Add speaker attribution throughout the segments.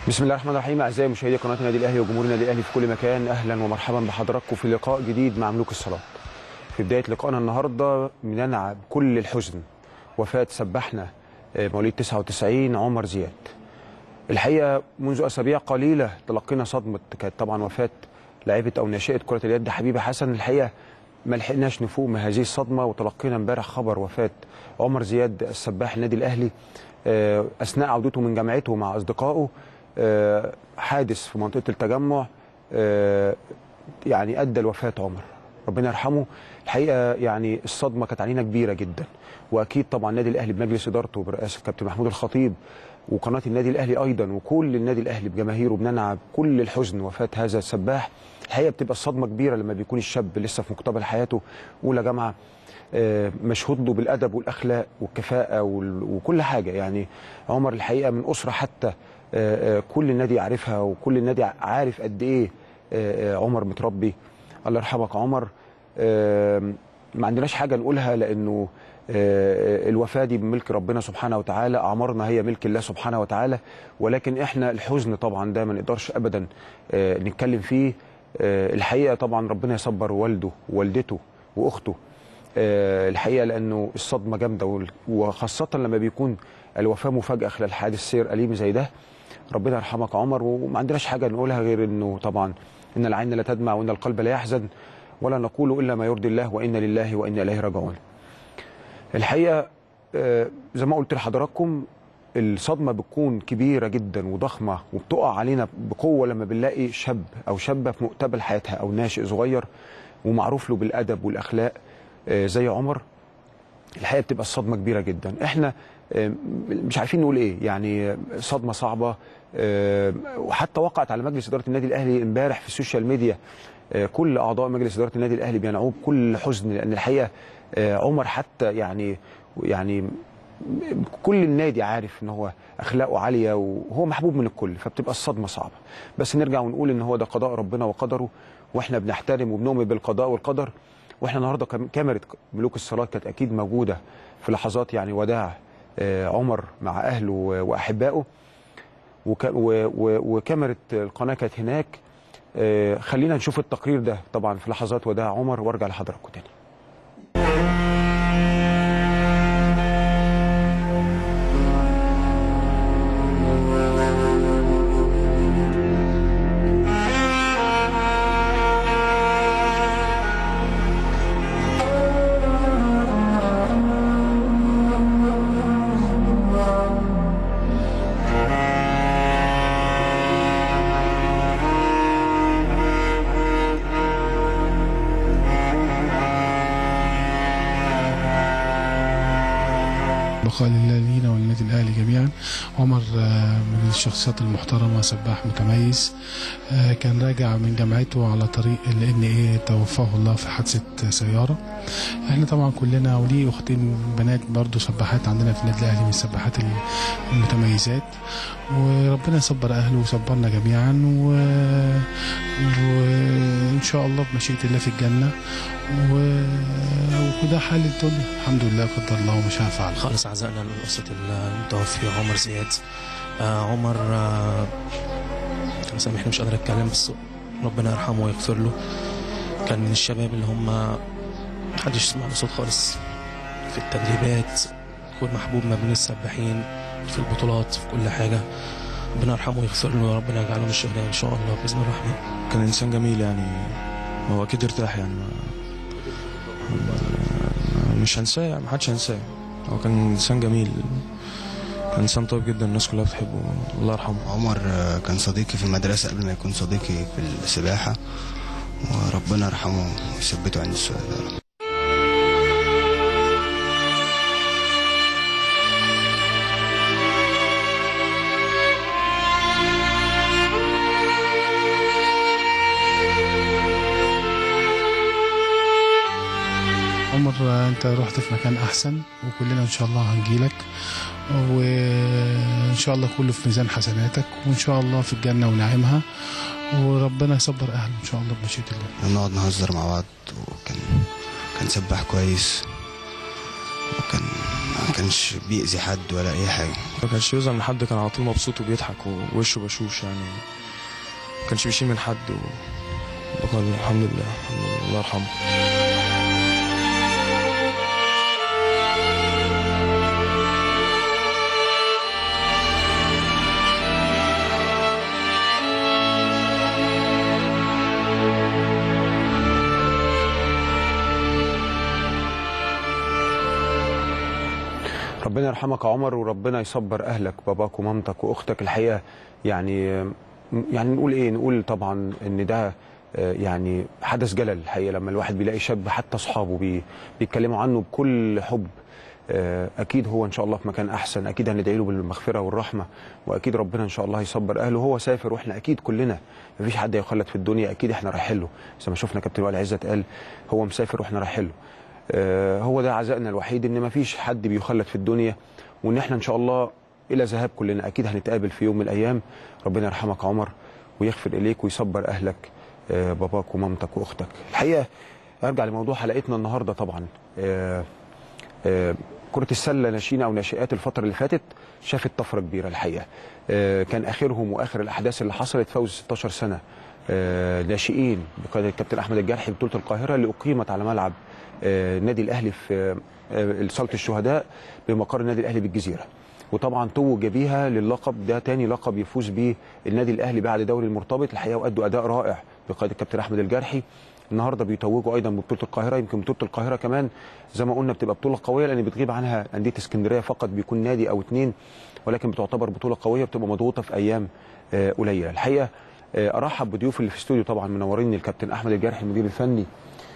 Speaker 1: بسم الله الرحمن الرحيم اعزائي مشاهدي قناه النادي الاهلي وجمهور النادي الاهلي في كل مكان اهلا ومرحبا بحضراتكم في لقاء جديد مع ملوك الصلاه. في بدايه لقائنا النهارده بننعى بكل الحزن وفاه سباحنا آه، مواليد 99 عمر زياد. الحقيقه منذ اسابيع قليله تلقينا صدمه كانت طبعا وفاه لاعبه او ناشئه كره اليد حبيبه حسن الحقيقه ما لحقناش نفوق من هذه الصدمه وتلقينا امبارح خبر وفاه عمر زياد السباح النادي الاهلي آه، اثناء عودته من جامعته مع اصدقائه آه، حادث في منطقه التجمع آه، يعني ادى لوفاه عمر ربنا يرحمه الحقيقه يعني الصدمه كانت علينا كبيره جدا واكيد طبعا النادي الاهلي بمجلس ادارته برئاسه كابتن محمود الخطيب وقناه النادي الاهلي ايضا وكل النادي الاهلي بجماهيره بننعى بكل الحزن وفاه هذا السباح الحقيقه بتبقى الصدمه كبيره لما بيكون الشاب لسه في مقتبل حياته اولى جامعه آه، مشهود له بالادب والاخلاق والكفاءه وال- وكل حاجه يعني عمر الحقيقه من اسره حتى آه، آه، كل النادي يعرفها وكل النادي عارف قد ايه آه، آه، عمر متربي الله يرحمك عمر آه، ما عندناش حاجه نقولها لانه آه، الوفاه دي بملك ربنا سبحانه وتعالى اعمارنا هي ملك الله سبحانه وتعالى ولكن احنا الحزن طبعا ده ما نقدرش ابدا آه، نتكلم فيه آه، الحقيقه طبعا ربنا يصبر والده ووالدته واخته آه، الحقيقه لانه الصدمه جامده وال- وخاصه لما بيكون الوفاه مفاجاه خلال حادث سير اليم زي ده ربنا يرحمك عمر وما عندناش حاجه نقولها غير انه طبعا ان العين لا تدمع وان القلب لا يحزن ولا نقول الا ما يرضي الله وانا لله وانا اليه راجعون. الحقيقه آه، زي ما قلت لحضراتكم الصدمه بتكون كبيره جدا وضخمه وبتقع علينا بقوه لما بنلاقي شاب او شابه في مقتبل حياتها او ناشئ صغير ومعروف له بالادب والاخلاق آه، زي عمر الحقيقه بتبقى الصدمه كبيره جدا احنا آه، مش عارفين نقول ايه يعني آه، صدمه صعبه آه، وحتى وقعت على مجلس اداره النادي الاهلي امبارح في السوشيال ميديا آه، كل اعضاء مجلس اداره النادي الاهلي بينعوه بكل حزن لان الحقيقه آه، عمر حتى يعني يعني كل النادي عارف ان هو اخلاقه عاليه وهو محبوب من الكل فبتبقى الصدمه صعبه بس نرجع ونقول ان هو ده قضاء ربنا وقدره واحنا بنحترم وبنؤمن بالقضاء والقدر واحنا النهارده كام- كاميرا ملوك الصلاه كانت اكيد موجوده في لحظات يعني وداع آه، عمر مع اهله و- واحبائه وك- و- و- وكاميرا القناه كانت هناك آه، خلينا نشوف التقرير ده طبعا في لحظات وداع عمر وارجع لحضراتكم تاني
Speaker 2: بقاء لله لينا وللنادي الاهلي جميعا عمر آه، من الشخصيات المحترمه سباح متميز آه، كان راجع من جامعته على طريق ال ان ايه توفاه الله في حادثه سياره احنا طبعا كلنا وليه اختين بنات برضو سباحات عندنا في النادي الاهلي من السباحات المتميزات وربنا يصبر اهله ويصبرنا جميعا و... وان شاء الله بمشيئه الله في الجنه و... وده حال الدنيا الحمد لله قدر الله وما شاء فعل
Speaker 3: خالص عزائنا للأسرة المتوفي عمر زياد آه عمر آه سامحني مش قادر اتكلم بس ربنا يرحمه ويغفر له كان من الشباب اللي هم محدش يسمع له صوت خالص في التدريبات يكون محبوب ما بين السباحين في البطولات في كل حاجة ربنا يرحمه ويغفر له وربنا يجعله من الشهداء ان شاء الله باذن الرحمن
Speaker 4: كان انسان جميل يعني هو اكيد ارتاح يعني ما ما- مش هنساه يعني ما حدش هينساه هو كان انسان جميل كان انسان طيب جدا الناس كلها بتحبه الله يرحمه
Speaker 5: عمر آه، كان صديقي في المدرسة قبل ما يكون صديقي في السباحة وربنا يرحمه ويثبته عند السؤال يا رب.
Speaker 2: عمر آه، انت رحت في مكان احسن وكلنا ان شاء الله هنجيلك وان شاء الله كله في ميزان حسناتك وان شاء الله في الجنه ونعيمها وربنا يصبر اهله ان شاء الله بمشيئه الله
Speaker 5: نقعد نهزر مع بعض وكان كان سباح كويس وكان ما كانش بيأذي حد ولا اي حاجه
Speaker 4: ما كانش بيزعل من حد كان على طول مبسوط وبيضحك ووشه بشوش يعني ما كانش بيشيل من حد و... وقال الحمد لله الحمد لله الله يرحمه
Speaker 1: ربنا يرحمك يا عمر وربنا يصبر اهلك باباك ومامتك واختك الحقيقه يعني يعني نقول ايه نقول طبعا ان ده آه، يعني حدث جلل الحقيقه لما الواحد بيلاقي شاب حتى اصحابه بي بيتكلموا عنه بكل حب آه، اكيد هو ان شاء الله في مكان احسن اكيد هندعي له بالمغفره والرحمه واكيد ربنا ان شاء الله يصبر اهله هو سافر واحنا اكيد كلنا مفيش حد يخلد في الدنيا اكيد احنا رايحين له زي ما شفنا كابتن وائل عزت قال هو مسافر واحنا رايحين له آه، هو ده عزائنا الوحيد ان مفيش حد بيخلد في الدنيا وان احنا ان شاء الله الى ذهاب كلنا اكيد هنتقابل في يوم من الايام ربنا يرحمك يا عمر ويغفر اليك ويصبر اهلك آه، باباك ومامتك واختك الحقيقه ارجع لموضوع حلقتنا النهارده طبعا آه، آه، كرة السلة ناشئين أو ناشئات الفترة اللي فاتت شافت طفرة كبيرة الحقيقة آه، كان آخرهم وآخر الأحداث اللي حصلت فوز 16 سنة آه، ناشئين بقيادة الكابتن أحمد الجرحي بطولة القاهرة اللي أقيمت على ملعب آه، النادي الأهلي في آه، صالة الشهداء بمقر النادي الأهلي بالجزيرة وطبعا توج بيها للقب ده تاني لقب يفوز بيه النادي الاهلي بعد دوري المرتبط الحقيقه وادوا اداء رائع بقياده الكابتن احمد الجرحي النهارده بيتوجوا ايضا ببطوله القاهره يمكن بطوله القاهره كمان زي ما قلنا بتبقى بطوله قويه لان بتغيب عنها انديه اسكندريه فقط بيكون نادي او اتنين ولكن بتعتبر بطوله قويه بتبقى مضغوطه في ايام آه، قليله الحقيقه آه، ارحب بضيوف اللي في الاستوديو طبعا منورين الكابتن احمد الجرحي المدير الفني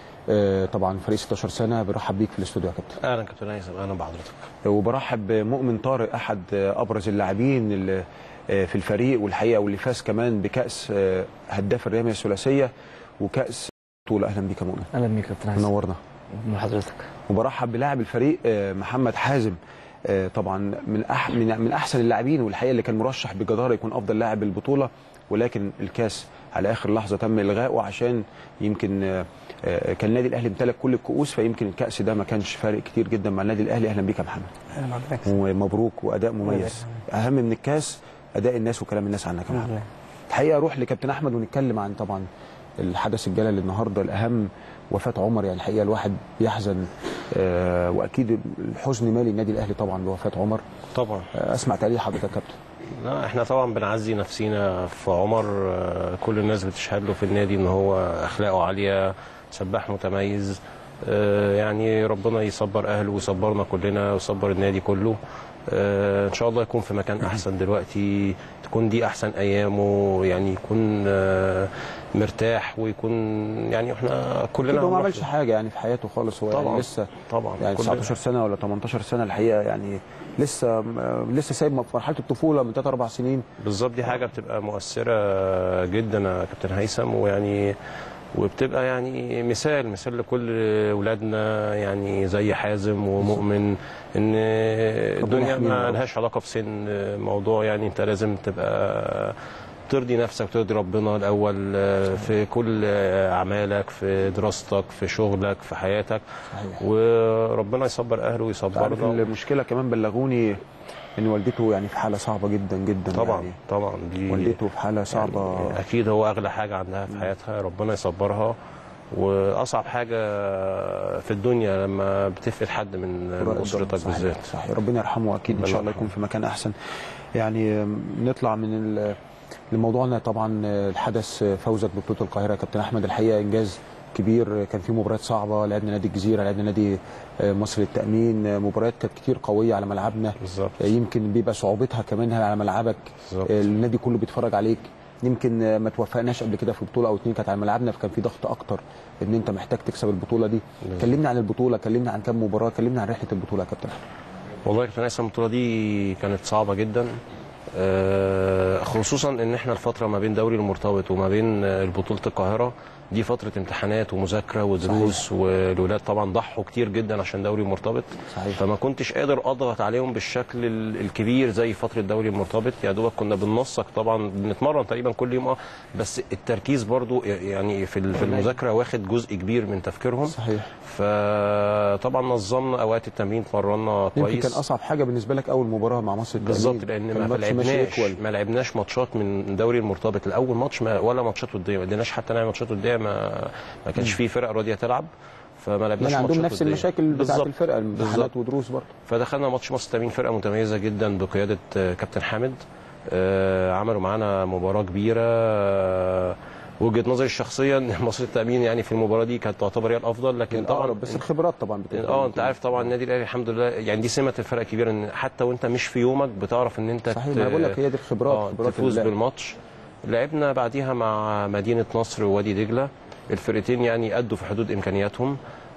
Speaker 1: آه، طبعا فريق 16 سنه برحب بيك في الاستوديو يا كابتن
Speaker 6: اهلا كابتن هيثم اهلا بحضرتك
Speaker 1: وبرحب بمؤمن طارق احد ابرز اللاعبين اللي في الفريق والحقيقه واللي فاز كمان بكاس هداف الرياضه الثلاثيه وكاس بطوله اهلا بيك يا مؤمن
Speaker 7: اهلا بيك يا كابتن حسن
Speaker 1: منورنا
Speaker 7: من حضرتك
Speaker 1: وبرحب بلاعب الفريق آه، محمد حازم آه، طبعا من أح من من احسن اللاعبين والحقيقه اللي كان مرشح بجداره يكون افضل لاعب البطوله ولكن الكاس على اخر لحظه تم الغائه عشان يمكن آه، آه، كان النادي الاهلي امتلك كل الكؤوس فيمكن الكاس ده ما كانش فارق كتير جدا مع النادي الاهلي اهلا بيك يا محمد
Speaker 7: اهلا بحضرتك
Speaker 1: ومبروك واداء مميز اهم من الكاس اداء الناس وكلام الناس عنك يا محمد الحقيقه اروح لكابتن احمد ونتكلم عن طبعا الحدث الجلل النهارده الاهم وفاه عمر يعني الحقيقه الواحد بيحزن آه واكيد الحزن مالي النادي الاهلي طبعا بوفاه عمر
Speaker 6: طبعا
Speaker 1: آه اسمع تعليق حضرتك يا كابتن
Speaker 6: لا احنا طبعا بنعزي نفسينا في عمر آه، كل الناس بتشهد له في النادي ان هو اخلاقه عاليه سباح متميز آه، يعني ربنا يصبر اهله ويصبرنا كلنا ويصبر النادي كله آه، ان شاء الله يكون في مكان احسن دلوقتي تكون دي احسن ايامه يعني يكون آه، مرتاح ويكون يعني احنا كلنا
Speaker 1: كده ما
Speaker 6: هنروح
Speaker 1: عملش
Speaker 6: له.
Speaker 1: حاجه يعني في حياته خالص هو يعني
Speaker 6: طبعا
Speaker 1: لسه
Speaker 6: طبعا
Speaker 1: يعني
Speaker 6: كلنا.
Speaker 1: 19 سنه ولا 18 سنه الحقيقه يعني لسه آه، لسه سايب في مرحله الطفوله من 3 4 سنين
Speaker 6: بالظبط دي حاجه بتبقى مؤثره جدا يا كابتن هيثم ويعني وبتبقى يعني مثال مثال لكل اولادنا يعني زي حازم ومؤمن ان الدنيا
Speaker 1: يحميهم يا
Speaker 6: ما
Speaker 1: رب.
Speaker 6: لهاش علاقه بسن موضوع يعني انت لازم تبقى ترضي نفسك وترضي ربنا الاول في كل اعمالك في دراستك في شغلك في حياتك
Speaker 1: صحيح
Speaker 6: وربنا يصبر اهله
Speaker 1: عارف
Speaker 6: ويصبرنا
Speaker 1: المشكله كمان بلغوني ان والدته يعني في حاله صعبه جدا جدا
Speaker 6: طبعا
Speaker 1: يعني
Speaker 6: طبعا دي
Speaker 1: والدته في حاله صعبه
Speaker 6: يعني اكيد هو اغلى حاجه عندها في حياتها ربنا يصبرها واصعب حاجه في الدنيا لما بتفقد حد من من اسرتك
Speaker 1: صحيح،
Speaker 6: بالذات
Speaker 1: صحيح ربنا يرحمه اكيد ان
Speaker 6: ربنا
Speaker 1: شاء الله يكون
Speaker 6: يرحمه.
Speaker 1: في مكان احسن يعني آم، نطلع من ال- لموضوعنا طبعا آه، الحدث آه، فوزك ببطوله القاهره يا كابتن احمد الحقيقه انجاز كبير آه، كان في مباريات صعبه لعبنا نادي الجزيره لعبنا نادي آه، مصر للتامين آه، مباريات كانت كتير قويه على ملعبنا
Speaker 6: بالظبط
Speaker 1: آه، يمكن بيبقى صعوبتها كمان على ملعبك
Speaker 6: بالظبط
Speaker 1: آه، النادي كله بيتفرج عليك يمكن آه، ما توفقناش قبل كده في بطوله او اتنين كانت على ملعبنا فكان في ضغط اكتر ان انت محتاج تكسب البطوله دي
Speaker 6: بالظبط.
Speaker 1: كلمنا عن البطوله كلمنا عن كام مباراه كلمنا عن رحله البطوله يا كابتن احمد
Speaker 6: والله يا كابتن هيثم البطوله دي كانت صعبه جدا آه، خصوصا ان احنا الفتره ما بين دوري المرتبط وما بين آه، بطوله القاهره دي فتره امتحانات ومذاكره ودروس والولاد طبعا ضحوا كتير جدا عشان دوري مرتبط
Speaker 1: صحيح.
Speaker 6: فما كنتش قادر اضغط عليهم بالشكل ال- الكبير زي فتره دوري المرتبط يا دوبك كنا بننسق طبعا بنتمرن تقريبا كل يوم اه بس التركيز برضو يعني في ال- في المذاكره واخد جزء كبير من تفكيرهم
Speaker 1: صحيح
Speaker 6: فطبعا نظمنا اوقات التمرين اتمرنا
Speaker 1: يمكن
Speaker 6: كويس
Speaker 1: كان اصعب حاجه بالنسبه لك اول مباراه مع مصر التأمين.
Speaker 6: بالظبط لان
Speaker 1: كان
Speaker 6: ما
Speaker 1: الماتش ماشي
Speaker 6: لعبناش
Speaker 1: equal.
Speaker 6: ما لعبناش ماتشات من دوري المرتبط الاول ماتش ما ولا ماتشات وديه ما قدرناش حتى نعمل ماتشات وديه ما ما كانش في فرق راضيه تلعب فما لعبناش
Speaker 1: يعني عندهم
Speaker 6: ماتشات
Speaker 1: نفس
Speaker 6: ودية.
Speaker 1: المشاكل بتاعت
Speaker 6: بالظبط.
Speaker 1: الفرقه امتحانات
Speaker 6: بالظبط.
Speaker 1: ودروس برضه
Speaker 6: فدخلنا ماتش مصر التأمين فرقه متميزه جدا بقياده آه، كابتن حامد آه، عملوا معانا مباراه كبيره آه، وجهه نظري الشخصيه ان مصر التأمين يعني في المباراه دي كانت تعتبر هي الافضل لكن طبعا
Speaker 1: طبعا بس الخبرات طبعا بتبقى
Speaker 6: اه انت عارف طبعا النادي الاهلي الحمد لله يعني دي سمه الفرق الكبيره ان حتى وانت مش في يومك بتعرف ان انت
Speaker 1: صحيح
Speaker 6: ت-
Speaker 1: ما أنا بقول لك هي دي الخبرات
Speaker 6: اه
Speaker 1: خبرات
Speaker 6: تفوز
Speaker 1: اللعب.
Speaker 6: بالماتش لعبنا بعديها مع مدينه نصر ووادي دجله الفرقتين يعني ادوا في حدود امكانياتهم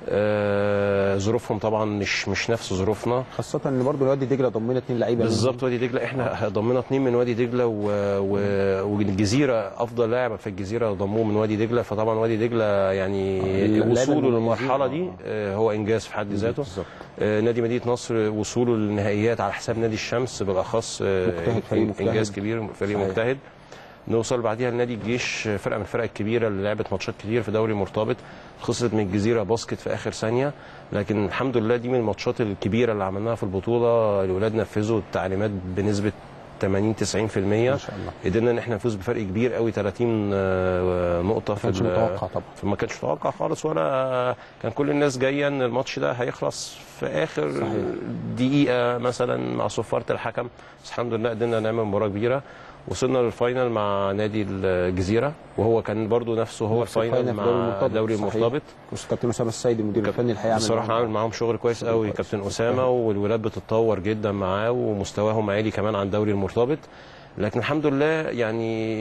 Speaker 6: آه ظروفهم طبعا مش مش نفس ظروفنا
Speaker 1: خاصه ان برضه وادي دجله ضمنا اثنين لعيبه
Speaker 6: بالظبط وادي دجله احنا ضمنا اثنين من وادي دجله و... و... والجزيره افضل لاعب في الجزيره ضموه من وادي دجله فطبعا وادي دجله يعني
Speaker 1: اللعيبة
Speaker 6: وصوله
Speaker 1: المميزين.
Speaker 6: للمرحله دي
Speaker 1: آه.
Speaker 6: آه، هو انجاز في حد ذاته
Speaker 1: بالظبط.
Speaker 6: آه، نادي مدينه نصر وصوله للنهائيات على حساب نادي الشمس بالاخص آه،
Speaker 1: مجتهد، فريق مجتهد.
Speaker 6: انجاز كبير فريق
Speaker 1: صحيح.
Speaker 6: مجتهد نوصل بعديها لنادي الجيش فرقه من الفرق الكبيره اللي لعبت ماتشات كتير في دوري مرتبط خسرت من الجزيره باسكت في اخر ثانيه لكن الحمد لله دي من الماتشات الكبيره اللي عملناها في البطوله الولاد نفذوا التعليمات بنسبه 80 90%
Speaker 1: ما شاء الله
Speaker 6: قدرنا ان احنا نفوز بفرق كبير قوي 30 آه، نقطه
Speaker 1: ما
Speaker 6: في
Speaker 1: كانش
Speaker 6: ال-
Speaker 1: متوقع طبعا
Speaker 6: ما كانش متوقع خالص ولا كان كل الناس جايه ان الماتش ده هيخلص في اخر
Speaker 1: صحيح.
Speaker 6: دقيقه مثلا مع صفاره الحكم بس الحمد لله قدرنا نعمل مباراه كبيره وصلنا للفاينل مع نادي الجزيره وهو كان برضو نفسه هو
Speaker 1: نفس
Speaker 6: الفاينل
Speaker 1: الفاينل في دوري
Speaker 6: مع
Speaker 1: المرتبط.
Speaker 6: دوري
Speaker 1: صحيح.
Speaker 6: المرتبط
Speaker 1: بس كابتن اسامه السيد المدير الفني الحقيقه عمل
Speaker 6: بصراحه
Speaker 1: معاهم-
Speaker 6: عامل معاهم شغل كويس
Speaker 1: شغل
Speaker 6: قوي
Speaker 1: كويس.
Speaker 6: كابتن اسامه والولاد بتتطور جدا معاه ومستواهم عالي كمان عن دوري المرتبط لكن الحمد لله يعني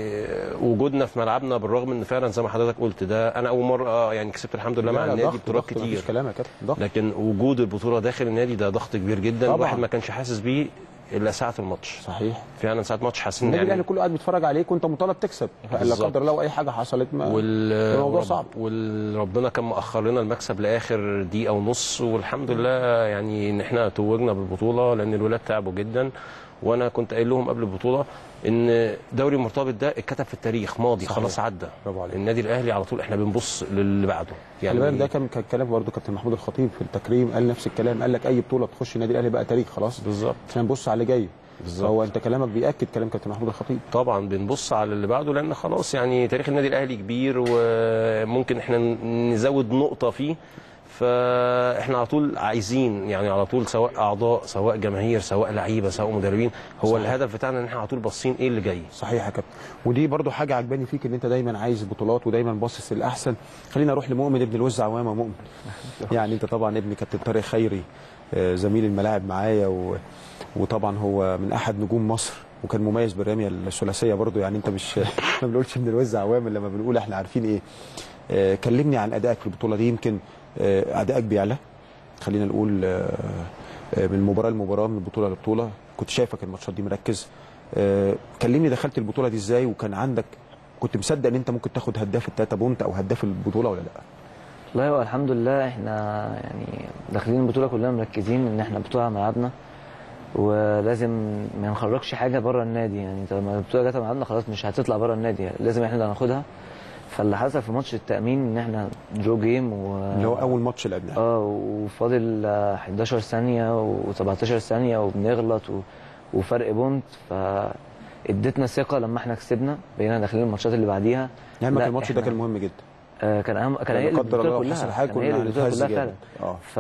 Speaker 6: وجودنا في ملعبنا بالرغم ان فعلا زي ما حضرتك قلت ده انا اول مره يعني كسبت الحمد لله
Speaker 1: لا،
Speaker 6: مع
Speaker 1: لا،
Speaker 6: النادي
Speaker 1: ضغط-
Speaker 6: بطولات
Speaker 1: ضغط،
Speaker 6: كتير
Speaker 1: مفيش كلام يا كابتن ضغط
Speaker 6: لكن وجود البطوله داخل النادي ده ضغط كبير جدا
Speaker 1: طبعاً.
Speaker 6: الواحد ما كانش حاسس بيه الا ساعه الماتش
Speaker 1: صحيح
Speaker 6: فعلا ساعه ماتش حاسين
Speaker 1: النادي الاهلي
Speaker 6: يعني
Speaker 1: كله قاعد بيتفرج عليك وانت مطالب تكسب لا
Speaker 6: بالظبط.
Speaker 1: قدر الله لو اي حاجه حصلت ما
Speaker 6: وال
Speaker 1: الموضوع
Speaker 6: ورب-
Speaker 1: صعب.
Speaker 6: وربنا كان مأخر لنا المكسب لاخر دقيقه ونص والحمد لله يعني ان احنا توجنا بالبطوله لان الولاد تعبوا جدا وانا كنت قايل لهم قبل البطوله ان دوري المرتبط ده اتكتب في التاريخ ماضي
Speaker 1: صحيح.
Speaker 6: خلاص عدى
Speaker 1: برافو عليك.
Speaker 6: النادي الاهلي على طول احنا بنبص للي بعده
Speaker 1: خلي بالك ده كان كان كلام برضه كابتن محمود الخطيب في التكريم قال نفس الكلام قال لك اي بطوله تخش النادي الاهلي بقى تاريخ خلاص
Speaker 6: بالظبط
Speaker 1: عشان نبص على اللي جاي
Speaker 6: بالظبط.
Speaker 1: هو انت كلامك بياكد كلام كابتن محمود الخطيب
Speaker 6: طبعا بنبص على اللي بعده لان خلاص يعني تاريخ النادي الاهلي كبير وممكن احنا نزود نقطه فيه فاحنا على طول عايزين يعني على طول سواء اعضاء سواء جماهير سواء لعيبه سواء مدربين هو
Speaker 1: صحيح.
Speaker 6: الهدف بتاعنا ان احنا على طول باصين ايه اللي جاي
Speaker 1: صحيح يا كابتن ودي برضو حاجه عجباني فيك ان انت دايما عايز بطولات ودايما باصص للاحسن خلينا اروح لمؤمن ابن الوز عوامه مؤمن يعني انت طبعا ابن كابتن طارق خيري آه، زميل الملاعب معايا و... وطبعا هو من احد نجوم مصر وكان مميز بالرميه الثلاثيه برضو يعني انت مش ما بنقولش ابن الوز عوامه لما بنقول احنا عارفين ايه آه، كلمني عن ادائك في البطوله دي يمكن آه، ادائك بيعلى خلينا نقول آه، آه، من مباراه لمباراه من بطوله لبطوله كنت شايفك الماتشات دي مركز آه، كلمني دخلت البطوله دي ازاي وكان عندك كنت مصدق ان انت ممكن تاخد هداف التلاته بونت او هداف البطوله ولا لا
Speaker 7: والله هو الحمد لله احنا يعني داخلين البطوله كلنا مركزين ان احنا بطوله على ملعبنا ولازم ما نخرجش حاجه بره النادي يعني انت لما البطوله جت على ملعبنا خلاص مش هتطلع بره النادي لازم احنا اللي هناخدها فاللي حصل في ماتش التامين ان احنا درو جيم و
Speaker 1: اللي هو اول ماتش لعبناه
Speaker 7: اه وفاضل آه، 11 ثانيه و17 ثانيه وبنغلط و... وفرق بونت فادتنا ثقه لما احنا كسبنا بقينا داخلين الماتشات اللي بعديها
Speaker 1: يعني
Speaker 7: لا،
Speaker 1: الماتش ده
Speaker 7: إحنا-
Speaker 1: كان مهم جدا
Speaker 7: آه، كان اهم كان
Speaker 1: لا
Speaker 7: هيقلب
Speaker 1: قدر
Speaker 7: البطوله
Speaker 1: الله لو حصل
Speaker 7: كلها
Speaker 1: حاجه
Speaker 7: كان هيقلب
Speaker 1: كنا
Speaker 7: البطوله
Speaker 1: هنتهز
Speaker 7: كلها فعلا
Speaker 1: جامد اه
Speaker 7: ف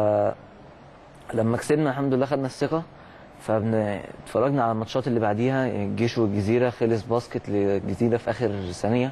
Speaker 7: لما كسبنا الحمد لله خدنا الثقه فاتفرجنا على الماتشات اللي بعديها الجيش والجزيره خلص باسكت للجزيره في اخر ثانيه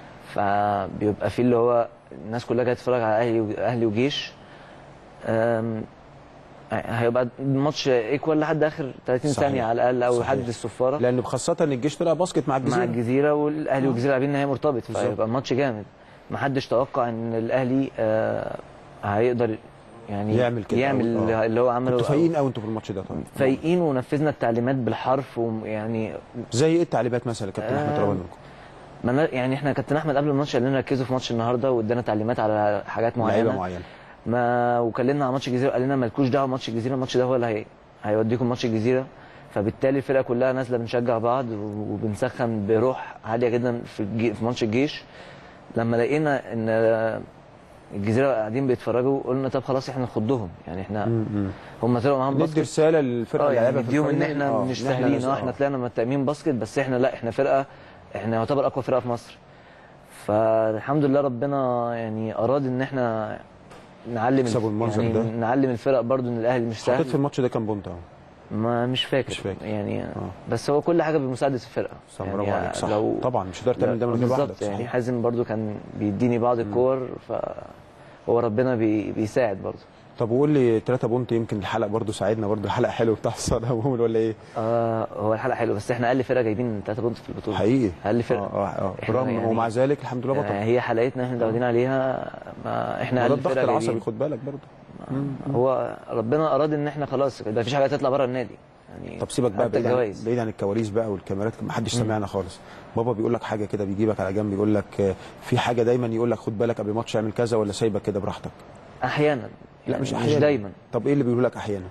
Speaker 7: فبيبقى في اللي هو الناس كلها جايه تتفرج على اهلي اهلي وجيش أم، هيبقى الماتش ايكوال لحد اخر 30
Speaker 1: صحيح.
Speaker 7: ثانيه على الاقل او
Speaker 1: صحيح.
Speaker 7: لحد الصفاره
Speaker 1: لان خاصه ان الجيش طلع باسكت مع
Speaker 7: مع
Speaker 1: الجزيره
Speaker 7: الجزيره والاهلي والجزيره لاعبين نهائي مرتبط
Speaker 1: بالظبط.
Speaker 7: فيبقى الماتش جامد ما حدش توقع ان الاهلي آه هيقدر يعني
Speaker 1: يعمل كده
Speaker 7: يعمل
Speaker 1: أو- آه.
Speaker 7: اللي هو عمله
Speaker 1: كنتوا فايقين قوي انتوا في الماتش ده طبعا
Speaker 7: فايقين ونفذنا التعليمات بالحرف ويعني
Speaker 1: زي ايه التعليمات مثلا يا كابتن احمد
Speaker 7: آه،
Speaker 1: رمضان منكم
Speaker 7: ما أنا- يعني احنا كابتن احمد قبل الماتش قال لنا ركزوا في ماتش النهارده وادانا تعليمات على حاجات
Speaker 1: لعيبه
Speaker 7: معينه
Speaker 1: معينه
Speaker 7: ما وكلمنا على ماتش الجزيره قال لنا مالكوش دعوه بماتش الجزيره الماتش ده هو اللي هي... هيوديكم ماتش الجزيره فبالتالي الفرقه كلها نازله بنشجع بعض وبنسخن بروح عاليه جدا في الجي... في ماتش الجيش لما لقينا ان الجزيره قاعدين بيتفرجوا قلنا طب خلاص احنا نخضهم يعني احنا هم طلعوا معاهم
Speaker 1: ندي
Speaker 7: باسكت
Speaker 1: رساله للفرقه
Speaker 7: اه
Speaker 1: اللي
Speaker 7: يعني
Speaker 1: لعبها في
Speaker 7: نديهم ان
Speaker 1: الفاينل.
Speaker 7: احنا
Speaker 1: آه،
Speaker 7: مش
Speaker 1: إن إحنا
Speaker 7: سهلين
Speaker 1: نس-
Speaker 7: اه احنا طلعنا متأمين باسكت بس احنا لا احنا فرقه احنا يعتبر اقوى فرقه في مصر فالحمد لله ربنا يعني اراد ان احنا نعلم
Speaker 1: تكسبوا المنظر
Speaker 7: يعني
Speaker 1: ده.
Speaker 7: نعلم الفرق برضو ان الاهلي مش
Speaker 1: حطيت في
Speaker 7: سهل
Speaker 1: الماتش ده كام بونت اهو
Speaker 7: ما مش فاكر
Speaker 1: مش فاكر.
Speaker 7: يعني بس هو كل حاجه بمساعده الفرقه
Speaker 1: صح، برافو عليك صح
Speaker 7: لو
Speaker 1: طبعا مش هتقدر تعمل ده من غير
Speaker 7: بالظبط
Speaker 1: لوحدك
Speaker 7: يعني
Speaker 1: صحيح
Speaker 7: حازم برضو كان بيديني بعض الكور فهو ربنا بي بيساعد برضو
Speaker 1: طب وقول لي 3 بونت يمكن الحلقه برضو ساعدنا برضو الحلقه حلوه بتاع الصدى ولا ايه
Speaker 7: آه هو الحلقه حلوه بس احنا اقل فرقه جايبين 3 بونت في البطوله
Speaker 1: حقيقي
Speaker 7: اقل فرقه
Speaker 1: اه اه, آه.
Speaker 7: إحنا
Speaker 1: برغم
Speaker 7: يعني-
Speaker 1: ومع ذلك الحمد لله
Speaker 7: آه،
Speaker 1: بطل
Speaker 7: هي حلقتنا احنا متعودين عليها ما احنا
Speaker 1: وده
Speaker 7: اقل
Speaker 1: الضغط
Speaker 7: فرقه
Speaker 1: العصبي
Speaker 7: جايبين
Speaker 1: خد بالك برضو
Speaker 7: هو ربنا اراد ان احنا خلاص ما فيش حاجه تطلع بره النادي يعني
Speaker 1: طب سيبك بقى
Speaker 7: حتى
Speaker 1: بعيد عن,
Speaker 7: الجوائز
Speaker 1: بعيد عن الكواليس بقى والكاميرات ما حدش سمعنا خالص بابا بيقول لك حاجه كده بيجيبك على جنب يقول لك آه، في حاجه دايما يقول لك خد بالك قبل الماتش اعمل كذا ولا سايبك كده براحتك
Speaker 7: احيانا
Speaker 1: لا
Speaker 7: يعني
Speaker 1: مش احيانا
Speaker 7: مش دايما
Speaker 1: طب ايه اللي بيقول لك احيانا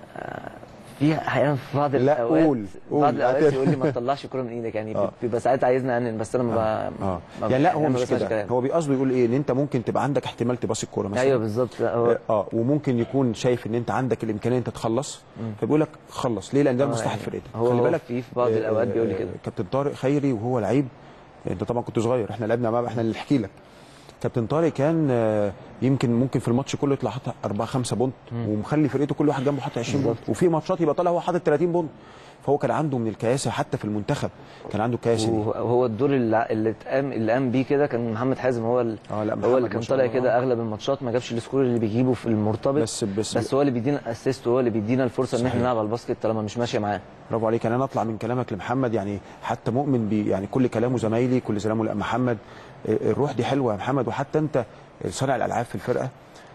Speaker 7: في احيانا في بعض
Speaker 1: لا،
Speaker 7: الاوقات
Speaker 1: قول، قول.
Speaker 7: بعض الاوقات يقول لي ما تطلعش الكوره من ايدك يعني
Speaker 1: آه.
Speaker 7: بيبقى ساعات عايزني انن بس انا ما ب-
Speaker 1: اه
Speaker 7: ما
Speaker 1: يعني لا هو
Speaker 7: ما
Speaker 1: مش
Speaker 7: بسمعش
Speaker 1: كده
Speaker 7: كلام.
Speaker 1: هو بيقصده يقول ايه ان انت ممكن تبقى عندك احتمال تباصي الكوره مثلا
Speaker 7: ايوه بالظبط لا هو
Speaker 1: اه آه، وممكن يكون شايف ان انت عندك الامكانيه انت تخلص فبيقول لك خلص ليه لان ده
Speaker 7: آه،
Speaker 1: مصلحه
Speaker 7: يعني
Speaker 1: فرقتك
Speaker 7: هو-
Speaker 1: خلي
Speaker 7: هو
Speaker 1: بالك
Speaker 7: في- في بعض الأوقات بيقول لي كده.
Speaker 1: كابتن طارق خيري وهو لعيب انت طبعا كنت صغير احنا لعبنا معاه احنا اللي نحكي لك كابتن طارق كان آه، يمكن ممكن في الماتش كله يطلع حاطط 4 5 بونت ومخلي فرقته كل واحد جنبه حاطط 20 بونت وفي ماتشات يبقى طالع هو حاطط 30 بونت فهو كان عنده من الكياسه حتى في المنتخب كان عنده الكياسه دي
Speaker 7: وهو الدور اللي اللي اتقام اللي قام بيه كده كان محمد حازم هو ال-
Speaker 1: اه لا
Speaker 7: هو
Speaker 1: محمد
Speaker 7: اللي
Speaker 1: ما
Speaker 7: كان
Speaker 1: شاء
Speaker 7: طالع
Speaker 1: الله.
Speaker 7: كده اغلب الماتشات ما جابش السكور اللي بيجيبه في المرتبط
Speaker 1: بس بس,
Speaker 7: بس هو اللي بيدينا اسيست وهو اللي بيدينا الفرصه ان احنا
Speaker 1: صحيح.
Speaker 7: نلعب على الباسكت طالما مش ماشيه معاه
Speaker 1: برافو عليك يعني انا اطلع من كلامك لمحمد يعني حتى مؤمن بي يعني كل كلامه زمايلي كل كلامه لمحمد آه، الروح دي حلوه يا محمد وحتى انت صانع الالعاب في الفرقه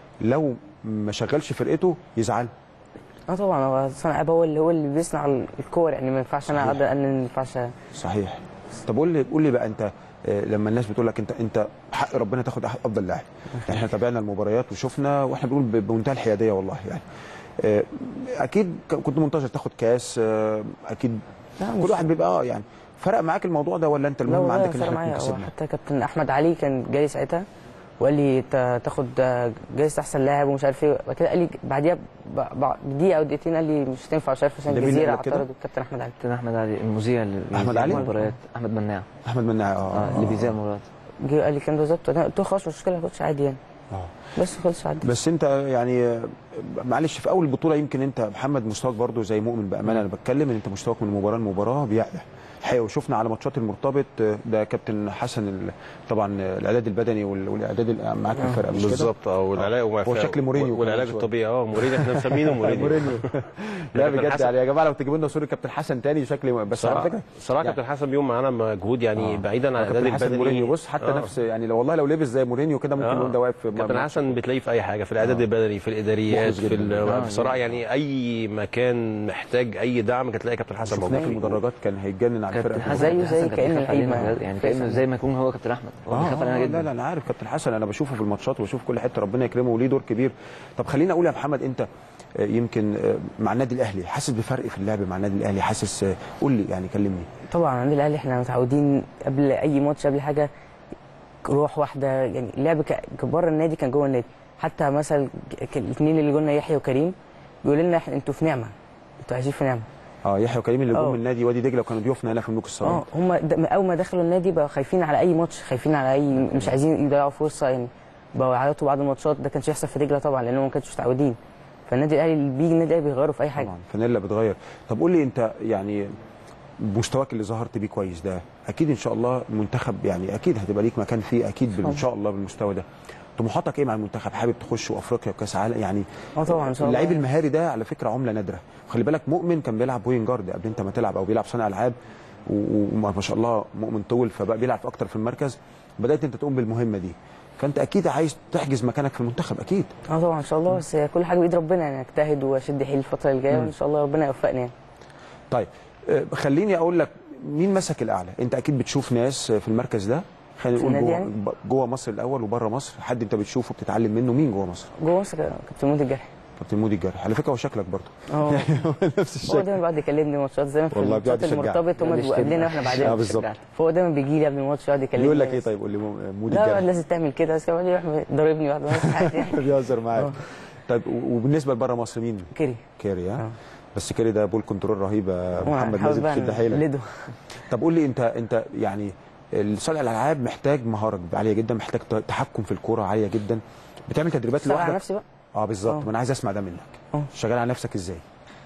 Speaker 1: لو ما شغلش فرقته يزعل
Speaker 8: اه طبعا هو صانع ألعاب هو اللي هو اللي بيصنع الكور يعني ما ينفعش انا
Speaker 1: صحيح.
Speaker 8: اقدر ان ما ينفعش
Speaker 1: صحيح طب قول لي قول لي بقى انت آه، لما الناس بتقول لك انت انت حق ربنا تاخد أح- افضل لاعب يعني احنا تابعنا المباريات وشفنا واحنا بنقول ب- بمنتهى الحياديه والله يعني آه، اكيد ك- كنت منتظر تاخد كاس آه، اكيد
Speaker 8: لا
Speaker 1: كل
Speaker 8: مش
Speaker 1: واحد بيبقى اه يعني فرق معاك الموضوع ده ولا انت
Speaker 8: لا
Speaker 1: المهم
Speaker 8: والله
Speaker 1: عندك ان
Speaker 8: فرق
Speaker 1: احنا
Speaker 8: معايا
Speaker 1: نكون
Speaker 8: هو
Speaker 1: كسبنا
Speaker 8: حتى كابتن احمد علي كان جاي ساعتها وقال لي تا- تاخد جايزه احسن لاعب ومش عارف ايه بعد كده قال لي بعديها ب- ب- بدقيقه او دقيقتين قال لي مش هتنفع مش عارف عشان
Speaker 1: ده مين اللي
Speaker 8: الجزيره
Speaker 1: قال لك كده؟
Speaker 8: اعترض الكابتن احمد علي
Speaker 7: كابتن احمد علي المذيع اللي
Speaker 1: أحمد
Speaker 7: بيذيع
Speaker 1: علي؟
Speaker 7: المباريات احمد مناع
Speaker 1: احمد مناع اه,
Speaker 7: اه اللي بيذيع المباريات
Speaker 8: جه قال لي كان بالظبط انا قلت له خلاص مش مشكله خدش عادي يعني
Speaker 1: آه.
Speaker 8: بس خلص عادي
Speaker 1: بس انت يعني آه، معلش في اول البطوله يمكن انت محمد مستواك برضو زي مؤمن بامانه انا بتكلم ان انت مستواك من مباراه لمباراه بيعلى الحقيقه وشفنا على ماتشات المرتبط آه، ده كابتن حسن ال- طبعا آه، الاعداد البدني وال- والاعداد ال- معاك في الفرقه مش كده؟
Speaker 6: بالظبط اه والعلاج وما-
Speaker 1: هو شكل مورينيو
Speaker 6: والعلاج
Speaker 1: كمان شوية.
Speaker 6: الطبيعي اه مورينيو احنا مسمينه مورينيو
Speaker 1: لا
Speaker 6: كابتن
Speaker 1: بجد
Speaker 6: حسن.
Speaker 1: يعني يا جماعه لو تجيبوا لنا صوره كابتن حسن تاني شكلي بس على
Speaker 6: صراحه
Speaker 1: فكره
Speaker 6: صراحه
Speaker 1: يعني-
Speaker 6: كابتن حسن بيوم معانا مجهود يعني
Speaker 1: آه.
Speaker 6: بعيدا عن الاعداد
Speaker 1: كابتن حسن
Speaker 6: البدني
Speaker 1: مورينيو بص حتى
Speaker 6: آه.
Speaker 1: نفس يعني لو والله لو لبس زي مورينيو كده ممكن
Speaker 6: آه.
Speaker 1: نقول ده واقف في
Speaker 6: كابتن
Speaker 1: ماتش.
Speaker 6: حسن بتلاقيه في اي حاجه في الاعداد البدني في الاداريات
Speaker 1: مخلص
Speaker 6: في
Speaker 1: جداً.
Speaker 6: ال-
Speaker 7: آه،
Speaker 6: بصراحه يعني اي مكان محتاج اي دعم هتلاقي كابتن حسن
Speaker 1: شفناه في
Speaker 6: موجود
Speaker 1: المدرجات كان هيتجنن على
Speaker 7: كابتن
Speaker 1: الفرقه
Speaker 7: حسن
Speaker 8: زيه
Speaker 7: كابتن
Speaker 8: زي
Speaker 7: حسن كان
Speaker 8: كأنه
Speaker 7: بيخاف علينا
Speaker 8: لعيب
Speaker 7: بجد، يعني
Speaker 8: فعلا.
Speaker 7: كانه زي ما يكون هو كابتن احمد هو بيخاف علينا
Speaker 1: لا
Speaker 7: جدا
Speaker 1: لا انا عارف كابتن حسن انا بشوفه في الماتشات وبشوف كل حته ربنا يكرمه وليه دور كبير طب خليني اقول يا محمد انت آه، يمكن آه، مع النادي الاهلي حاسس بفرق في اللعب مع النادي الاهلي حاسس آه، قول لي يعني كلمني
Speaker 8: طبعا عند الاهلي احنا متعودين قبل اي ماتش قبل حاجه روح واحده يعني اللعب ك- بره النادي كان جوه النادي حتى مثلا الاثنين اللي قلنا يحيى وكريم بيقول لنا احنا انتوا في نعمه انتوا عايشين في نعمه
Speaker 1: اه يحيى وكريم اللي جم
Speaker 8: آه.
Speaker 1: من نادي وادي دجله وكانوا ضيوفنا هنا في ملوك الصالات
Speaker 8: اه هم د- اول ما دخلوا النادي بقوا خايفين على اي ماتش خايفين على اي مش عايزين يضيعوا فرصه يعني بقوا يعيطوا بعد الماتشات ده كانش يحصل في دجله طبعا لانهم ما كانوش متعودين فالنادي الاهلي اللي بيجي النادي الاهلي بيغيروا في اي حاجه
Speaker 1: طبعا فانيلا بتغير طب قول لي انت يعني مستواك اللي ظهرت بيه كويس ده اكيد ان شاء الله المنتخب يعني اكيد هتبقى ليك مكان فيه اكيد بال- ان شاء الله بالمستوى ده طموحاتك ايه مع المنتخب حابب تخش افريقيا وكاس عالم يعني
Speaker 8: اه طبعا ان شاء الله
Speaker 1: اللعيب المهاري ده على فكره عمله نادره خلي بالك مؤمن كان بيلعب بوين جارد قبل انت ما تلعب او بيلعب صانع العاب و- وما شاء الله مؤمن طول فبقى بيلعب اكتر في المركز بدات انت تقوم بالمهمه دي فانت اكيد عايز تحجز مكانك في المنتخب اكيد
Speaker 8: اه طبعا ان شاء الله بس هي كل حاجه بايد ربنا يعني اجتهد واشد حيلي الفتره الجايه وان شاء الله ربنا يوفقني يعني
Speaker 1: طيب آه، خليني اقول لك مين مسك الاعلى انت اكيد بتشوف ناس في المركز ده خلينا
Speaker 8: في
Speaker 1: نقول
Speaker 8: النادي
Speaker 1: جوه,
Speaker 8: يعني؟
Speaker 1: ب- جوه مصر الاول وبره مصر حد انت بتشوفه بتتعلم منه مين جوه مصر
Speaker 8: جوه مصر كابتن مودي الجرحي
Speaker 1: كابتن مودي الجرح على فكره هو شكلك برضه
Speaker 8: اه
Speaker 1: نفس
Speaker 8: هو
Speaker 1: الشكل
Speaker 8: دايما بيقعد يكلمني ماتشات زي ما في
Speaker 1: والله بيقعد
Speaker 8: الماتشات
Speaker 1: يشجعك.
Speaker 8: المرتبط هم
Speaker 7: بيقعد
Speaker 8: بيبقوا
Speaker 7: يشتمنا.
Speaker 8: قبلنا واحنا بعدين
Speaker 1: اه بالظبط
Speaker 8: فهو دايما بيجي لي قبل الماتش يقعد يكلمني
Speaker 1: يقول لك ايه طيب قول لي مو- مودي
Speaker 8: لا
Speaker 1: الجرح
Speaker 8: لازم تعمل كده بس يقعد يروح ضاربني بعد ما عادي يعني
Speaker 1: بيهزر معاك
Speaker 8: اه.
Speaker 1: طيب و- وبالنسبه لبره مصر مين
Speaker 8: كيري
Speaker 1: كيري ها
Speaker 8: اه.
Speaker 1: بس كيري ده بول كنترول رهيب يا محمد
Speaker 8: حاول
Speaker 1: لازم
Speaker 8: بقى
Speaker 1: تشد حيلك
Speaker 8: نقلده.
Speaker 1: طب قول لي انت انت يعني صانع الالعاب محتاج مهاره عاليه جدا محتاج ت- تحكم في الكوره عاليه جدا بتعمل تدريبات
Speaker 8: اشتغل على
Speaker 1: لوحدك
Speaker 8: نفسي بقى
Speaker 1: اه بالظبط
Speaker 8: اه.
Speaker 1: ما انا عايز اسمع ده منك
Speaker 8: اه.
Speaker 1: شغال على نفسك ازاي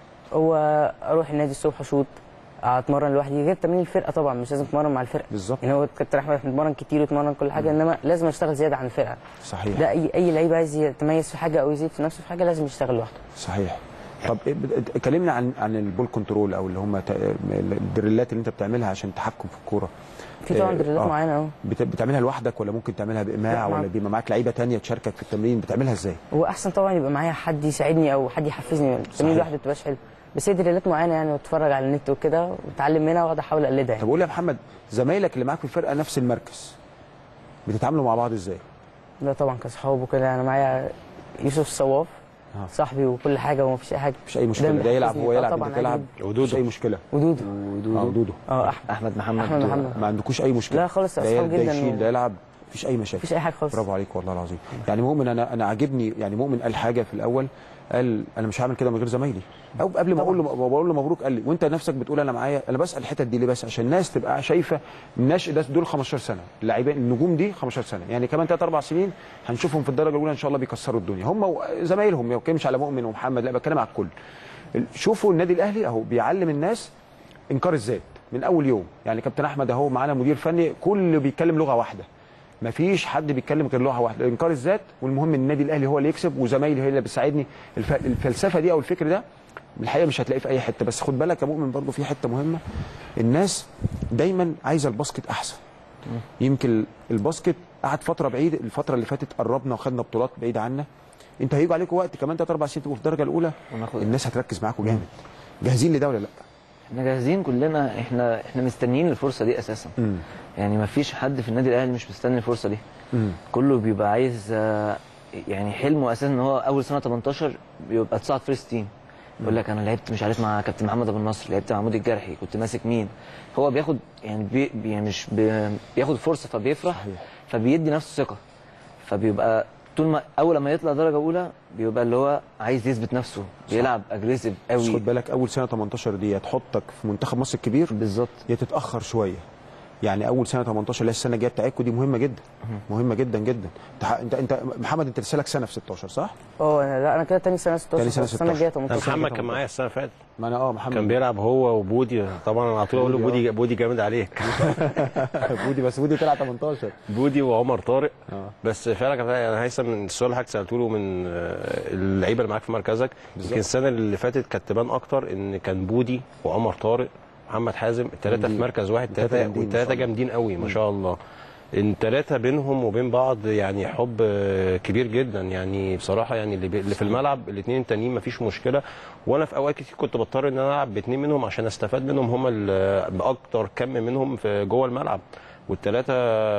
Speaker 8: هو اروح النادي الصبح اشوط اتمرن لوحدي غير تمرين الفرقه طبعا مش لازم اتمرن مع الفرقه
Speaker 1: بالظبط
Speaker 8: يعني هو كابتن احمد احنا بنتمرن كتير واتمرن كل حاجه انما لازم اشتغل زياده عن الفرقه
Speaker 1: صحيح
Speaker 8: ده اي اي لعيب عايز يتميز في حاجه او يزيد في نفسه في حاجه لازم يشتغل لوحده
Speaker 1: صحيح طب إيه بت- كلمنا عن عن البول كنترول او اللي هم ت- الدريلات اللي انت بتعملها عشان تحكم في الكوره
Speaker 8: في طبعا
Speaker 1: اه،
Speaker 8: دريلات
Speaker 1: اه.
Speaker 8: معينه اهو
Speaker 1: بت- بتعملها لوحدك ولا ممكن تعملها بايماع
Speaker 8: لا، مع-
Speaker 1: ولا بيبقى معاك لعيبه تانية تشاركك في التمرين بتعملها ازاي
Speaker 8: هو احسن طبعا يبقى معايا حد يساعدني او حد يحفزني التمرين
Speaker 1: صحيح.
Speaker 8: لوحده ما بتبقاش حلو بس هي دريلات معينه يعني بتفرج على النت وكده واتعلم منها واقعد احاول اقلدها يعني
Speaker 1: طب قول لي يا محمد زمايلك اللي معاك في الفرقه نفس المركز بتتعاملوا مع بعض ازاي
Speaker 8: لا طبعا كاصحاب وكده انا معايا يوسف الصواف
Speaker 1: اه.
Speaker 8: صاحبي وكل حاجه ومفيش اي حاجه
Speaker 1: مفيش اي مشكله
Speaker 8: ده
Speaker 1: ده يلعب
Speaker 8: بيحفزني.
Speaker 1: هو
Speaker 8: اه
Speaker 1: يلعب
Speaker 8: طبعا
Speaker 1: انت تلعب
Speaker 6: ودودو.
Speaker 1: مفيش اي مشكله
Speaker 8: ودودو
Speaker 1: اه ودودو
Speaker 8: اه احمد
Speaker 7: احمد محمد
Speaker 8: احمد محمد
Speaker 1: ما عندكوش اي مشكله
Speaker 8: لا خالص
Speaker 1: ده
Speaker 8: اصحاب
Speaker 1: ده
Speaker 8: جدا
Speaker 1: يشيل
Speaker 8: و-
Speaker 1: ده يلعب مفيش اي مشاكل
Speaker 8: مفيش اي حاجه خالص
Speaker 1: برافو عليك والله العظيم يعني مؤمن انا انا عاجبني يعني مؤمن قال حاجه في الاول قال انا مش هعمل كده من غير زمايلي او قبل ما اقول له بقول له مبروك قال لي وانت نفسك بتقول انا معايا انا بسال الحتت دي ليه بس عشان الناس تبقى شايفه الناشئ ده دول 15 سنه اللاعبين النجوم دي 15 سنه يعني كمان 3 4 سنين هنشوفهم في الدرجه الاولى ان شاء الله بيكسروا الدنيا هم وزمايلهم ما بتكلمش على مؤمن ومحمد لا بتكلم على الكل شوفوا النادي الاهلي اهو بيعلم الناس انكار الذات من اول يوم يعني كابتن احمد اهو معانا مدير فني كل بيتكلم لغه واحده مفيش حد بيتكلم غير لغه واحده انكار الذات والمهم ان النادي الاهلي هو اللي يكسب وزمايلي هي اللي بتساعدني الف... الفلسفه دي او الفكر ده الحقيقه مش هتلاقيه في اي حته بس خد بالك يا مؤمن برضه في حته مهمه الناس دايما عايزه الباسكت احسن يمكن الباسكت قعد فتره بعيد الفتره اللي فاتت قربنا وخدنا بطولات بعيده عنا انت هيجوا عليكم وقت كمان 3 4 سنين تبقوا في الدرجه الاولى
Speaker 7: وناخد
Speaker 1: الناس هتركز معاكم جامد جاهزين لده ولا لا
Speaker 7: احنا جاهزين كلنا احنا احنا مستنيين الفرصه دي اساسا
Speaker 1: امم
Speaker 7: يعني ما فيش حد في النادي الاهلي مش مستني الفرصه دي
Speaker 1: امم
Speaker 7: كله بيبقى عايز آه، يعني حلمه اساسا ان هو اول سنه 18 بيبقى تصعد فيرست تيم يقول لك انا لعبت مش عارف مع كابتن محمد ابو النصر لعبت مع مودي الجرحي كنت ماسك مين هو بياخد يعني بي بي- يعني مش بي بياخد فرصه فبيفرح
Speaker 1: صحيح.
Speaker 7: فبيدي نفسه ثقه فبيبقى طول ما اول ما يطلع درجه اولى بيبقى اللي هو عايز يثبت نفسه بيلعب اجريسيف
Speaker 1: بس
Speaker 7: قوي
Speaker 1: خد بالك اول سنه 18 دي يا تحطك في منتخب مصر الكبير
Speaker 7: بالظبط
Speaker 1: يا تتاخر شويه يعني اول سنه 18 اللي هي السنه الجايه بتاعتكم دي مهمه جدا مهمه جدا جدا انت ح- انت انت محمد انت لسه لك سنه في 16 صح؟
Speaker 8: اه انا لا انا كده تاني سنه 16
Speaker 1: تاني سنة
Speaker 8: السنه
Speaker 1: 16.
Speaker 8: الجايه
Speaker 6: أنا
Speaker 8: 18
Speaker 6: محمد كان معايا السنه اللي فاتت
Speaker 1: ما انا اه محمد
Speaker 6: كان بيلعب هو وبودي طبعا انا على طول اقول له
Speaker 1: بودي،
Speaker 6: بودي بودي جامد عليك
Speaker 1: بودي بس بودي طلع 18
Speaker 6: بودي وعمر طارق
Speaker 1: اه
Speaker 6: بس فعلا كان يعني هيثم السؤال اللي حضرتك سالته له من آه، اللعيبه اللي معاك في مركزك
Speaker 1: بالظبط.
Speaker 6: يمكن السنه اللي فاتت كانت تبان اكتر ان كان بودي وعمر طارق محمد حازم الثلاثه في
Speaker 1: جامدين.
Speaker 6: مركز واحد
Speaker 1: التلاتة
Speaker 6: ثلاثه
Speaker 1: جامدين ما شاء
Speaker 6: والثلاثه
Speaker 1: الله.
Speaker 6: جامدين قوي ما شاء الله الثلاثه بينهم وبين بعض يعني حب آه، كبير جدا يعني بصراحه يعني اللي, بي... اللي في الملعب الاثنين التانيين مفيش مشكله وانا في اوقات كتير كنت بضطر ان انا العب باثنين منهم عشان استفاد منهم هم ال- باكتر كم منهم في جوه الملعب والثلاثه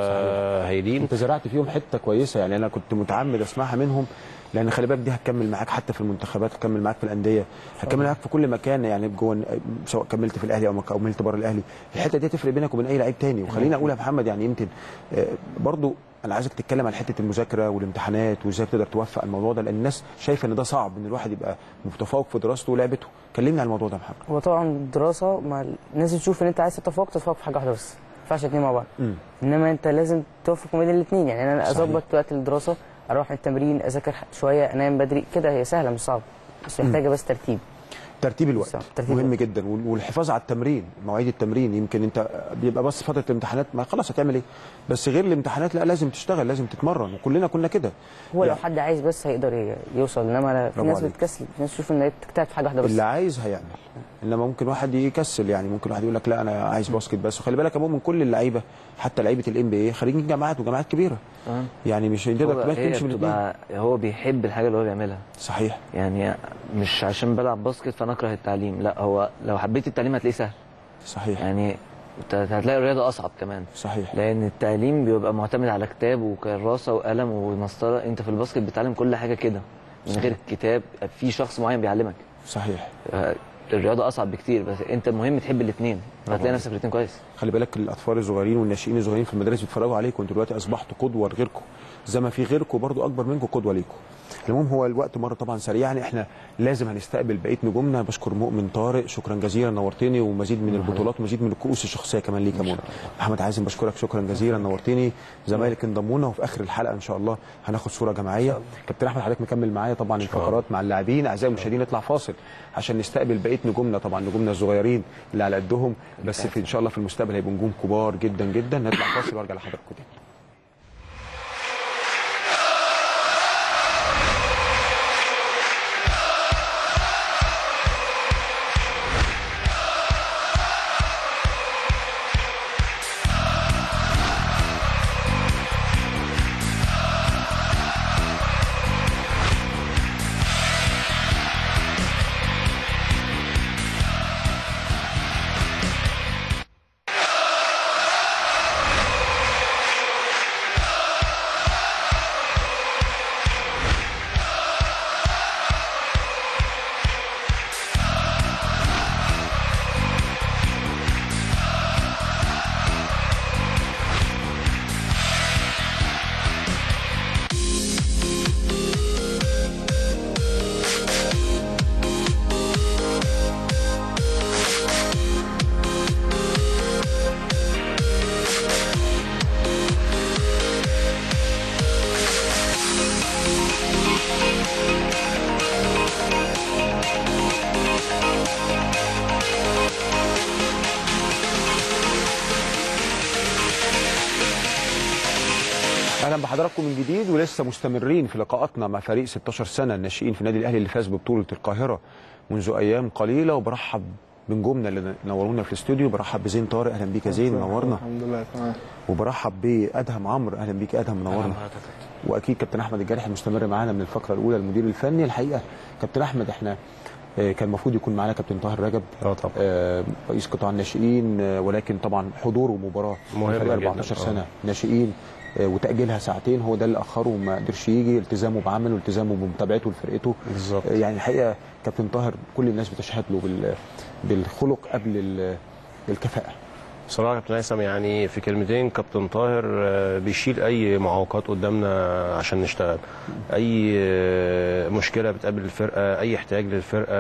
Speaker 6: هايلين
Speaker 1: انت زرعت فيهم حته كويسه يعني انا كنت متعمد اسمعها منهم لان خلي بالك دي هتكمل معاك حتى في المنتخبات هتكمل معاك في الانديه هتكمل معاك في كل مكان يعني جوه سواء كملت في الاهلي او ما كملت بره الاهلي الحته دي تفرق بينك وبين اي لعيب تاني وخليني اقول يا محمد يعني يمكن آه، برضو انا عايزك تتكلم عن حته المذاكره والامتحانات وازاي بتقدر توفق الموضوع ده لان الناس شايفه ان ده صعب ان الواحد يبقى متفوق في دراسته ولعبته كلمني عن الموضوع ده يا محمد
Speaker 8: هو طبعا الدراسه مع الناس تشوف ان انت عايز تتفوق تتفوق في حاجه واحده بس ما ينفعش اتنين مع بعض
Speaker 1: امم
Speaker 8: انما انت لازم توفق ما بين الاثنين يعني انا
Speaker 1: صحيح.
Speaker 8: اظبط وقت الدراسه اروح التمرين اذاكر شويه انام بدري كده هي سهله مش صعبه بس محتاجه بس ترتيب
Speaker 1: ترتيب الوقت
Speaker 8: صح، ترتيب
Speaker 1: مهم
Speaker 8: الوقت.
Speaker 1: جدا وال- والحفاظ على التمرين مواعيد التمرين يمكن انت بيبقى بس فتره الامتحانات ما خلاص هتعمل ايه بس غير الامتحانات لا لازم تشتغل لازم تتمرن وكلنا كنا كده
Speaker 8: هو لو
Speaker 1: يعني
Speaker 8: حد عايز بس هيقدر ي- يوصل انما في
Speaker 1: برافو
Speaker 8: ناس
Speaker 1: عليك.
Speaker 8: بتكسل في ناس تشوف ان هي بتجتهد في حاجه واحده بس
Speaker 1: اللي عايز هيعمل انما ممكن واحد يكسل يعني ممكن واحد يقول لك لا انا عايز باسكت بس وخلي بالك يا مؤمن كل اللعيبه حتى لعيبه الام بي اي خارجين جامعات وجامعات كبيره
Speaker 7: تمام
Speaker 1: يعني مش
Speaker 7: هو
Speaker 1: تقدر
Speaker 7: هي
Speaker 1: تمشي من الاثنين
Speaker 7: بتبقى هو بيحب الحاجه اللي هو بيعملها
Speaker 1: صحيح
Speaker 7: يعني مش عشان بلعب باسكت فانا اكره التعليم لا هو لو حبيت التعليم هتلاقيه سهل
Speaker 1: صحيح
Speaker 7: يعني انت هتلاقي الرياضه اصعب كمان
Speaker 1: صحيح
Speaker 7: لان التعليم بيبقى معتمد على كتاب وكراسه وقلم ومسطره انت في الباسكت بتتعلم كل حاجه كده من غير كتاب في شخص معين بيعلمك
Speaker 1: صحيح
Speaker 7: آه، الرياضه اصعب بكتير بس انت المهم تحب الاثنين هتلاقي نفسك في الاثنين كويس
Speaker 1: خلي بالك الاطفال الصغيرين والناشئين الصغيرين في المدارس بيتفرجوا عليكم انتوا دلوقتي اصبحتوا قدوه لغيركم زي ما في غيركم برضو اكبر منكم قدوه ليكم المهم هو الوقت مر طبعا سريع يعني احنا لازم هنستقبل بقيه نجومنا بشكر مؤمن طارق شكرا جزيلا نورتني ومزيد من البطولات ومزيد من الكؤوس الشخصيه كمان ليك يا منى احمد عازم بشكرك شكرا جزيلا نورتني زمايلك انضمونا وفي اخر الحلقه ان شاء الله هناخد صوره جماعيه كابتن احمد حضرتك مكمل معايا طبعا الفقرات مع اللاعبين اعزائي المشاهدين نطلع فاصل عشان نستقبل بقيه نجومنا طبعا نجومنا الصغيرين اللي على قدهم بس في ان شاء الله في المستقبل هيبقوا نجوم كبار جدا جدا نطلع فاصل وارجع لحضراتكم تاني اهلا بحضراتكم من جديد ولسه مستمرين في لقاءاتنا مع فريق 16 سنه الناشئين في النادي الاهلي اللي فاز ببطوله القاهره منذ ايام قليله وبرحب بنجومنا اللي نورونا في الاستوديو برحب بزين طارق اهلا بيك يا زين منورنا
Speaker 9: الحمد لله تمام
Speaker 1: وبرحب بادهم عمرو اهلا بيك ادهم منورنا واكيد كابتن احمد الجارحي مستمر معانا من الفقره الاولى المدير الفني الحقيقه كابتن احمد احنا آه، كان المفروض يكون معانا كابتن طاهر رجب
Speaker 6: اه طبعا
Speaker 1: آه، رئيس قطاع الناشئين آه، ولكن طبعا حضوره مباراه
Speaker 6: مهمة
Speaker 1: فريق
Speaker 6: جداً،
Speaker 1: 14
Speaker 6: آه.
Speaker 1: سنه ناشئين آه، وتاجيلها ساعتين هو ده اللي اخره وما قدرش يجي التزامه بعمله والتزامه بمتابعته لفرقته
Speaker 6: بالظبط
Speaker 1: آه، يعني الحقيقه كابتن طاهر كل الناس بتشهد له بال- بالخلق قبل ال- الكفاءه
Speaker 6: بصراحه كابتن هيثم يعني في كلمتين كابتن طاهر آه، بيشيل اي معوقات قدامنا عشان نشتغل اي آه، مشكله بتقابل الفرقه اي احتياج للفرقه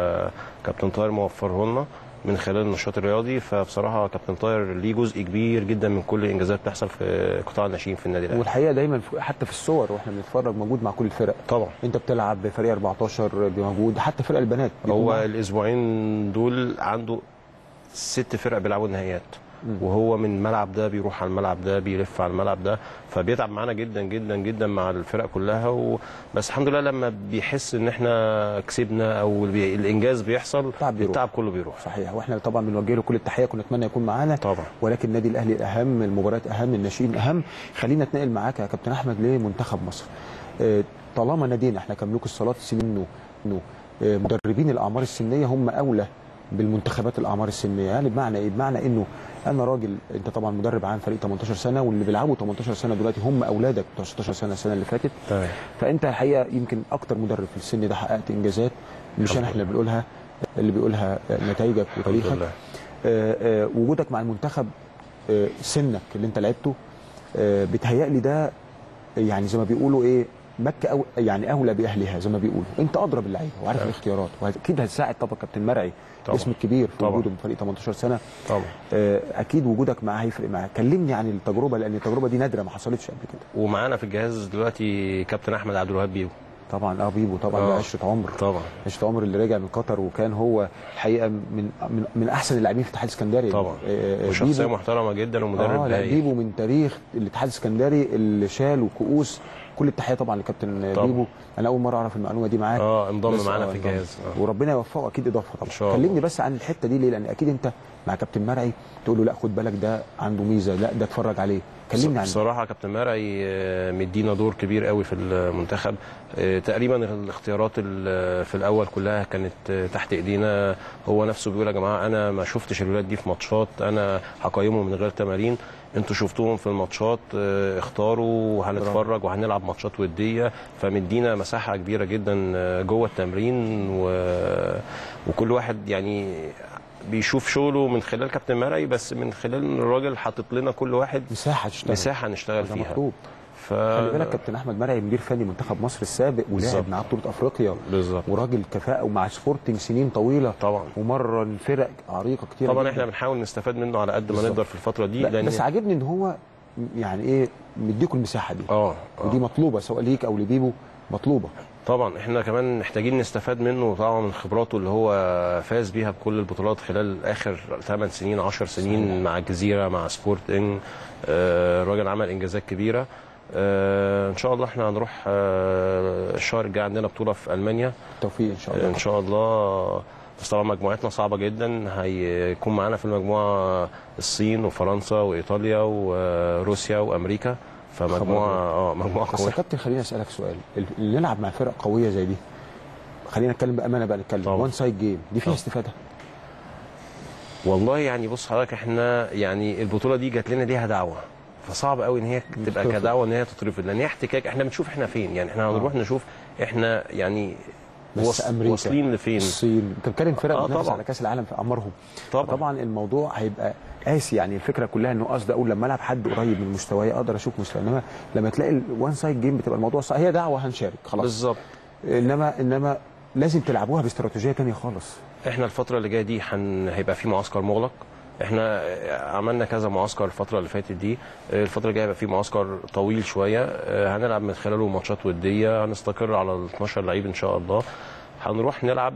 Speaker 6: كابتن طاهر موفره لنا من خلال النشاط الرياضي فبصراحه كابتن طاهر ليه جزء كبير جدا من كل الانجازات بتحصل في قطاع الناشئين في النادي الاهلي
Speaker 1: والحقيقه دايما في- حتى في الصور واحنا بنتفرج موجود مع كل الفرق
Speaker 6: طبعا
Speaker 1: انت بتلعب بفريق 14 موجود حتى فرق البنات بيكون
Speaker 6: هو
Speaker 1: معاك.
Speaker 6: الاسبوعين دول عنده ست فرق بيلعبوا النهائيات وهو من الملعب ده بيروح على الملعب ده بيلف على الملعب ده فبيتعب معانا جدا جدا جدا مع الفرق كلها و... بس الحمد لله لما بيحس ان احنا كسبنا او بي... الانجاز بيحصل
Speaker 1: التعب بيروح.
Speaker 6: التعب كله بيروح
Speaker 1: صحيح واحنا طبعا بنوجه له كل التحيه كنا نتمنى يكون معانا
Speaker 6: طبعا
Speaker 1: ولكن النادي الاهلي الاهم المباريات اهم الناشئين اهم خلينا نتنقل معاك يا كابتن احمد لمنتخب مصر آه، طالما نادينا احنا كملوك الصالات سنين انه انه آه، مدربين الاعمار السنيه هم اولى بالمنتخبات الاعمار السنيه يعني بمعنى ايه بمعنى انه انا راجل انت طبعا مدرب عام فريق 18 سنه واللي بيلعبوا 18 سنه دلوقتي هم اولادك بتوع 16 سنه السنه اللي فاتت
Speaker 6: تمام
Speaker 1: فانت الحقيقه يمكن اكتر مدرب في السن ده حققت انجازات مش انا احنا اللي بنقولها اللي بيقولها آه، نتائجك
Speaker 6: الحمد
Speaker 1: وتاريخك
Speaker 6: لله
Speaker 1: آه، آه، وجودك مع المنتخب آه، سنك اللي انت لعبته آه، بيتهيألي ده يعني زي ما بيقولوا ايه مكه أو يعني اولى باهلها زي ما بيقولوا انت اضرب اللعيبه وعارف
Speaker 6: طبعا.
Speaker 1: الاختيارات واكيد هتساعد طبعا كابتن مرعي
Speaker 6: طبعا.
Speaker 1: الاسم الكبير في
Speaker 6: طبعا.
Speaker 1: وجوده من فريق 18 سنه
Speaker 6: طبعا
Speaker 1: آه، اكيد وجودك معاه هيفرق معاه كلمني عن التجربه لان التجربه دي نادره ما حصلتش قبل كده
Speaker 6: ومعانا في الجهاز دلوقتي كابتن احمد عبد الوهاب بيو
Speaker 1: طبعا اه بيبو طبعا ده
Speaker 6: آه.
Speaker 1: عشره عمر
Speaker 6: طبعا
Speaker 1: عشره عمر اللي راجع من قطر وكان هو الحقيقه من من, من احسن اللاعبين في الاتحاد الاسكندري
Speaker 6: طبعا
Speaker 1: آه، آه،
Speaker 6: وشخصيه
Speaker 1: بيبو-
Speaker 6: محترمه جدا ومدرب
Speaker 1: اه لا
Speaker 6: هايل.
Speaker 1: بيبو من تاريخ الاتحاد الاسكندري اللي شال وكؤوس كل التحيه طبعا لكابتن
Speaker 6: طبعا.
Speaker 1: بيبو انا اول مره اعرف المعلومه دي معاك
Speaker 6: اه انضم
Speaker 1: بس
Speaker 6: معانا
Speaker 1: آه،
Speaker 6: في
Speaker 1: انضم.
Speaker 6: الجهاز آه.
Speaker 1: وربنا يوفقه اكيد اضافه طبعا
Speaker 6: إن شاء الله.
Speaker 1: كلمني بس عن الحته دي ليه لان اكيد انت مع كابتن مرعي تقول له لا خد بالك ده عنده ميزه لا ده اتفرج عليه كلمني عنه
Speaker 6: بصراحه كابتن مرعي آه، مدينا دور كبير قوي في المنتخب آه، تقريبا الاختيارات ال- في الاول كلها كانت آه، تحت ايدينا هو نفسه بيقول يا جماعه انا ما شفتش الولاد دي في ماتشات انا هقيمهم من غير تمارين انتوا شفتوهم في الماتشات آه، اختاروا وهنتفرج وهنلعب ماتشات وديه فمدينا مساحه كبيره جدا آه، جوه التمرين و... وكل واحد يعني بيشوف شغله من خلال كابتن مرعي بس من خلال ان الراجل حاطط لنا كل واحد
Speaker 1: مساحه تشتغل
Speaker 6: مساحه نشتغل
Speaker 1: ده
Speaker 6: فيها
Speaker 1: مطلوب
Speaker 6: ف...
Speaker 1: خلي بالك كابتن احمد مرعي مدير فني منتخب مصر السابق ولعب
Speaker 6: بالظبط.
Speaker 1: معاه بطوله افريقيا
Speaker 6: بالظبط
Speaker 1: وراجل كفاءه ومع سبورتنج سنين طويله
Speaker 6: طبعا
Speaker 1: ومرن فرق عريقه كتير
Speaker 6: طبعا
Speaker 1: جداً.
Speaker 6: احنا بنحاول نستفاد منه على قد ما
Speaker 1: بالظبط.
Speaker 6: نقدر في الفتره دي
Speaker 1: لا بس عاجبني ان هو يعني ايه مديكوا المساحه دي
Speaker 6: اه
Speaker 1: ودي
Speaker 6: آه.
Speaker 1: مطلوبه سواء ليك او لبيبو مطلوبه
Speaker 6: طبعا احنا كمان محتاجين نستفاد منه طبعا من خبراته اللي هو فاز بيها بكل البطولات خلال اخر 8 سنين 10 سنين
Speaker 1: صحيح.
Speaker 6: مع الجزيره مع سبورتنج آه الراجل عمل انجازات كبيره آه ان شاء الله احنا هنروح آه الشهر الجاي عندنا بطوله في المانيا
Speaker 1: توفيق ان شاء الله
Speaker 6: ان شاء الله بس طبعا مجموعتنا صعبه جدا هيكون معانا في المجموعه الصين وفرنسا وايطاليا وروسيا وامريكا فمجموعه اه مجموعه
Speaker 1: بس يا
Speaker 6: قويه
Speaker 1: كابتن خليني اسالك سؤال اللي نلعب مع فرق قويه زي دي خلينا نتكلم بامانه بقى نتكلم
Speaker 6: طبعا.
Speaker 1: وان سايد جيم دي فيها
Speaker 6: طبعا.
Speaker 1: استفاده
Speaker 6: والله يعني بص حضرتك احنا يعني البطوله دي جات لنا ليها دعوه فصعب قوي ان هي تبقى
Speaker 1: تترفض.
Speaker 6: كدعوه ان هي تترفض لان هي احتكاك احنا بنشوف احنا فين يعني احنا هنروح نشوف احنا يعني
Speaker 1: بس
Speaker 6: وص-
Speaker 1: أمريكا،
Speaker 6: واصلين لفين
Speaker 1: الصين انت بتتكلم فرق
Speaker 6: آه
Speaker 1: بتنافس
Speaker 6: طبعا.
Speaker 1: على كاس العالم في اعمارهم
Speaker 6: طبعا
Speaker 1: طبعا الموضوع هيبقى قاسي يعني الفكره كلها انه قصدي اقول لما العب حد قريب من مستواي اقدر اشوف مستوى انما لما تلاقي الوان سايد جيم بتبقى الموضوع صعب هي دعوه هنشارك خلاص
Speaker 6: بالظبط
Speaker 1: انما انما لازم تلعبوها باستراتيجيه تانية خالص
Speaker 6: احنا الفترة اللي جاية دي حن... هيبقى في معسكر مغلق احنا عملنا كذا معسكر الفترة اللي فاتت دي الفترة الجاية هيبقى في معسكر طويل شوية اه، هنلعب من خلاله ماتشات ودية هنستقر على ال 12 لعيب ان شاء الله هنروح نلعب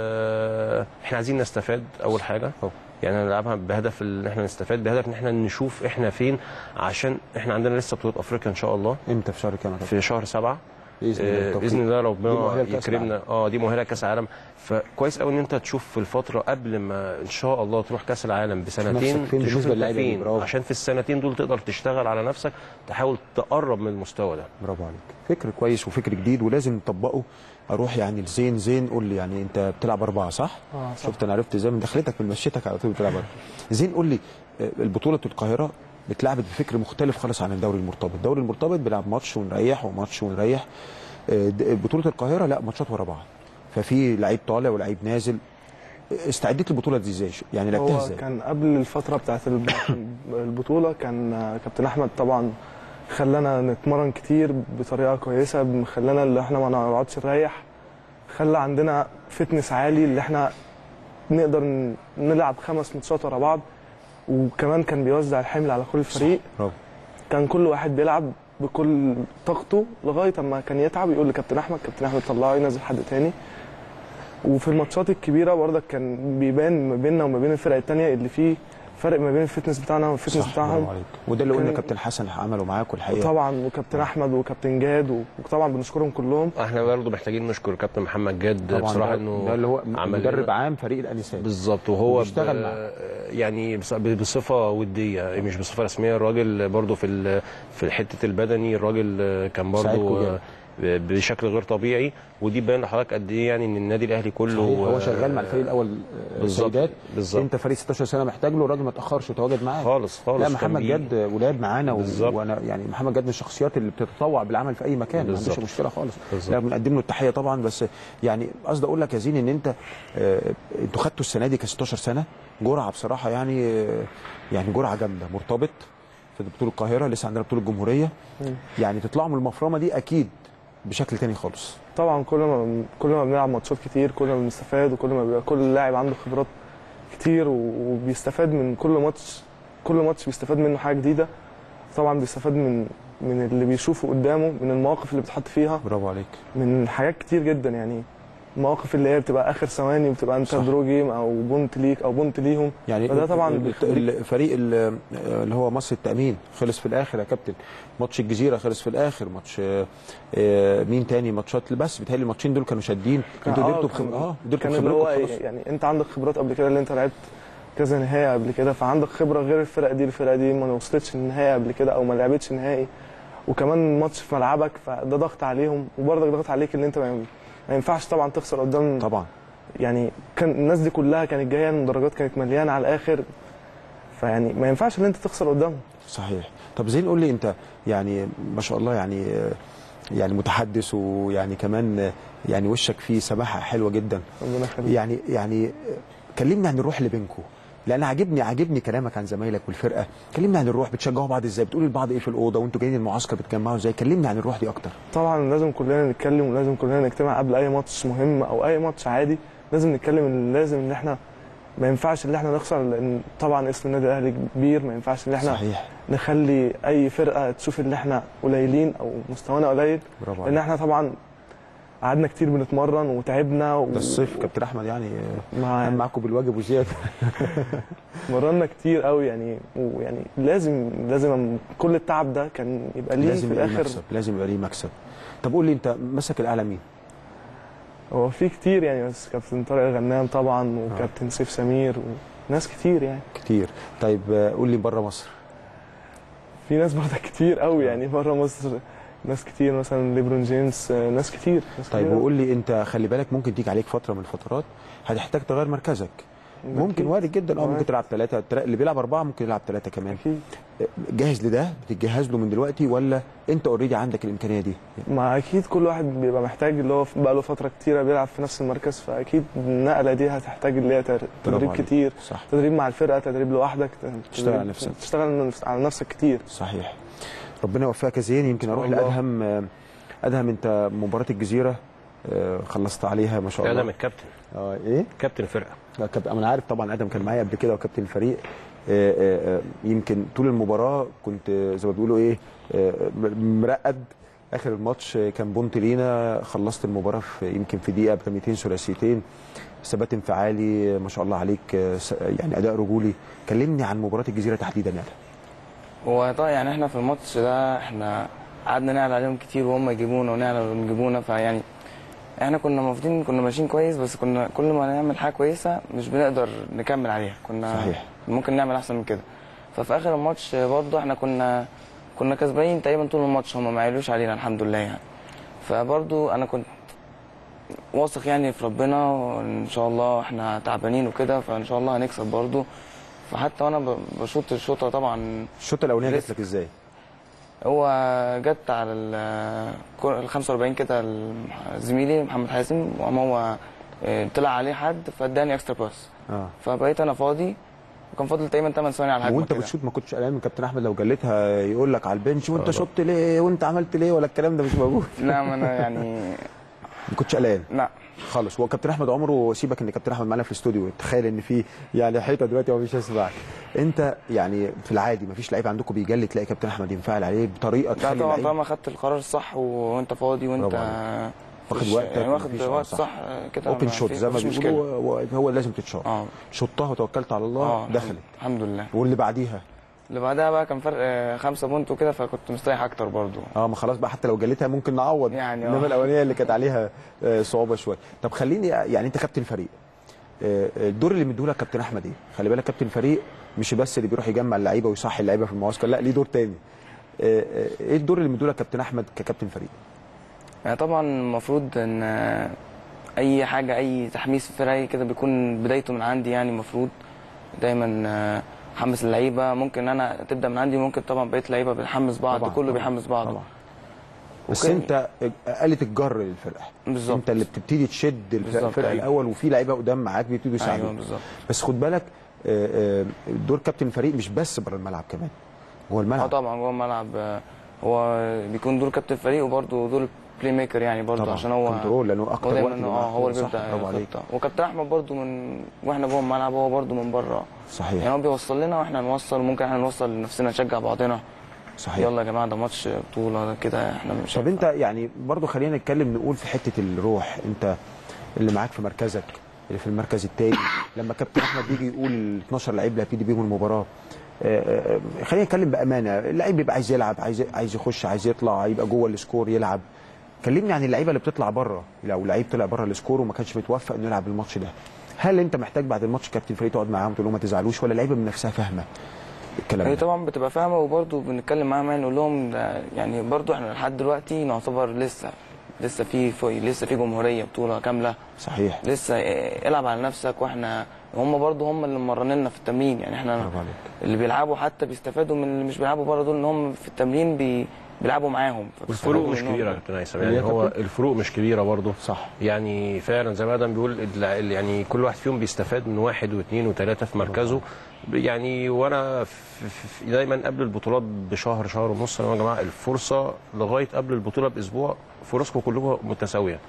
Speaker 6: اه، احنا عايزين نستفاد اول حاجة
Speaker 1: أوه.
Speaker 6: يعني هنلعبها بهدف ان احنا نستفاد بهدف ان احنا نشوف احنا فين عشان احنا عندنا لسه بطولة افريقيا ان شاء الله
Speaker 1: امتى في شهر كام يا كابتن؟
Speaker 6: في شهر سبعة
Speaker 1: باذن الله
Speaker 6: آه،
Speaker 1: بالتوفيق.
Speaker 6: باذن الله
Speaker 1: دي
Speaker 6: ربنا
Speaker 1: مؤهلة لكأس
Speaker 6: يكرمنا اه دي مؤهله كاس العالم فكويس قوي ان انت تشوف في الفتره قبل ما ان شاء الله تروح كاس العالم بسنتين
Speaker 1: نفسك فين
Speaker 6: تشوف
Speaker 1: بالنسبة
Speaker 6: انت
Speaker 1: للعيبة دي،
Speaker 6: فين
Speaker 1: برافو.
Speaker 6: عشان في السنتين دول تقدر تشتغل على نفسك تحاول تقرب من المستوى ده
Speaker 1: برافو عليك فكر كويس وفكر جديد ولازم نطبقه اروح يعني لزين زين قول لي يعني انت بتلعب اربعه صح؟
Speaker 8: اه صح.
Speaker 1: شفت انا عرفت ازاي من دخلتك من مشيتك على طول بتلعب اربعه زين قول لي آه، البطوله القاهره اتلعبت بفكر مختلف خالص عن الدوري المرتبط الدوري المرتبط بنلعب ماتش ونريح وماتش ونريح آه، د- بطوله القاهره لا ماتشات ورا بعض ففي لعيب طالع ولعيب نازل آه، استعديت البطوله دي ازاي يعني لعبتها
Speaker 9: هو
Speaker 1: ازاي
Speaker 9: كان قبل الفترة بتاعت الب- البطولة كان كابتن أحمد طبعا خلانا نتمرن كتير بطريقة كويسة خلانا اللي احنا ما نقعدش نريح خلى عندنا فتنس عالي اللي احنا نقدر ن- نلعب خمس ماتشات ورا بعض وكمان كان بيوزع الحمل على كل فريق
Speaker 1: برافو
Speaker 9: كان كل واحد بيلعب بكل طاقته لغايه اما كان يتعب يقول لكابتن احمد كابتن احمد طلعه ينزل حد تاني وفي الماتشات الكبيره برضك كان بيبان ما بيننا وما بين الفرق التانيه اللي فيه فرق ما بين الفتنس بتاعنا والفتنس
Speaker 1: صح
Speaker 9: بتاعهم
Speaker 1: برافو عليك وده اللي قلنا
Speaker 9: كان-
Speaker 1: كابتن حسن عمله معاكم الحقيقه
Speaker 9: طبعا وكابتن احمد وكابتن جاد وطبعا بنشكرهم كلهم
Speaker 6: احنا برضه محتاجين نشكر كابتن محمد جاد
Speaker 1: طبعا
Speaker 6: بصراحه
Speaker 1: ده,
Speaker 6: انه
Speaker 1: ده اللي هو
Speaker 6: عمل
Speaker 1: مدرب
Speaker 6: لنا-
Speaker 1: عام فريق الانسات
Speaker 6: بالظبط وهو
Speaker 1: وبيشتغل
Speaker 6: ب-
Speaker 1: معاه.
Speaker 6: يعني بص- بصفه وديه مش بصفه رسميه الراجل برضه في ال- في حته البدني الراجل كان
Speaker 1: ساعدكوا
Speaker 6: برضه
Speaker 1: جامد.
Speaker 6: بشكل غير طبيعي ودي باين لحضرتك قد ايه يعني ان النادي الاهلي كله
Speaker 1: صحيح هو شغال مع الفريق الاول آه،
Speaker 6: بالظبط
Speaker 1: سيدات
Speaker 6: بالظبط
Speaker 1: انت فريق 16 سنه محتاج له الراجل ما تاخرش وتواجد معاك
Speaker 6: خالص خالص
Speaker 1: لا
Speaker 6: كان
Speaker 1: محمد
Speaker 6: بيجي.
Speaker 1: جد ولاد معانا و-
Speaker 6: بالظبط.
Speaker 1: وانا يعني محمد جد من الشخصيات اللي بتتطوع بالعمل في اي مكان ما عندوش
Speaker 6: بالظبط.
Speaker 1: مشكله خالص
Speaker 6: بالظبط.
Speaker 1: لا بنقدم له التحيه طبعا بس يعني قصدي اقول لك يا زين ان انت آه، انتوا خدتوا السنه دي ك 16 سنه جرعه بصراحه يعني آه، يعني جرعه جامده مرتبط في بطوله القاهره لسه عندنا بطوله الجمهوريه
Speaker 9: مم.
Speaker 1: يعني تطلعوا من المفرمه دي اكيد بشكل تاني خالص
Speaker 9: طبعا كل ما كل ما بنلعب ماتشات كتير كل ما بنستفاد وكل ما بيبقى كل لاعب عنده خبرات كتير و- وبيستفاد من كل ماتش كل ماتش بيستفاد منه حاجه جديده طبعا بيستفاد من من اللي بيشوفه قدامه من المواقف اللي بتحط فيها
Speaker 1: برافو عليك
Speaker 9: من حاجات كتير جدا يعني المواقف اللي هي بتبقى اخر ثواني وبتبقى انت
Speaker 1: صح.
Speaker 9: درو جيم او بونت ليك او بونت ليهم
Speaker 1: يعني
Speaker 9: فده طبعاً
Speaker 1: ال-
Speaker 9: بيخليك-
Speaker 1: الفريق ال- اللي هو مصر التأمين خلص في الآخر يا كابتن ماتش الجزيرة خلص في الآخر ماتش آه، آه، مين تاني ماتشات بس بيتهيألي الماتشين دول كانوا شادين انتوا
Speaker 9: آه،
Speaker 1: قدرتوا
Speaker 9: كان-
Speaker 1: بخب... اه قدرتوا
Speaker 9: كان اللي هو
Speaker 1: بخبرتكم تخلصوا.
Speaker 9: يعني انت عندك خبرات قبل كده اللي انت لعبت كذا نهائي قبل كده فعندك خبره غير الفرق دي الفرق دي ما وصلتش النهائي قبل كده او ما لعبتش نهائي وكمان ماتش في ملعبك فده ضغط عليهم وبرضك ضغط عليك ان انت ما ما ينفعش طبعا تخسر قدام
Speaker 1: طبعا
Speaker 9: يعني كان الناس دي كلها كانت جايه المدرجات كانت مليانه على الاخر فيعني ما ينفعش ان انت تخسر قدامهم
Speaker 1: صحيح طب زين قول لي انت يعني ما شاء الله يعني يعني متحدث ويعني كمان يعني وشك فيه سماحه حلوه جدا
Speaker 9: ربنا يخليك
Speaker 1: يعني يعني كلمني عن الروح اللي بينكم لان عاجبني عاجبني كلامك عن زمايلك والفرقه كلمني عن الروح بتشجعوا بعض ازاي بتقولوا لبعض ايه في الاوضه وانتوا جايين المعسكر بتجمعوا ازاي كلمني عن الروح دي اكتر
Speaker 9: طبعا لازم كلنا نتكلم ولازم كلنا نجتمع قبل اي ماتش مهم او اي ماتش عادي لازم نتكلم ان لازم ان احنا ما ينفعش ان احنا نخسر لان طبعا اسم النادي الاهلي كبير ما ينفعش ان احنا
Speaker 1: صحيح
Speaker 9: نخلي اي فرقه تشوف ان احنا قليلين او مستوانا قليل
Speaker 1: برافو
Speaker 9: لان
Speaker 1: عليك
Speaker 9: احنا طبعا قعدنا كتير بنتمرن وتعبنا و...
Speaker 1: ده الصيف كابتن احمد يعني
Speaker 9: مع
Speaker 1: قام معاكم بالواجب وزياده
Speaker 9: اتمرنا كتير قوي يعني ويعني لازم لازم كل التعب ده كان يبقى ليه
Speaker 1: لازم
Speaker 9: في
Speaker 1: يبقى ليه
Speaker 9: الاخر
Speaker 1: مكسب لازم يبقى ليه مكسب طب قول لي انت مسك الاعلى مين
Speaker 9: هو في كتير يعني بس كابتن طارق غنام طبعا وكابتن سيف سمير وناس كتير يعني
Speaker 1: كتير طيب آه، قول لي بره مصر
Speaker 9: في ناس برضه كتير قوي يعني بره مصر ناس كتير مثلا ليبرون جيمس آه، ناس كتير ناس
Speaker 1: طيب
Speaker 9: كتير
Speaker 1: وقول لي انت خلي بالك ممكن تيجي عليك فتره من الفترات هتحتاج تغير مركزك ممكن
Speaker 9: أكيد.
Speaker 1: وارد جدا اه
Speaker 9: وارد.
Speaker 1: ممكن تلعب ثلاثه اللي بيلعب اربعه ممكن يلعب ثلاثه كمان
Speaker 9: اكيد
Speaker 1: جاهز لده بتتجهز له من دلوقتي ولا انت اوريدي عندك الامكانيه دي
Speaker 9: ما اكيد كل واحد بيبقى محتاج اللي هو بقى له فتره كتيره بيلعب في نفس المركز فاكيد النقله دي هتحتاج اللي هي تر- تدريب
Speaker 1: عليك.
Speaker 9: كتير
Speaker 1: صح
Speaker 9: تدريب مع الفرقه تدريب لوحدك
Speaker 1: تشتغل على
Speaker 9: تدريب-
Speaker 1: نفسك.
Speaker 9: تشتغل على نفسك كتير
Speaker 1: صحيح ربنا يوفقك يا زين يمكن اروح
Speaker 9: الله.
Speaker 1: لادهم آه، ادهم انت مباراه الجزيره آه، خلصت عليها ما شاء الله
Speaker 6: ادم الكابتن
Speaker 1: اه ايه
Speaker 6: كابتن الفرقه
Speaker 1: لا، كابتن انا عارف طبعا ادم كان معايا قبل كده وكابتن الفريق آه، آه، آه، يمكن طول المباراه كنت آه، زي ما بيقولوا ايه آه، م- مرقد اخر الماتش آه، كان بونت لينا خلصت المباراه في يمكن في دقيقه برميتين ثلاثيتين ثبات انفعالي آه، ما شاء الله عليك آه، س- يعني اداء رجولي كلمني عن مباراه الجزيره تحديدا يا ادم
Speaker 8: هو طبعا يعني احنا في الماتش ده احنا قعدنا نعلى عليهم كتير وهم يجيبونا ونعلى ونجيبونا فيعني احنا كنا المفروض كنا ماشيين كويس بس كنا كل ما نعمل حاجه كويسه مش بنقدر نكمل عليها كنا
Speaker 1: صحيح.
Speaker 8: ممكن نعمل احسن من كده ففي اخر الماتش برضه احنا كنا كنا كسبانين تقريبا طول الماتش هم ما عيلوش علينا الحمد لله يعني فبرضه انا كنت واثق يعني في ربنا وان شاء الله احنا تعبانين وكده فان شاء الله هنكسب برضه فحتى وانا ب- بشوط الشوطه طبعا
Speaker 1: الشوط الاولاني جات
Speaker 8: لسه.
Speaker 1: لك ازاي
Speaker 8: هو جت على ال ال 45 كده زميلي محمد حازم وقام هو آه، طلع عليه حد فاداني اكسترا باس
Speaker 1: اه
Speaker 8: فبقيت انا فاضي وكان فاضل تقريبا 8 ثواني على الهجمه
Speaker 1: وانت
Speaker 8: كده.
Speaker 1: بتشوط ما كنتش قلقان من كابتن احمد لو جلتها يقول لك على البنش وانت
Speaker 6: آه.
Speaker 1: شطت ليه وانت عملت ليه ولا الكلام ده مش موجود
Speaker 8: لا ما انا يعني
Speaker 1: ما كنتش قلقان
Speaker 8: لا
Speaker 1: خالص هو كابتن احمد عمره سيبك ان كابتن احمد معانا في الاستوديو تخيل ان في يعني حيطه دلوقتي هو مش هيسمعك انت يعني في العادي ما فيش لعيب عندكم بيجلي تلاقي كابتن احمد ينفعل عليه بطريقه
Speaker 8: لا
Speaker 1: تخلي
Speaker 8: طبعا
Speaker 1: اللعيب
Speaker 8: طالما خدت القرار الصح وانت فاضي وانت
Speaker 1: برافو واخد
Speaker 8: مفيش-
Speaker 1: وقتك
Speaker 8: يعني واخد
Speaker 1: مفيش- آه،
Speaker 8: وقت
Speaker 1: صح.
Speaker 8: صح كده
Speaker 1: اوبن
Speaker 8: ما
Speaker 1: شوت
Speaker 8: في-
Speaker 1: زي ما
Speaker 8: مفيش مشكله
Speaker 1: بيقولوا هو- هو لازم تتشاط
Speaker 8: اه
Speaker 1: شطها وتوكلت على الله
Speaker 8: اه
Speaker 1: دخلت
Speaker 8: الحمد لله
Speaker 1: واللي بعديها
Speaker 8: اللي بعدها بقى كان فرق آه، خمسة بونت وكده فكنت مستريح اكتر برضو
Speaker 1: اه ما خلاص بقى حتى لو جلتها ممكن نعوض
Speaker 8: يعني
Speaker 1: انما
Speaker 8: اه.
Speaker 1: الاولانيه اللي كانت عليها آه، صعوبه شويه طب خليني يعني انت كابتن الفريق آه، آه، الدور اللي مديهولك كابتن احمد ايه خلي بالك كابتن الفريق مش بس اللي بيروح يجمع اللعيبه ويصحي اللعيبه في المعسكر لا ليه دور تاني آه، آه، ايه الدور اللي مديهولك كابتن احمد ككابتن فريق
Speaker 8: يعني طبعا المفروض ان آه، اي حاجه اي تحميس في الفرقه كده بيكون بدايته من عندي يعني المفروض دايما آه، حمس اللعيبه ممكن انا تبدا من عندي ممكن طبعا بقيه اللعيبه بنحمس بعض
Speaker 1: طبعاً،
Speaker 8: كله
Speaker 1: طبعاً،
Speaker 8: بيحمس بعضه
Speaker 1: طبعا بس
Speaker 8: وكان-
Speaker 1: انت آلة الجر للفرقه
Speaker 8: بالظبط
Speaker 1: انت اللي بتبتدي تشد الفرقه,
Speaker 8: بالظبط،
Speaker 1: الفرقة
Speaker 8: أيوة.
Speaker 1: الاول وفي لعيبه قدام معاك بيبتدوا يساعدوك
Speaker 8: ايوه بالظبط
Speaker 1: بس خد بالك آه، آه، دور كابتن الفريق مش بس بره الملعب كمان جوه
Speaker 8: اه
Speaker 1: الملعب
Speaker 8: طبعا جوه الملعب آه، هو بيكون دور كابتن الفريق وبرده دور البلاي ميكر يعني برده
Speaker 1: طبعا
Speaker 8: عشان هو
Speaker 1: كنترول لانه
Speaker 8: هو
Speaker 1: اكتر
Speaker 8: دايما
Speaker 1: وقت
Speaker 8: إنه
Speaker 1: بيبقى
Speaker 8: اه هو اللي
Speaker 1: صح،
Speaker 8: بيبدا
Speaker 1: برافو عليك
Speaker 8: الخطه وكابتن احمد برده من واحنا جوه الملعب هو برده من بره
Speaker 1: صحيح
Speaker 8: يعني هو بيوصل لنا واحنا نوصل ممكن احنا نوصل لنفسنا نشجع بعضنا
Speaker 1: صحيح
Speaker 8: يلا يا جماعه ده ماتش بطوله ده كده احنا مش
Speaker 1: طب
Speaker 8: هينفع.
Speaker 1: انت يعني برضو خلينا نتكلم نقول في حته الروح انت اللي معاك في مركزك اللي في المركز الثاني لما كابتن احمد بيجي يقول ال 12 لعيب اللي هيبتدي بيهم المباراه آه، آه، خلينا نتكلم بامانه اللعيب بيبقى عايز يلعب عايز عايز يخش عايز يطلع يبقى جوه السكور يلعب كلمني عن اللعيبه اللي بتطلع بره لو لعيب طلع بره السكور وما كانش متوفق انه يلعب الماتش ده هل انت محتاج بعد الماتش كابتن فريق تقعد معاهم تقول لهم ما تزعلوش ولا اللعيبه من نفسها فاهمه الكلام
Speaker 10: هي
Speaker 1: ده
Speaker 10: طبعا بتبقى فاهمه وبرضه بنتكلم معاهم يعني نقول لهم ده يعني برضه احنا لحد دلوقتي نعتبر لسه لسه في في لسه في جمهوريه بطوله كامله
Speaker 1: صحيح
Speaker 10: لسه إيه، العب على نفسك واحنا هم برضه هم اللي مرننا في التمرين يعني احنا
Speaker 1: برافو عليك
Speaker 10: اللي بيلعبوا حتى بيستفادوا من اللي مش بيلعبوا بره دول ان هم في التمرين بي بيلعبوا معاهم
Speaker 6: والفروق
Speaker 10: فبيستفادوا
Speaker 6: مش
Speaker 10: منهم.
Speaker 6: كبيره يا كابتن هيثم
Speaker 1: اللي
Speaker 6: يعني
Speaker 1: هي
Speaker 6: هو
Speaker 1: كابتن؟
Speaker 6: الفروق مش كبيره برضه
Speaker 1: صح
Speaker 6: يعني فعلا زي ما ادم بيقول ال- ال- يعني كل واحد فيهم بيستفاد من واحد واثنين وثلاثه في مركزه يعني وانا في- في- دايما قبل البطولات بشهر شهر ونص يا جماعه الفرصه لغايه قبل البطوله باسبوع فرصكم كلكم متساويه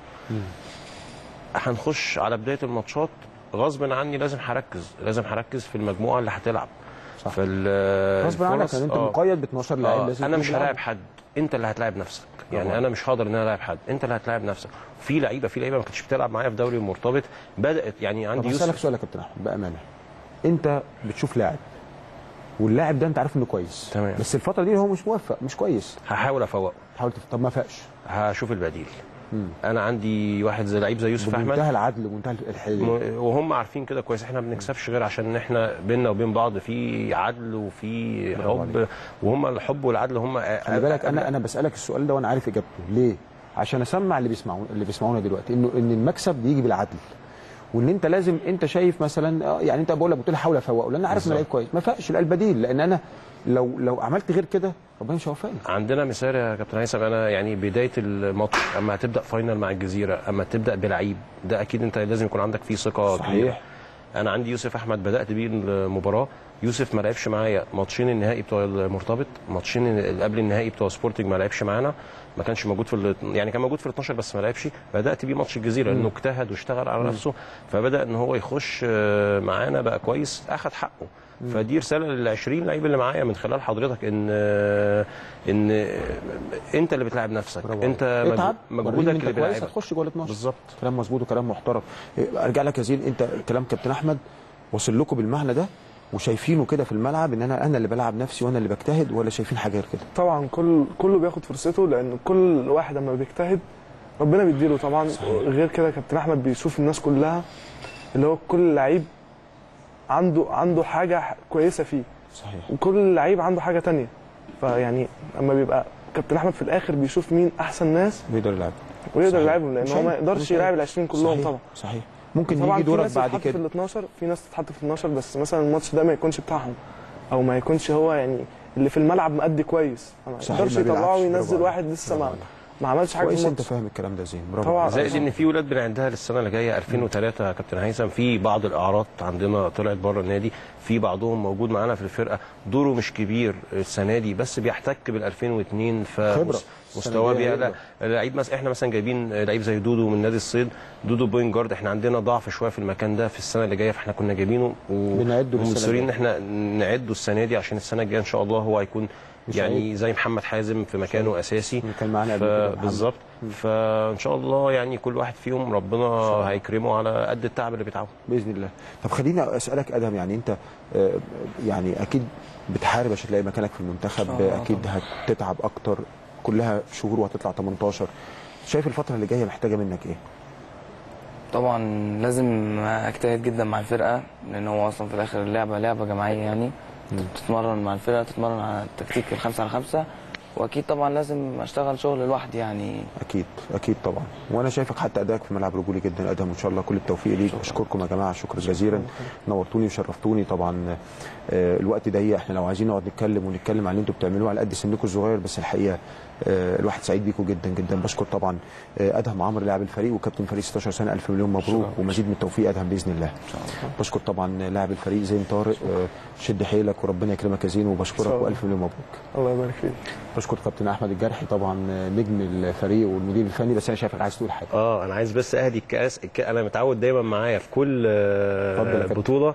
Speaker 6: هنخش على بدايه الماتشات غصب عني لازم هركز لازم هركز في المجموعه اللي هتلعب
Speaker 1: صح.
Speaker 6: فال
Speaker 1: غصب عنك
Speaker 6: الفرص-
Speaker 1: يعني انت
Speaker 6: آه.
Speaker 1: مقيد ب 12 لاعب
Speaker 6: آه
Speaker 1: لازم
Speaker 6: انا
Speaker 1: يكونوا
Speaker 6: مش
Speaker 1: بيلعبوا.
Speaker 6: هلاعب حد انت اللي هتلاعب نفسك يعني
Speaker 1: طبعا.
Speaker 6: انا مش هقدر ان انا الاعب حد انت اللي هتلاعب نفسك في لعيبه في لعيبه ما كانتش بتلعب معايا في دوري مرتبط بدات يعني
Speaker 1: طب
Speaker 6: عندي
Speaker 1: هسألك
Speaker 6: يوسف
Speaker 1: سؤال يا كابتن احمد بامانه انت بتشوف لاعب واللاعب ده انت عارف انه كويس
Speaker 6: تمام.
Speaker 1: بس الفتره دي هو مش موفق مش كويس
Speaker 6: هحاول افوقه
Speaker 1: تحاول تف... طب ما فاقش
Speaker 6: هشوف البديل
Speaker 1: مم.
Speaker 6: انا عندي واحد زي لعيب زي يوسف احمد
Speaker 1: بمنتهى العدل ومنتهى الحلم
Speaker 6: م- وهم عارفين كده كويس احنا ما بنكسبش غير عشان احنا بيننا وبين بعض في عدل وفي
Speaker 1: برافو
Speaker 6: حب وهم الحب والعدل هم
Speaker 1: خلي بالك انا انا بسالك السؤال ده وانا عارف اجابته ليه عشان اسمع اللي بيسمعون اللي بيسمعونا دلوقتي انه ان المكسب بيجي بالعدل وان انت لازم انت شايف مثلا آه، يعني انت بقول لك بتقول حاول افوقه لان انا عارف انه لعيب كويس ما فاقش لا البديل لان انا لو لو عملت غير كده ربنا مش هيوفقني
Speaker 6: عندنا مثال يا كابتن هيثم انا يعني بدايه الماتش اما هتبدا فاينل مع الجزيره اما تبدا بلعيب ده اكيد انت لازم يكون عندك فيه ثقه
Speaker 1: صحيح.
Speaker 6: كبيره انا عندي يوسف احمد بدات بيه المباراه يوسف ما لعبش معايا ماتشين النهائي بتوع المرتبط ماتشين اللي قبل النهائي بتوع سبورتنج ما لعبش معانا ما كانش موجود في ال- يعني كان موجود في ال 12 بس ما لعبش بدات بيه ماتش الجزيره لانه اجتهد واشتغل على نفسه فبدا ان هو يخش آه، معانا بقى كويس اخذ حقه فدي رساله لل 20 لعيب اللي معايا من خلال حضرتك ان آه، ان آه، انت اللي بتلاعب نفسك
Speaker 1: برافو
Speaker 6: انت
Speaker 1: عليك. اتعب
Speaker 6: مج-
Speaker 1: وريني
Speaker 6: مجهودك
Speaker 1: انت
Speaker 6: اللي
Speaker 1: كويس
Speaker 6: بيلعبك
Speaker 1: هتخش جوه ال 12
Speaker 6: بالظبط
Speaker 1: كلام مظبوط وكلام محترم إيه، ارجع لك يا زين انت كلام كابتن احمد واصل لكم بالمعنى ده وشايفينه كده في الملعب ان انا انا اللي بلعب نفسي وانا اللي بجتهد ولا شايفين حاجه غير كده
Speaker 9: طبعا كل كله بياخد فرصته لان كل واحد لما بيجتهد ربنا بيديله طبعا غير كده كابتن احمد بيشوف الناس كلها اللي هو كل لعيب عنده عنده حاجه كويسه فيه
Speaker 1: صحيح
Speaker 9: وكل لعيب عنده حاجه تانية فيعني اما بيبقى كابتن احمد في الاخر بيشوف مين احسن ناس
Speaker 1: بيقدر يلعب
Speaker 9: ويقدر
Speaker 1: صحيح.
Speaker 9: يلعبهم لان
Speaker 1: مش
Speaker 9: هو ما
Speaker 1: عيب.
Speaker 9: يقدرش
Speaker 1: مش
Speaker 9: يلعب
Speaker 1: عيب.
Speaker 9: ال 20 كلهم
Speaker 1: صحيح.
Speaker 9: طبعا
Speaker 1: صحيح ممكن
Speaker 9: طبعا
Speaker 1: يجي
Speaker 9: في
Speaker 1: دورك
Speaker 9: ناس
Speaker 1: بعد
Speaker 9: تتحط في ال
Speaker 1: كده
Speaker 9: 12 في ناس تتحط في ال 12 بس مثلا الماتش ده ما يكونش بتاعهم او ما يكونش هو يعني اللي في الملعب مأدي كويس ما
Speaker 1: صحيح،
Speaker 9: يقدرش
Speaker 1: ما
Speaker 9: يطلعه
Speaker 1: بيلعبش.
Speaker 9: وينزل
Speaker 1: برافو
Speaker 9: واحد
Speaker 1: عليك.
Speaker 9: لسه
Speaker 1: برافو
Speaker 9: ما
Speaker 1: عليك.
Speaker 9: ما عملش حاجه في
Speaker 1: كويس انت
Speaker 9: الماتش
Speaker 1: فاهم الكلام ده زين برافو
Speaker 9: طبعا.
Speaker 1: عليك.
Speaker 6: زائد ان في ولاد بنعدها للسنه اللي جايه 2003 يا كابتن هيثم في بعض الاعراض عندنا طلعت بره النادي في بعضهم موجود معانا في الفرقه دوره مش كبير السنه دي بس بيحتك بال 2002
Speaker 1: خبرة.
Speaker 6: فمستواه
Speaker 1: السنة الجاية
Speaker 6: بيعلى لعيب مثلا احنا مثلا جايبين لعيب زي دودو من نادي الصيد دودو بوينت جارد احنا عندنا ضعف شويه في المكان ده في السنه اللي جايه فاحنا كنا جايبينه و-
Speaker 1: بنعده للسنة
Speaker 6: ومصرين ان
Speaker 1: الجاية.
Speaker 6: احنا نعده السنه دي عشان السنه الجايه ان شاء الله هو هيكون
Speaker 1: مش
Speaker 6: يعني
Speaker 1: عيب.
Speaker 6: زي محمد حازم في مكانه اساسي
Speaker 1: كان معانا قبل كده محمد.
Speaker 6: بالظبط فان شاء الله يعني كل واحد فيهم ربنا هيكرمه على قد التعب اللي بيتعبه
Speaker 1: باذن الله طب خليني اسالك ادهم يعني انت آه، يعني اكيد بتحارب عشان تلاقي مكانك في المنتخب
Speaker 10: آه،
Speaker 1: اكيد هتتعب اكتر كلها شهور وهتطلع 18 شايف الفتره اللي جايه محتاجه منك ايه
Speaker 10: طبعا لازم اجتهد جدا مع الفرقه لان هو اصلا في الاخر اللعبه لعبه جماعيه يعني تتمرن مع الفرقه تتمرن على التكتيك الخمسة على خمسة واكيد طبعا لازم اشتغل شغل لوحدي يعني
Speaker 1: اكيد اكيد طبعا وانا شايفك حتى ادائك في ملعب رجولي جدا ادهم ان شاء الله كل التوفيق ليك اشكركم يا جماعه شكرا جزيلا نورتوني وشرفتوني طبعا آه، الوقت ضيق احنا لو عايزين نقعد نتكلم ونتكلم عن اللي انتوا بتعملوه على قد سنكم الصغير بس الحقيقه آه، الواحد سعيد بيكم جدا جدا بشكر طبعا آه، ادهم عمرو لاعب الفريق وكابتن فريق 16 سنه الف مليون مبروك ومزيد من التوفيق ادهم باذن الله بشكر طبعا لاعب الفريق زين طارق آه، شد حيلك وربنا يكرمك يا زين وبشكرك والف مليون مبروك
Speaker 9: الله يبارك فيك
Speaker 1: بشكر كابتن احمد الجرحي طبعا نجم الفريق والمدير الفني بس انا شايفك عايز تقول حاجه
Speaker 6: اه انا عايز بس اهدي الكاس الك... انا متعود دايما معايا في كل آه،
Speaker 1: اتفضل يا كابتن.
Speaker 6: بطوله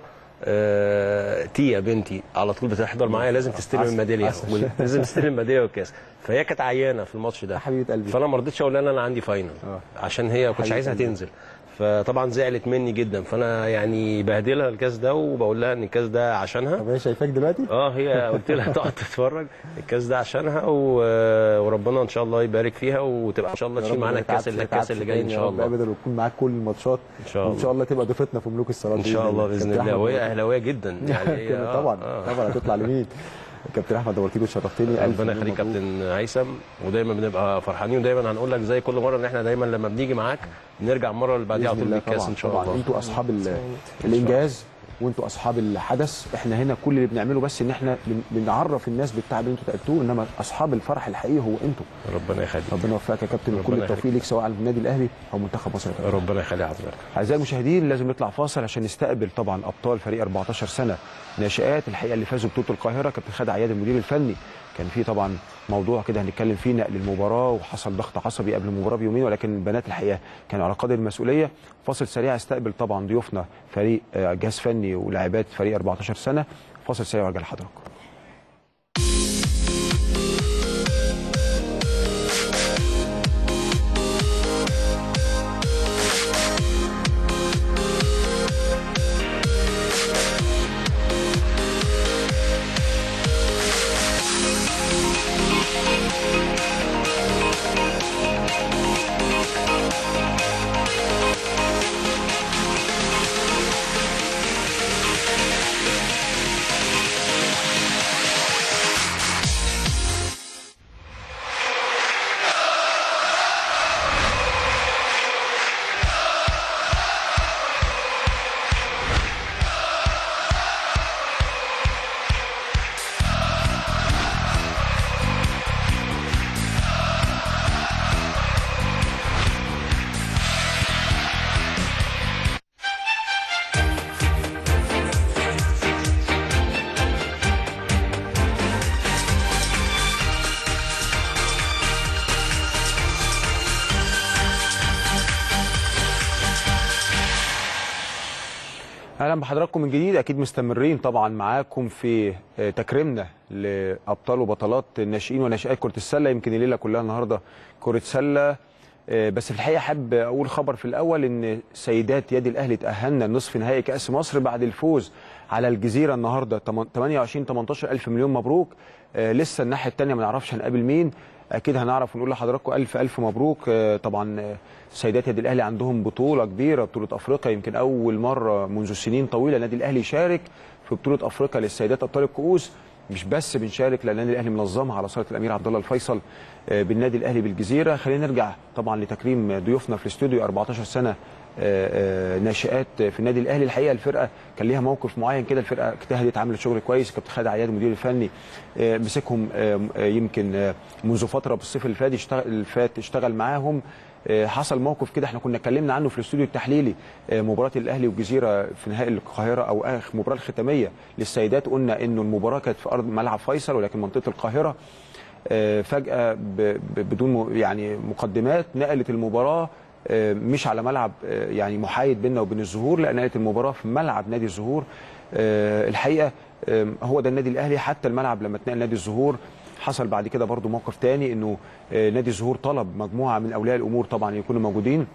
Speaker 6: آه، تيا بنتي على طول بتحضر معايا لازم تستلم
Speaker 1: عسل،
Speaker 6: الميداليه
Speaker 1: عسل.
Speaker 6: وال- لازم تستلم الميداليه والكاس فهي كانت عيانه في الماتش ده
Speaker 1: حبيبه قلبي
Speaker 6: فانا ما رضيتش اقول لها ان انا عندي فاينل
Speaker 1: آه.
Speaker 6: عشان هي ما كنتش
Speaker 1: حبيبة
Speaker 6: عايزها
Speaker 1: قلبي.
Speaker 6: تنزل فطبعا زعلت مني جدا فانا يعني بهدلها الكاس ده وبقول لها ان الكاس ده عشانها
Speaker 1: طب هي شايفاك دلوقتي
Speaker 6: اه هي قلت لها تقعد تتفرج الكاس ده عشانها و... وربنا ان شاء الله يبارك فيها وتبقى ان شاء الله تشيل معانا الكاس اللي الكاس اللي جاي ان شاء الله
Speaker 1: ابدا وتكون معاك كل الماتشات
Speaker 6: ان شاء
Speaker 1: وان
Speaker 6: الله
Speaker 1: شاء الله تبقى ضيفتنا في ملوك الصلاه
Speaker 6: ان شاء الله باذن الله وهي اهلاويه جدا يعني هي-
Speaker 1: كده
Speaker 6: آه،
Speaker 1: طبعا
Speaker 6: آه.
Speaker 1: طبعا هتطلع لمين كابتن احمد نورتيني وشرفتني ألف
Speaker 6: ربنا
Speaker 1: مليون
Speaker 6: يخليك
Speaker 1: مبروك.
Speaker 6: كابتن هيثم ودايما بنبقى فرحانين ودايما هنقول لك زي كل مره ان احنا دايما لما بنيجي معاك بنرجع المره اللي بعديها على
Speaker 1: باذن
Speaker 6: طول
Speaker 1: الله
Speaker 6: بالكاس
Speaker 1: طبعا
Speaker 6: ان شاء
Speaker 1: طبعا
Speaker 6: الله
Speaker 1: انتوا اصحاب ال- الانجاز وانتوا اصحاب الحدث احنا هنا كل اللي بنعمله بس ان احنا بن- بنعرف الناس بالتعب اللي انتوا تعبتوه انما اصحاب الفرح الحقيقي هو انتوا
Speaker 6: ربنا يخليك
Speaker 1: ربنا يوفقك يا كابتن وكل
Speaker 6: ربنا
Speaker 1: التوفيق ليك سواء على النادي الاهلي او منتخب مصر يا كابتن.
Speaker 6: ربنا يخلي حضرتك
Speaker 1: اعزائي المشاهدين لازم نطلع فاصل عشان نستقبل طبعا ابطال فريق 14 سنه ناشئات الحقيقه اللي فازوا ببطوله القاهره كابتن خالد عياد المدير الفني كان في طبعا موضوع كده هنتكلم فيه نقل المباراه وحصل ضغط عصبي قبل المباراه بيومين ولكن البنات الحقيقه كانوا على قدر المسؤوليه فاصل سريع استقبل طبعا ضيوفنا فريق آه، جهاز فني ولاعبات فريق 14 سنه فاصل سريع وارجع لحضراتكم اهلا بحضراتكم من جديد اكيد مستمرين طبعا معاكم في آه، تكريمنا لابطال وبطلات الناشئين وناشئات كره السله يمكن الليله كلها النهارده كره سله آه، بس في الحقيقه حابب اقول خبر في الاول ان سيدات يد الاهلي تاهلنا لنصف نهائي كاس مصر بعد الفوز على الجزيره النهارده 28 18 الف مليون مبروك آه، لسه الناحيه الثانيه ما نعرفش هنقابل مين اكيد هنعرف ونقول لحضراتكم الف الف مبروك آه، طبعا آه، سيدات يد الاهلي عندهم بطوله كبيره بطوله افريقيا يمكن اول مره منذ سنين طويله النادي الاهلي يشارك في بطوله افريقيا للسيدات ابطال الكؤوس مش بس بنشارك لان النادي الاهلي منظمها على صاله الامير عبد الله الفيصل آه، بالنادي الاهلي بالجزيره خلينا نرجع طبعا لتكريم ضيوفنا في الاستوديو 14 سنه آه، آه، ناشئات في النادي الاهلي الحقيقه الفرقه كان ليها موقف معين كده الفرقه اجتهدت عملت شغل كويس كابتن خالد عياد المدير الفني آه، مسكهم آه، آه، يمكن آه، منذ فتره بالصيف اللي فات اشتغل اللي فات اشتغل معاهم آه، حصل موقف كده احنا كنا اتكلمنا عنه في الاستوديو التحليلي آه، مباراه الاهلي والجزيره في نهائي القاهره او اخر المباراه الختاميه للسيدات قلنا انه المباراه كانت في ارض ملعب فيصل ولكن منطقه القاهره آه، فجاه ب- ب- بدون م- يعني مقدمات نقلت المباراه آه، مش على ملعب آه، يعني محايد بيننا وبين الزهور لا نقلت المباراه في ملعب نادي الزهور آه، الحقيقه آه، هو ده النادي الاهلي حتى الملعب لما اتنقل نادي الزهور حصل بعد كده برضو موقف تاني انه آه، نادي الزهور طلب مجموعه من اولياء الامور طبعا يكونوا موجودين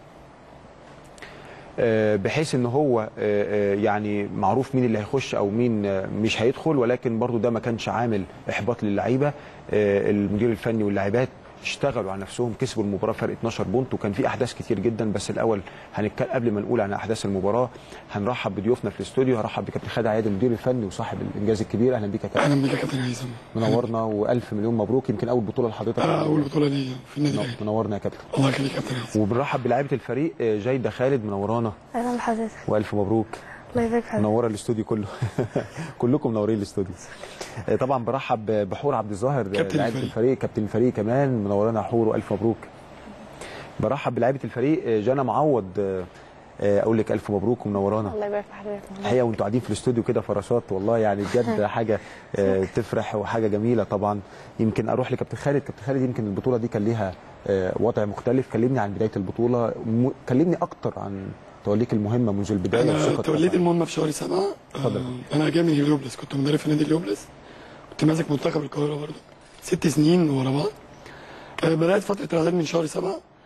Speaker 1: آه، بحيث ان هو آه، آه، يعني معروف مين اللي هيخش او مين آه، مش هيدخل ولكن برضو ده ما كانش عامل احباط للعيبه آه، المدير الفني واللاعبات اشتغلوا على نفسهم كسبوا المباراه فرق 12 بونت وكان في احداث كتير جدا بس الاول هنتكلم قبل ما نقول عن احداث المباراه هنرحب بضيوفنا في الاستوديو هرحب بكابتن خالد عياد المدير الفني وصاحب الانجاز الكبير اهلا بيك يا كابتن
Speaker 11: اهلا بك يا كابتن هيثم
Speaker 1: منورنا والف مليون مبروك يمكن اول بطوله لحضرتك
Speaker 11: آه، اول بطوله لي في النادي الاهلي
Speaker 1: منورنا يا كابتن
Speaker 11: الله يخليك يا كابتن هيثم
Speaker 1: وبنرحب بلاعيبه الفريق آه، جيده خالد منورانا
Speaker 12: اهلا بحضرتك
Speaker 1: والف مبروك
Speaker 12: الله يبارك في حضرتك
Speaker 1: منوره الاستوديو كله كلكم منورين الاستوديو آه، طبعا برحب بحور عبد الظاهر آه،
Speaker 11: كابتن
Speaker 1: لاعيبه
Speaker 11: الفريق.
Speaker 1: الفريق كابتن الفريق كمان منورانا حور والف مبروك برحب بلاعيبه الفريق آه، جانا معوض آه، آه، اقول لك الف مبروك ومنورانا
Speaker 12: الله يبارك في حضرتك
Speaker 1: الحقيقه وانتوا قاعدين في الاستوديو كده فراشات والله يعني بجد حاجه آه، تفرح وحاجه جميله طبعا يمكن اروح لكابتن خالد كابتن خالد يمكن البطوله دي كان ليها آه، وضع مختلف كلمني عن بدايه البطوله م- كلمني اكتر عن توليك المهمه منذ البدايه
Speaker 11: انا
Speaker 1: وثقتك
Speaker 11: توليت
Speaker 1: طبعاً.
Speaker 11: المهمه في شهر سبعة
Speaker 1: اتفضل.
Speaker 11: آه، انا جاي من هليوبلس كنت مدرب في نادي هليوبلس كنت ماسك منتخب القاهره برضه ست سنين ورا بعض آه، بدات فتره الاعداد من شهر سبعة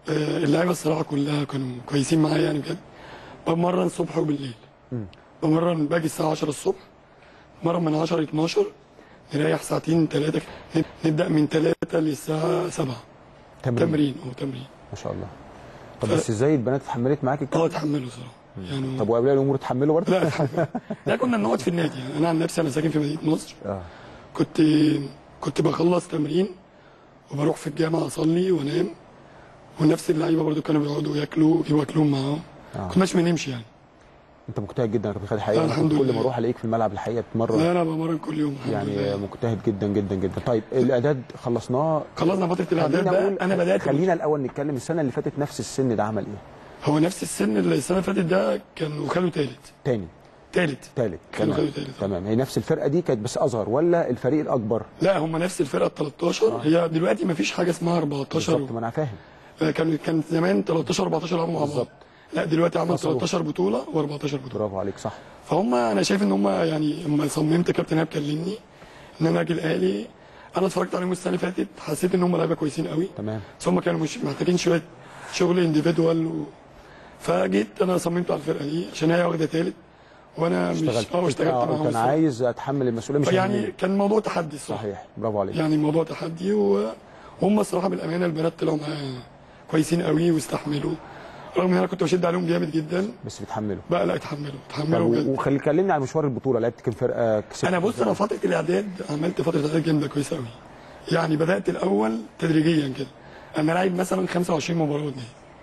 Speaker 11: آه، اللعيبه الصراحه كلها كانوا كويسين معايا يعني بجد بمرن الصبح وبالليل بمرن باجي الساعه 10 الصبح مرن من 10 ل 12 نريح ساعتين ثلاثه نبدا من 3 للساعه 7
Speaker 1: تمرين.
Speaker 11: تمرين اه تمرين
Speaker 1: ما شاء الله طب بس ازاي البنات اتحملت معاك الكلام
Speaker 11: اه اتحملوا صراحه يعني
Speaker 1: طب واولياء الامور اتحملوا برضه
Speaker 11: لا اتحمل لا كنا بنقعد في النادي يعني انا عن نفسي انا ساكن في مدينه نصر
Speaker 1: اه
Speaker 11: كنت كنت بخلص تمرين وبروح في الجامعه اصلي وانام ونفس اللعيبه برضو كانوا بيقعدوا ياكلوا يجيبوا اكلهم معاهم
Speaker 1: آه.
Speaker 11: كناش بنمشي يعني
Speaker 1: انت مجتهد جدا يا كابتن خالد الحقيقه
Speaker 11: آه،
Speaker 1: أنا
Speaker 11: الحمد
Speaker 1: كنت كل
Speaker 11: لله.
Speaker 1: ما اروح الاقيك في الملعب الحقيقه
Speaker 11: لا
Speaker 1: بتمرن
Speaker 11: انا بمرن كل يوم الحمد
Speaker 1: يعني
Speaker 11: لله
Speaker 1: مجتهد جدا جدا جدا طيب الاعداد خلصناه
Speaker 11: خلصنا فتره الاعداد
Speaker 1: خلينا
Speaker 11: بقى
Speaker 1: أقول
Speaker 11: انا بدات
Speaker 1: خلينا الاول نتكلم السنه اللي فاتت نفس السن ده عمل ايه
Speaker 11: هو نفس السن اللي السنه اللي فاتت ده كان وخاله ثالث
Speaker 1: تاني
Speaker 11: ثالث
Speaker 1: ثالث
Speaker 11: كانوا
Speaker 1: تمام
Speaker 11: خدوا تالت.
Speaker 1: تمام هي نفس الفرقه دي كانت بس اصغر ولا الفريق الاكبر
Speaker 11: لا هم نفس الفرقه ال 13 هي دلوقتي ما فيش حاجه اسمها 14
Speaker 1: بالظبط ما انا فاهم
Speaker 11: كان كان زمان 13 14 لعبوا مع بعض
Speaker 1: بالظبط.
Speaker 11: لا دلوقتي عمل
Speaker 1: فصلوا.
Speaker 11: 13 بطوله و14 بطوله
Speaker 1: برافو عليك صح
Speaker 11: فهم انا شايف ان هم يعني لما صممت كابتن ايهاب كلمني ان انا اجي الاهلي انا اتفرجت عليهم السنه اللي فاتت حسيت ان هم لعيبه كويسين قوي
Speaker 1: تمام
Speaker 11: بس هم كانوا مش محتاجين شويه شغل انديفيدوال و... فجيت انا صممت على الفرقه دي عشان هي واخده ثالث وانا مش
Speaker 1: اشتغلت
Speaker 11: اه اشتغلت
Speaker 1: آه،
Speaker 11: معاهم
Speaker 1: كان
Speaker 11: الصراحة.
Speaker 1: عايز اتحمل المسؤوليه مش
Speaker 11: فيعني
Speaker 1: همني.
Speaker 11: كان موضوع تحدي الصراحه
Speaker 1: صحيح برافو عليك
Speaker 11: يعني موضوع تحدي و... وهم الصراحه بالامانه البنات طلعوا معايا كويسين قوي واستحملوا رغم ان انا كنت بشد عليهم جامد جدا
Speaker 1: بس بتحمله
Speaker 11: بقى لا اتحملوا
Speaker 1: طب
Speaker 11: اتحملوا بجد
Speaker 1: وخلي كلمني عن مشوار البطوله لعبت كام فرقه كسبت
Speaker 11: انا بص انا فتره الاعداد عملت فتره اعداد جامده كويسه قوي يعني بدات الاول تدريجيا كده انا لاعب مثلا 25 مباراه قدامي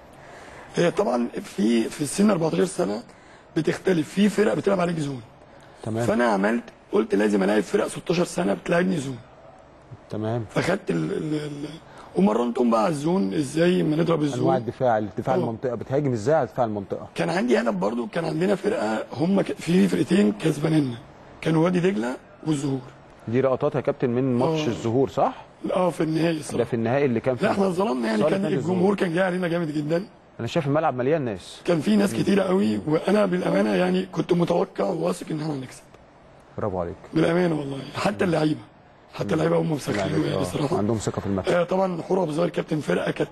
Speaker 11: هي طبعا في في السن 14 سنه بتختلف في فرق بتلعب عليك زون
Speaker 1: تمام
Speaker 11: فانا عملت قلت لازم الاعب فرق 16 سنه بتلعبني زون
Speaker 1: تمام
Speaker 11: فخدت ال ال ال ومرنتهم بقى على الزون ازاي ما نضرب
Speaker 1: انواع
Speaker 11: الزون
Speaker 1: الدفاع دفاع
Speaker 11: آه.
Speaker 1: المنطقه بتهاجم ازاي على دفاع المنطقه
Speaker 11: كان عندي هدف برضو كان عندنا فرقه هم ك- في فرقتين كسبانيننا كانوا وادي دجله والزهور
Speaker 1: دي لقطات يا كابتن من ماتش
Speaker 11: آه.
Speaker 1: الظهور صح
Speaker 11: اه في النهائي
Speaker 1: ده
Speaker 11: الصراحه
Speaker 1: في النهائي اللي كان في
Speaker 11: لا احنا اتظلمنا يعني
Speaker 1: صالح
Speaker 11: كان
Speaker 1: نادي الزهور.
Speaker 11: الجمهور كان جاي علينا جامد جدا
Speaker 1: انا شايف الملعب مليان ناس
Speaker 11: كان في ناس كتيره قوي وانا بالامانه يعني كنت متوقع وواثق ان احنا هنكسب
Speaker 1: برافو عليك
Speaker 11: بالامانه والله حتى اللعيبه حتى اللعيبه هم مسخنين يعني
Speaker 1: آه،
Speaker 11: الصراحه
Speaker 1: عندهم ثقه في المكسب
Speaker 11: آه طبعا حور ابو ظاهر كابتن فرقه كانت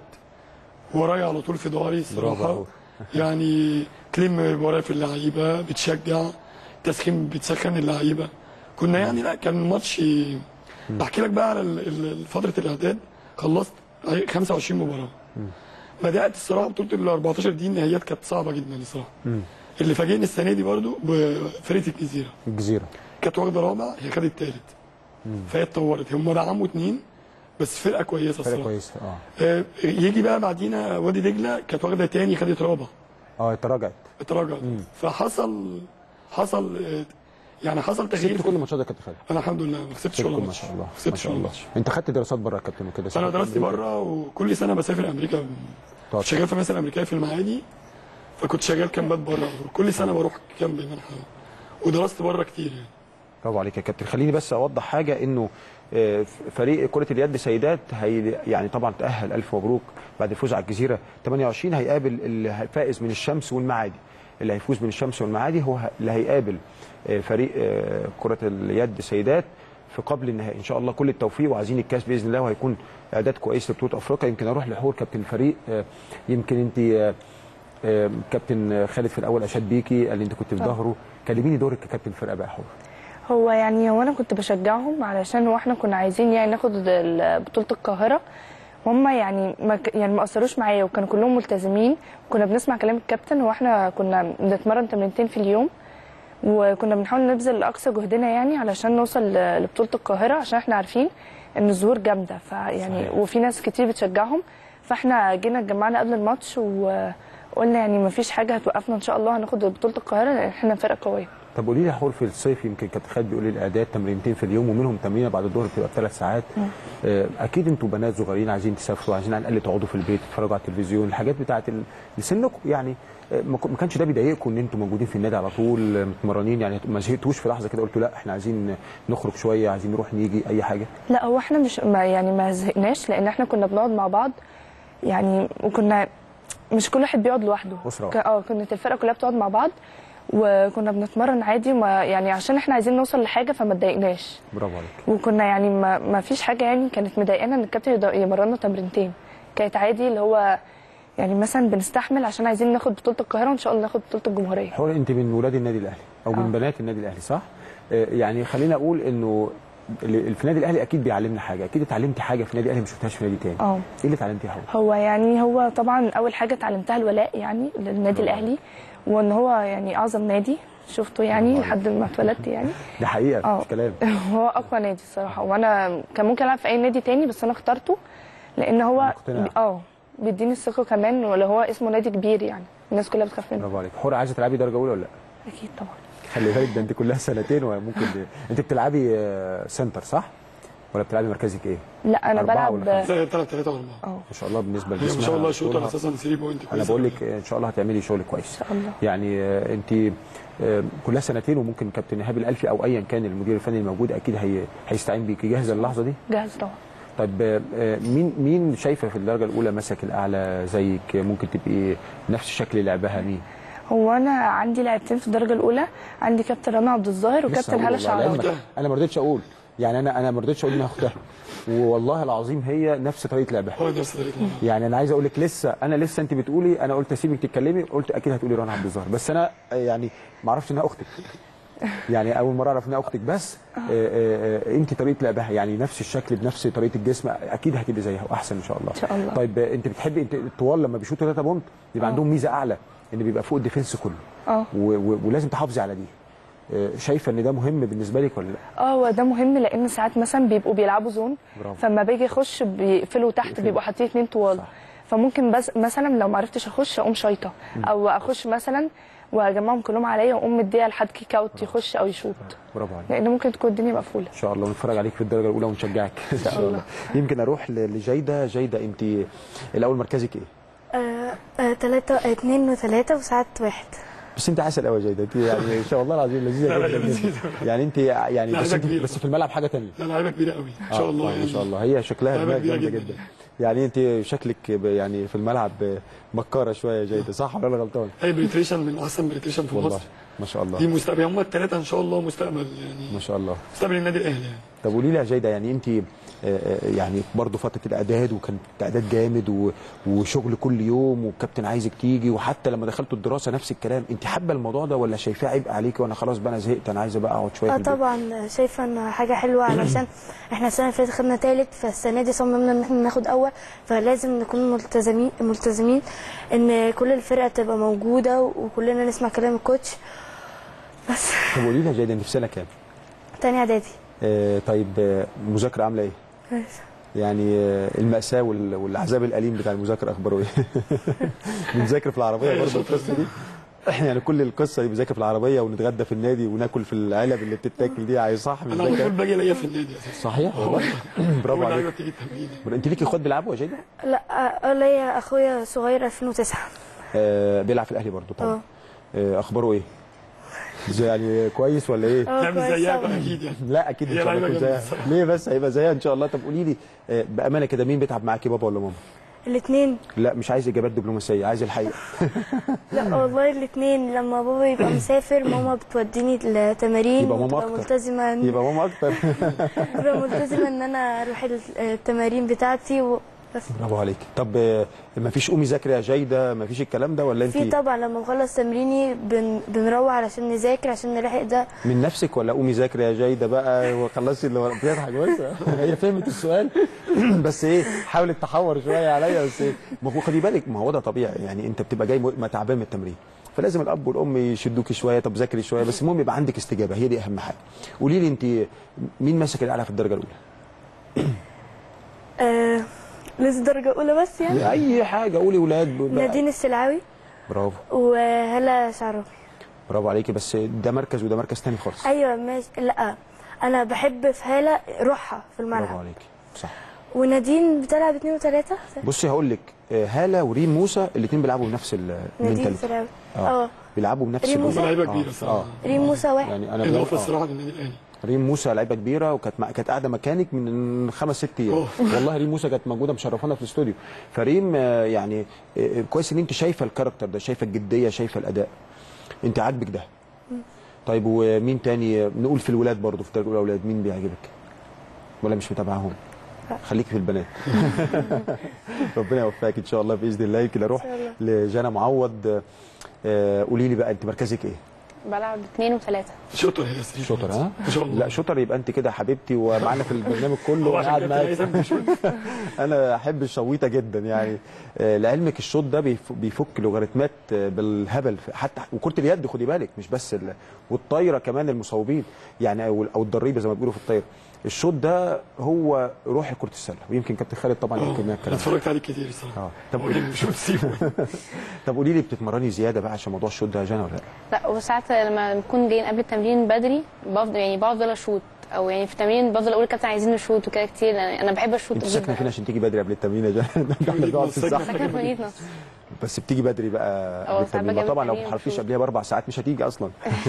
Speaker 11: ورايا على طول في ضهري
Speaker 1: برافو
Speaker 11: الصراحه
Speaker 1: أوي.
Speaker 11: يعني تلم ورايا في اللعيبه بتشجع تسخين بتسخن اللعيبه كنا يعني لا كان ماتش بحكي لك بقى على ال- ال- فتره الاعداد خلصت 25 مباراه بدات الصراحه بطوله ال 14 دي النهائيات كانت صعبه جدا الصراحه اللي فاجئني السنه دي برضو بفرقه الجزيره
Speaker 1: الجزيره
Speaker 11: كانت واخده رابع هي خدت ثالث فهي اتطورت هم دعموا اتنين بس فرقه كويسه
Speaker 1: فرقه
Speaker 11: الصراحه
Speaker 1: كويسه اه
Speaker 11: آه، يجي بقى بعدينا وادي دجله كانت واخده تاني خدت رابع
Speaker 1: اه تراجعت
Speaker 11: اتراجعت فحصل حصل آه، يعني حصل تغيير
Speaker 1: كسبت كل الماتشات يا كابتن خالد
Speaker 11: انا الحمد لله ما كسبتش ولا
Speaker 1: ما
Speaker 11: ماتش
Speaker 1: شاء الله
Speaker 11: ما
Speaker 1: ما
Speaker 11: كسبتش
Speaker 1: شاء
Speaker 11: ولا
Speaker 1: الله
Speaker 11: ماتش
Speaker 1: انت خدت دراسات بره يا كابتن وكده صح؟
Speaker 11: انا دراستي بره وكل سنه بسافر امريكا
Speaker 1: طب.
Speaker 11: شغال في مثلا امريكيه في المعادي فكنت شغال كامبات بره كل سنه بروح كامب منحه ودرست بره كتير يعني
Speaker 1: برافو عليك يا كابتن خليني بس اوضح حاجه انه آه، فريق كره اليد سيدات هي يعني طبعا تاهل الف مبروك بعد الفوز على الجزيره 28 هيقابل الفائز من الشمس والمعادي اللي هيفوز من الشمس والمعادي هو ه- اللي هيقابل آه، فريق آه، كره اليد سيدات في قبل النهائي ان شاء الله كل التوفيق وعايزين الكاس باذن الله وهيكون اعداد كويس لبطوله افريقيا يمكن اروح لحور كابتن الفريق آه، يمكن انت آه، آه، كابتن خالد في الاول اشاد بيكي قال لي انت كنت في ظهره كلميني دورك ككابتن الفرقه بقى يا حور
Speaker 12: هو يعني هو انا كنت بشجعهم علشان هو احنا كنا عايزين يعني ناخد ال- بطوله القاهره وهم يعني ما ك- يعني ما اثروش معايا وكانوا كلهم ملتزمين كنا بنسمع كلام الكابتن واحنا كنا بنتمرن تمرينتين في اليوم وكنا بنحاول نبذل اقصى جهدنا يعني علشان نوصل ل- لبطوله القاهره عشان احنا عارفين ان الظهور جامده فيعني
Speaker 1: صحيح.
Speaker 12: وفي ناس كتير بتشجعهم فاحنا جينا اتجمعنا قبل الماتش وقلنا يعني ما فيش حاجه هتوقفنا ان شاء الله هناخد بطوله القاهره لان احنا فرقه قويه
Speaker 1: طب قولي لي يا حور في الصيف يمكن كابتن خالد بيقول لي الاعداد تمرينتين في اليوم ومنهم تمرينه بعد الظهر بتبقى بثلاث ساعات آه، اكيد انتوا بنات صغيرين عايزين تسافروا عايزين على الاقل تقعدوا في البيت تتفرجوا على التلفزيون الحاجات بتاعت ال- لسنكم يعني آه، ما ك- ما كانش ده بيضايقكم ان انتوا موجودين في النادي على طول آه، متمرنين يعني ما زهقتوش في لحظه كده قلتوا لا احنا عايزين نخرج شويه عايزين نروح نيجي اي حاجه
Speaker 12: لا هو احنا مش ما يعني ما زهقناش لان احنا كنا بنقعد مع بعض يعني وكنا مش كل واحد بيقعد لوحده
Speaker 1: أسرة
Speaker 12: ك- اه كانت الفرقه كلها بتقعد مع بعض وكنا بنتمرن عادي وما يعني عشان احنا عايزين نوصل لحاجه فما اتضايقناش
Speaker 1: برافو عليك
Speaker 12: وكنا يعني ما, ما فيش حاجه يعني كانت مضايقانا ان الكابتن يض- يمرنا تمرينتين كانت عادي اللي هو يعني مثلا بنستحمل عشان عايزين ناخد بطوله القاهره وان شاء الله ناخد بطوله الجمهوريه
Speaker 1: حور انت من ولاد النادي الاهلي او من
Speaker 12: آه.
Speaker 1: بنات النادي الاهلي صح آه، يعني خلينا اقول انه اللي في النادي الاهلي اكيد بيعلمنا حاجه اكيد اتعلمتي حاجه في النادي الاهلي ما شفتهاش في نادي تاني
Speaker 12: اه
Speaker 1: ايه اللي اتعلمتيه يا حور
Speaker 12: هو يعني هو طبعا اول حاجه اتعلمتها الولاء يعني للنادي الاهلي وان هو يعني اعظم نادي شفته يعني لحد ما اتولدت يعني
Speaker 1: ده حقيقه
Speaker 12: اه
Speaker 1: مش كلام
Speaker 12: هو اقوى نادي الصراحه وانا كان ممكن العب في اي نادي تاني بس انا اخترته لان هو
Speaker 1: مقتنع.
Speaker 12: اه بيديني الثقه كمان ولا هو اسمه نادي كبير يعني الناس كلها بتخاف منه
Speaker 1: برافو عليك حور عايزه تلعبي درجه اولى ولا لا
Speaker 12: اكيد طبعا
Speaker 1: خلي بالك ده انت كلها سنتين وممكن انت بتلعبي آه، سنتر صح ولا بتلعبي مركزك ايه
Speaker 12: لا انا
Speaker 1: أربعة
Speaker 12: بلعب
Speaker 1: ولا خمسة؟
Speaker 11: ثلاثة ثلاثة وأربعة
Speaker 12: اه
Speaker 1: ما شاء الله بالنسبه
Speaker 11: هي
Speaker 1: لجسمها
Speaker 11: ما شاء الله شوطة
Speaker 1: طولها.
Speaker 11: أساسا 3 بوينت
Speaker 1: انا
Speaker 11: كويسة
Speaker 1: بقول لك ان شاء الله هتعملي شغل كويس
Speaker 12: ان شاء الله
Speaker 1: يعني آه، انت آه، كلها سنتين وممكن كابتن ايهاب الالفي او ايا كان المدير الفني الموجود اكيد هي هيستعين بيكي جاهزه للحظه دي
Speaker 12: جاهز طبعا
Speaker 1: طيب آه، آه، مين مين شايفه في الدرجه الاولى مسك الاعلى زيك ممكن تبقي نفس شكل لعبها مين
Speaker 12: هو انا عندي لاعبتين في الدرجه الاولى عندي كابتن رنا عبد الظاهر
Speaker 1: لسه
Speaker 12: وكابتن
Speaker 1: هقول
Speaker 12: هاله
Speaker 1: والله،
Speaker 12: شعراوي
Speaker 1: لعلمك انا ما رضيتش اقول يعني انا انا ما رضيتش اقول انها اختها والله العظيم هي نفس طريقه لعبها
Speaker 11: هو نفس طريقة لعبها.
Speaker 1: يعني انا عايز اقول لك لسه انا لسه انت بتقولي انا قلت اسيبك تتكلمي قلت اكيد هتقولي رنا عبد الظاهر بس انا آه، يعني ما اعرفش انها اختك يعني اول مره اعرف انها اختك بس آه، آه، آه، انت طريقه لعبها يعني نفس الشكل بنفس طريقه الجسم اكيد هتبقي زيها واحسن ان شاء الله
Speaker 12: ان شاء الله
Speaker 1: طيب آه، انت بتحبي انت الطوال لما بيشوطوا 3 بونت بيبقى عندهم ميزه اعلى ان بيبقى فوق الديفنس كله
Speaker 12: اه
Speaker 1: و- و- ولازم تحافظي على دي آه، شايفه ان ده مهم بالنسبه لك ولا لا
Speaker 12: اه هو ده مهم لان ساعات مثلا بيبقوا بيلعبوا زون
Speaker 1: برافو.
Speaker 12: فلما باجي اخش بيقفلوا تحت
Speaker 1: بيقفلوا.
Speaker 12: بيبقوا حاطين اتنين طوال
Speaker 1: صح.
Speaker 12: فممكن بس مثلا لو ما عرفتش اخش اقوم شايطه او اخش مثلا واجمعهم كلهم عليا واقوم مديها لحد كيك اوت يخش او يشوط
Speaker 1: برافو عليك
Speaker 12: لان ممكن تكون الدنيا مقفوله
Speaker 1: ان شاء الله ونتفرج عليك في الدرجه الاولى ونشجعك ان شاء الله يمكن اروح ل- لجيده جيده انت الاول مركزك ايه
Speaker 13: آه، آه، تلاتة آه، اتنين وتلاتة وساعات واحد
Speaker 1: بس انت عسل قوي يا جيده انت يعني ان شاء الله العظيم لذيذه
Speaker 11: لا، لا،
Speaker 1: جدا
Speaker 11: لذيذة.
Speaker 1: جدا. يعني انت يعني
Speaker 11: لا،
Speaker 1: بس
Speaker 11: ده
Speaker 1: انت
Speaker 11: كبير.
Speaker 1: بس في الملعب حاجه ثانيه
Speaker 11: لا لعيبة كبيرة قوي إن شاء الله
Speaker 1: ما
Speaker 11: يعني
Speaker 1: شاء الله هي شكلها
Speaker 11: لعيبة
Speaker 1: دماغ
Speaker 11: كبيرة
Speaker 1: جامده
Speaker 11: جدا.
Speaker 1: جدا يعني انت شكلك ب- يعني في الملعب مكاره شويه يا جيده صح ولا انا غلطان
Speaker 11: هي بريتريشن من أحسن بريتريشن في
Speaker 1: والله
Speaker 11: مصر
Speaker 1: ما شاء الله
Speaker 11: دي مستقبل هم الثلاثة إن شاء الله مستقبل يعني
Speaker 1: ما شاء الله
Speaker 11: مستقبل النادي الأهلي يعني
Speaker 1: طب قولي لي يا جيده يعني انت آه، آه، يعني برضه فتره الاعداد وكان اعداد جامد و- وشغل كل يوم والكابتن عايزك تيجي وحتى لما دخلتوا الدراسه نفس الكلام انت حابه الموضوع ده ولا شايفاه عبء عليكي وانا خلاص بقى انا زهقت انا عايزه بقى اقعد شويه في
Speaker 13: اه
Speaker 1: البيت؟
Speaker 13: طبعا شايفه ان حاجه حلوه علشان احنا السنه اللي فاتت خدنا تالت فالسنه دي صممنا ان احنا ناخد اول فلازم نكون ملتزمين ملتزمين ان كل الفرقه تبقى موجوده وكلنا نسمع كلام الكوتش بس
Speaker 1: طب قولي لي يا جيده انت في سنه كام؟
Speaker 13: تاني اعدادي
Speaker 1: آه طيب آه، المذاكره عامله ايه؟ يعني آه، المأساة وال- والعذاب الأليم بتاع المذاكرة أخباره إيه؟ بنذاكر في العربية برضه القصة دي يعني كل القصة دي بنذاكر في العربية ونتغدى في النادي وناكل في العلب اللي بتتاكل دي عايز صح مش
Speaker 11: أنا على طول
Speaker 1: ذاكر
Speaker 11: باجي ألاقيها في النادي أساسا
Speaker 1: صحيح والله برافو
Speaker 11: اللعيبة
Speaker 1: عليك
Speaker 11: بتيجي التمرين
Speaker 1: أنت ليكي إخوات بيلعبوا يا جيدة؟
Speaker 13: لا اه ليا اخويا صغير 2009
Speaker 1: آه بيلعب في الأهلي برضه طبعا آه أخباره إيه؟ زي يعني كويس ولا إيه؟
Speaker 13: اه
Speaker 11: لا مش
Speaker 13: كويس
Speaker 11: زيها
Speaker 13: أوي.
Speaker 11: بقى أكيد يعني
Speaker 1: لا أكيد إن
Speaker 11: هي
Speaker 1: شاء الله
Speaker 11: لعيبة
Speaker 1: يكون
Speaker 11: جامدة
Speaker 1: زيها
Speaker 11: الصراحة.
Speaker 1: ليه بس هيبقى زيها إن شاء الله طب قولي لي آه بأمانة كده مين بيتعب معاكي بابا ولا ماما؟
Speaker 13: الاثنين
Speaker 1: لا مش عايز إجابات دبلوماسية عايز الحقيقة
Speaker 13: لا والله الاثنين لما بابا يبقى مسافر ماما بتوديني التمارين
Speaker 1: يبقى ماما
Speaker 13: وتبقى
Speaker 1: أكتر.
Speaker 13: ملتزمه
Speaker 1: يبقى ماما أكتر
Speaker 13: ببقى ملتزمه ان انا اروح التمارين بتاعتي و... بس
Speaker 1: برافو عليك طب آه، مفيش قومي ذاكري يا جيده مفيش الكلام ده ولا
Speaker 13: في
Speaker 1: انت
Speaker 13: طبعا لما بخلص تمريني بن... بنروح علشان نذاكر عشان نلاحق ده
Speaker 1: من نفسك ولا قومي ذاكري يا جيده بقى وخلصي اللي ورا- بتضحك بس هي فهمت السؤال بس ايه حاولت تحور شويه عليا بس ايه ما هو خدي بالك ما هو ده طبيعي يعني انت بتبقى جاي م- تعبان من التمرين فلازم الاب والام يشدوكي شويه طب ذاكري شويه بس المهم يبقى عندك استجابه هي دي اهم حاجه قولي لي انت مين ماسك الاعلى في الدرجه الاولى
Speaker 13: آه... لسه درجه اولى بس يعني
Speaker 1: اي حاجه قولي ولاد
Speaker 13: نادين السلعاوي
Speaker 1: برافو
Speaker 13: وهلا شعراوي
Speaker 1: برافو عليكي بس ده مركز وده مركز تاني خالص
Speaker 13: ايوه ماشي لا انا بحب في هاله روحها في
Speaker 1: برافو
Speaker 13: الملعب
Speaker 1: عليكي صح
Speaker 13: ونادين بتلعب اتنين وتلاته
Speaker 1: بصي هقول لك آه، هاله وريم موسى الاثنين بيلعبوا بنفس
Speaker 13: نادين
Speaker 1: المنتاليتي
Speaker 13: السلعاوي
Speaker 1: اه
Speaker 13: اه
Speaker 1: بيلعبوا بنفس
Speaker 13: ريم
Speaker 1: ال-
Speaker 13: موسى؟
Speaker 11: لعيبة
Speaker 1: آه،
Speaker 11: كبيرة الصراحة.
Speaker 1: اه
Speaker 13: ريم موسى واحد
Speaker 1: يعني انا
Speaker 11: إضافة
Speaker 1: بقول- آه.
Speaker 11: الصراحة للنادي الأهلي
Speaker 1: ريم موسى لعيبه كبيره وكانت مع... كانت قاعده مكانك من خمس ست ايام
Speaker 11: أوه.
Speaker 1: والله ريم موسى كانت موجوده مشرفانا في الاستوديو فريم آه، يعني آه، كويس ان انت شايفه الكاركتر ده شايفه الجديه شايفه الاداء انت عاجبك ده طيب ومين تاني نقول في الولاد برضو في الدرجه الاولى ولاد مين بيعجبك ولا مش متابعاهم خليكي في البنات ربنا يوفقك ان شاء الله باذن الله يمكن اروح لجانا معوض آه، قولي لي بقى انت مركزك ايه
Speaker 12: بلعب اثنين وثلاثه
Speaker 11: شطر هي سرير
Speaker 1: شاطر ها
Speaker 11: ان شاء الله
Speaker 1: لا شاطر يبقى انت كده حبيبتي ومعانا في البرنامج كله
Speaker 11: هو
Speaker 1: وانا
Speaker 11: عشان
Speaker 1: قاعد
Speaker 11: كده
Speaker 1: معاك
Speaker 11: هيثم بيشوط.
Speaker 1: انا احب الشويطه جدا يعني آه، لعلمك الشوط ده بيف- بيفك لوغاريتمات آه، بالهبل ف- حتى وكره اليد خدي بالك مش بس ال... والطايره كمان المصوبين يعني او او الضريبه زي ما بيقولوا في الطايره الشوط ده هو روح كره السله ويمكن كابتن خالد طبعا
Speaker 11: اه
Speaker 1: يمكن
Speaker 11: انا
Speaker 1: الكلام ده.
Speaker 11: اتفرجت عليه كتير الصراحه
Speaker 1: اه طب
Speaker 11: هو اللي بيشوط سيبه
Speaker 1: طب قولي لي بتتمرني زياده بقى عشان موضوع الشوط ده يا جانا ولا لا؟
Speaker 12: لا وساعات لما نكون جايين قبل التمرين بدري بفضل يعني بفضل اشوط او يعني في التمرين بفضل اقول كابتن عايزين نشوط وكده كتير لأن انا بحب اشوط
Speaker 1: انت ساكنه
Speaker 12: جدا
Speaker 1: فين عشان تيجي بدري قبل التمرين يا جانا احنا بنقعد في الزحمه
Speaker 12: ساكنه في مدينه نصر
Speaker 1: بس بتيجي بدري بقى
Speaker 12: اه،
Speaker 1: قبل
Speaker 12: ساعات
Speaker 1: التمرين
Speaker 12: باجي
Speaker 1: ما طبعا لو ما
Speaker 12: قبل
Speaker 1: بتحرفيش
Speaker 12: التمرين
Speaker 1: قبلها باربع ساعات مش هتيجي اصلا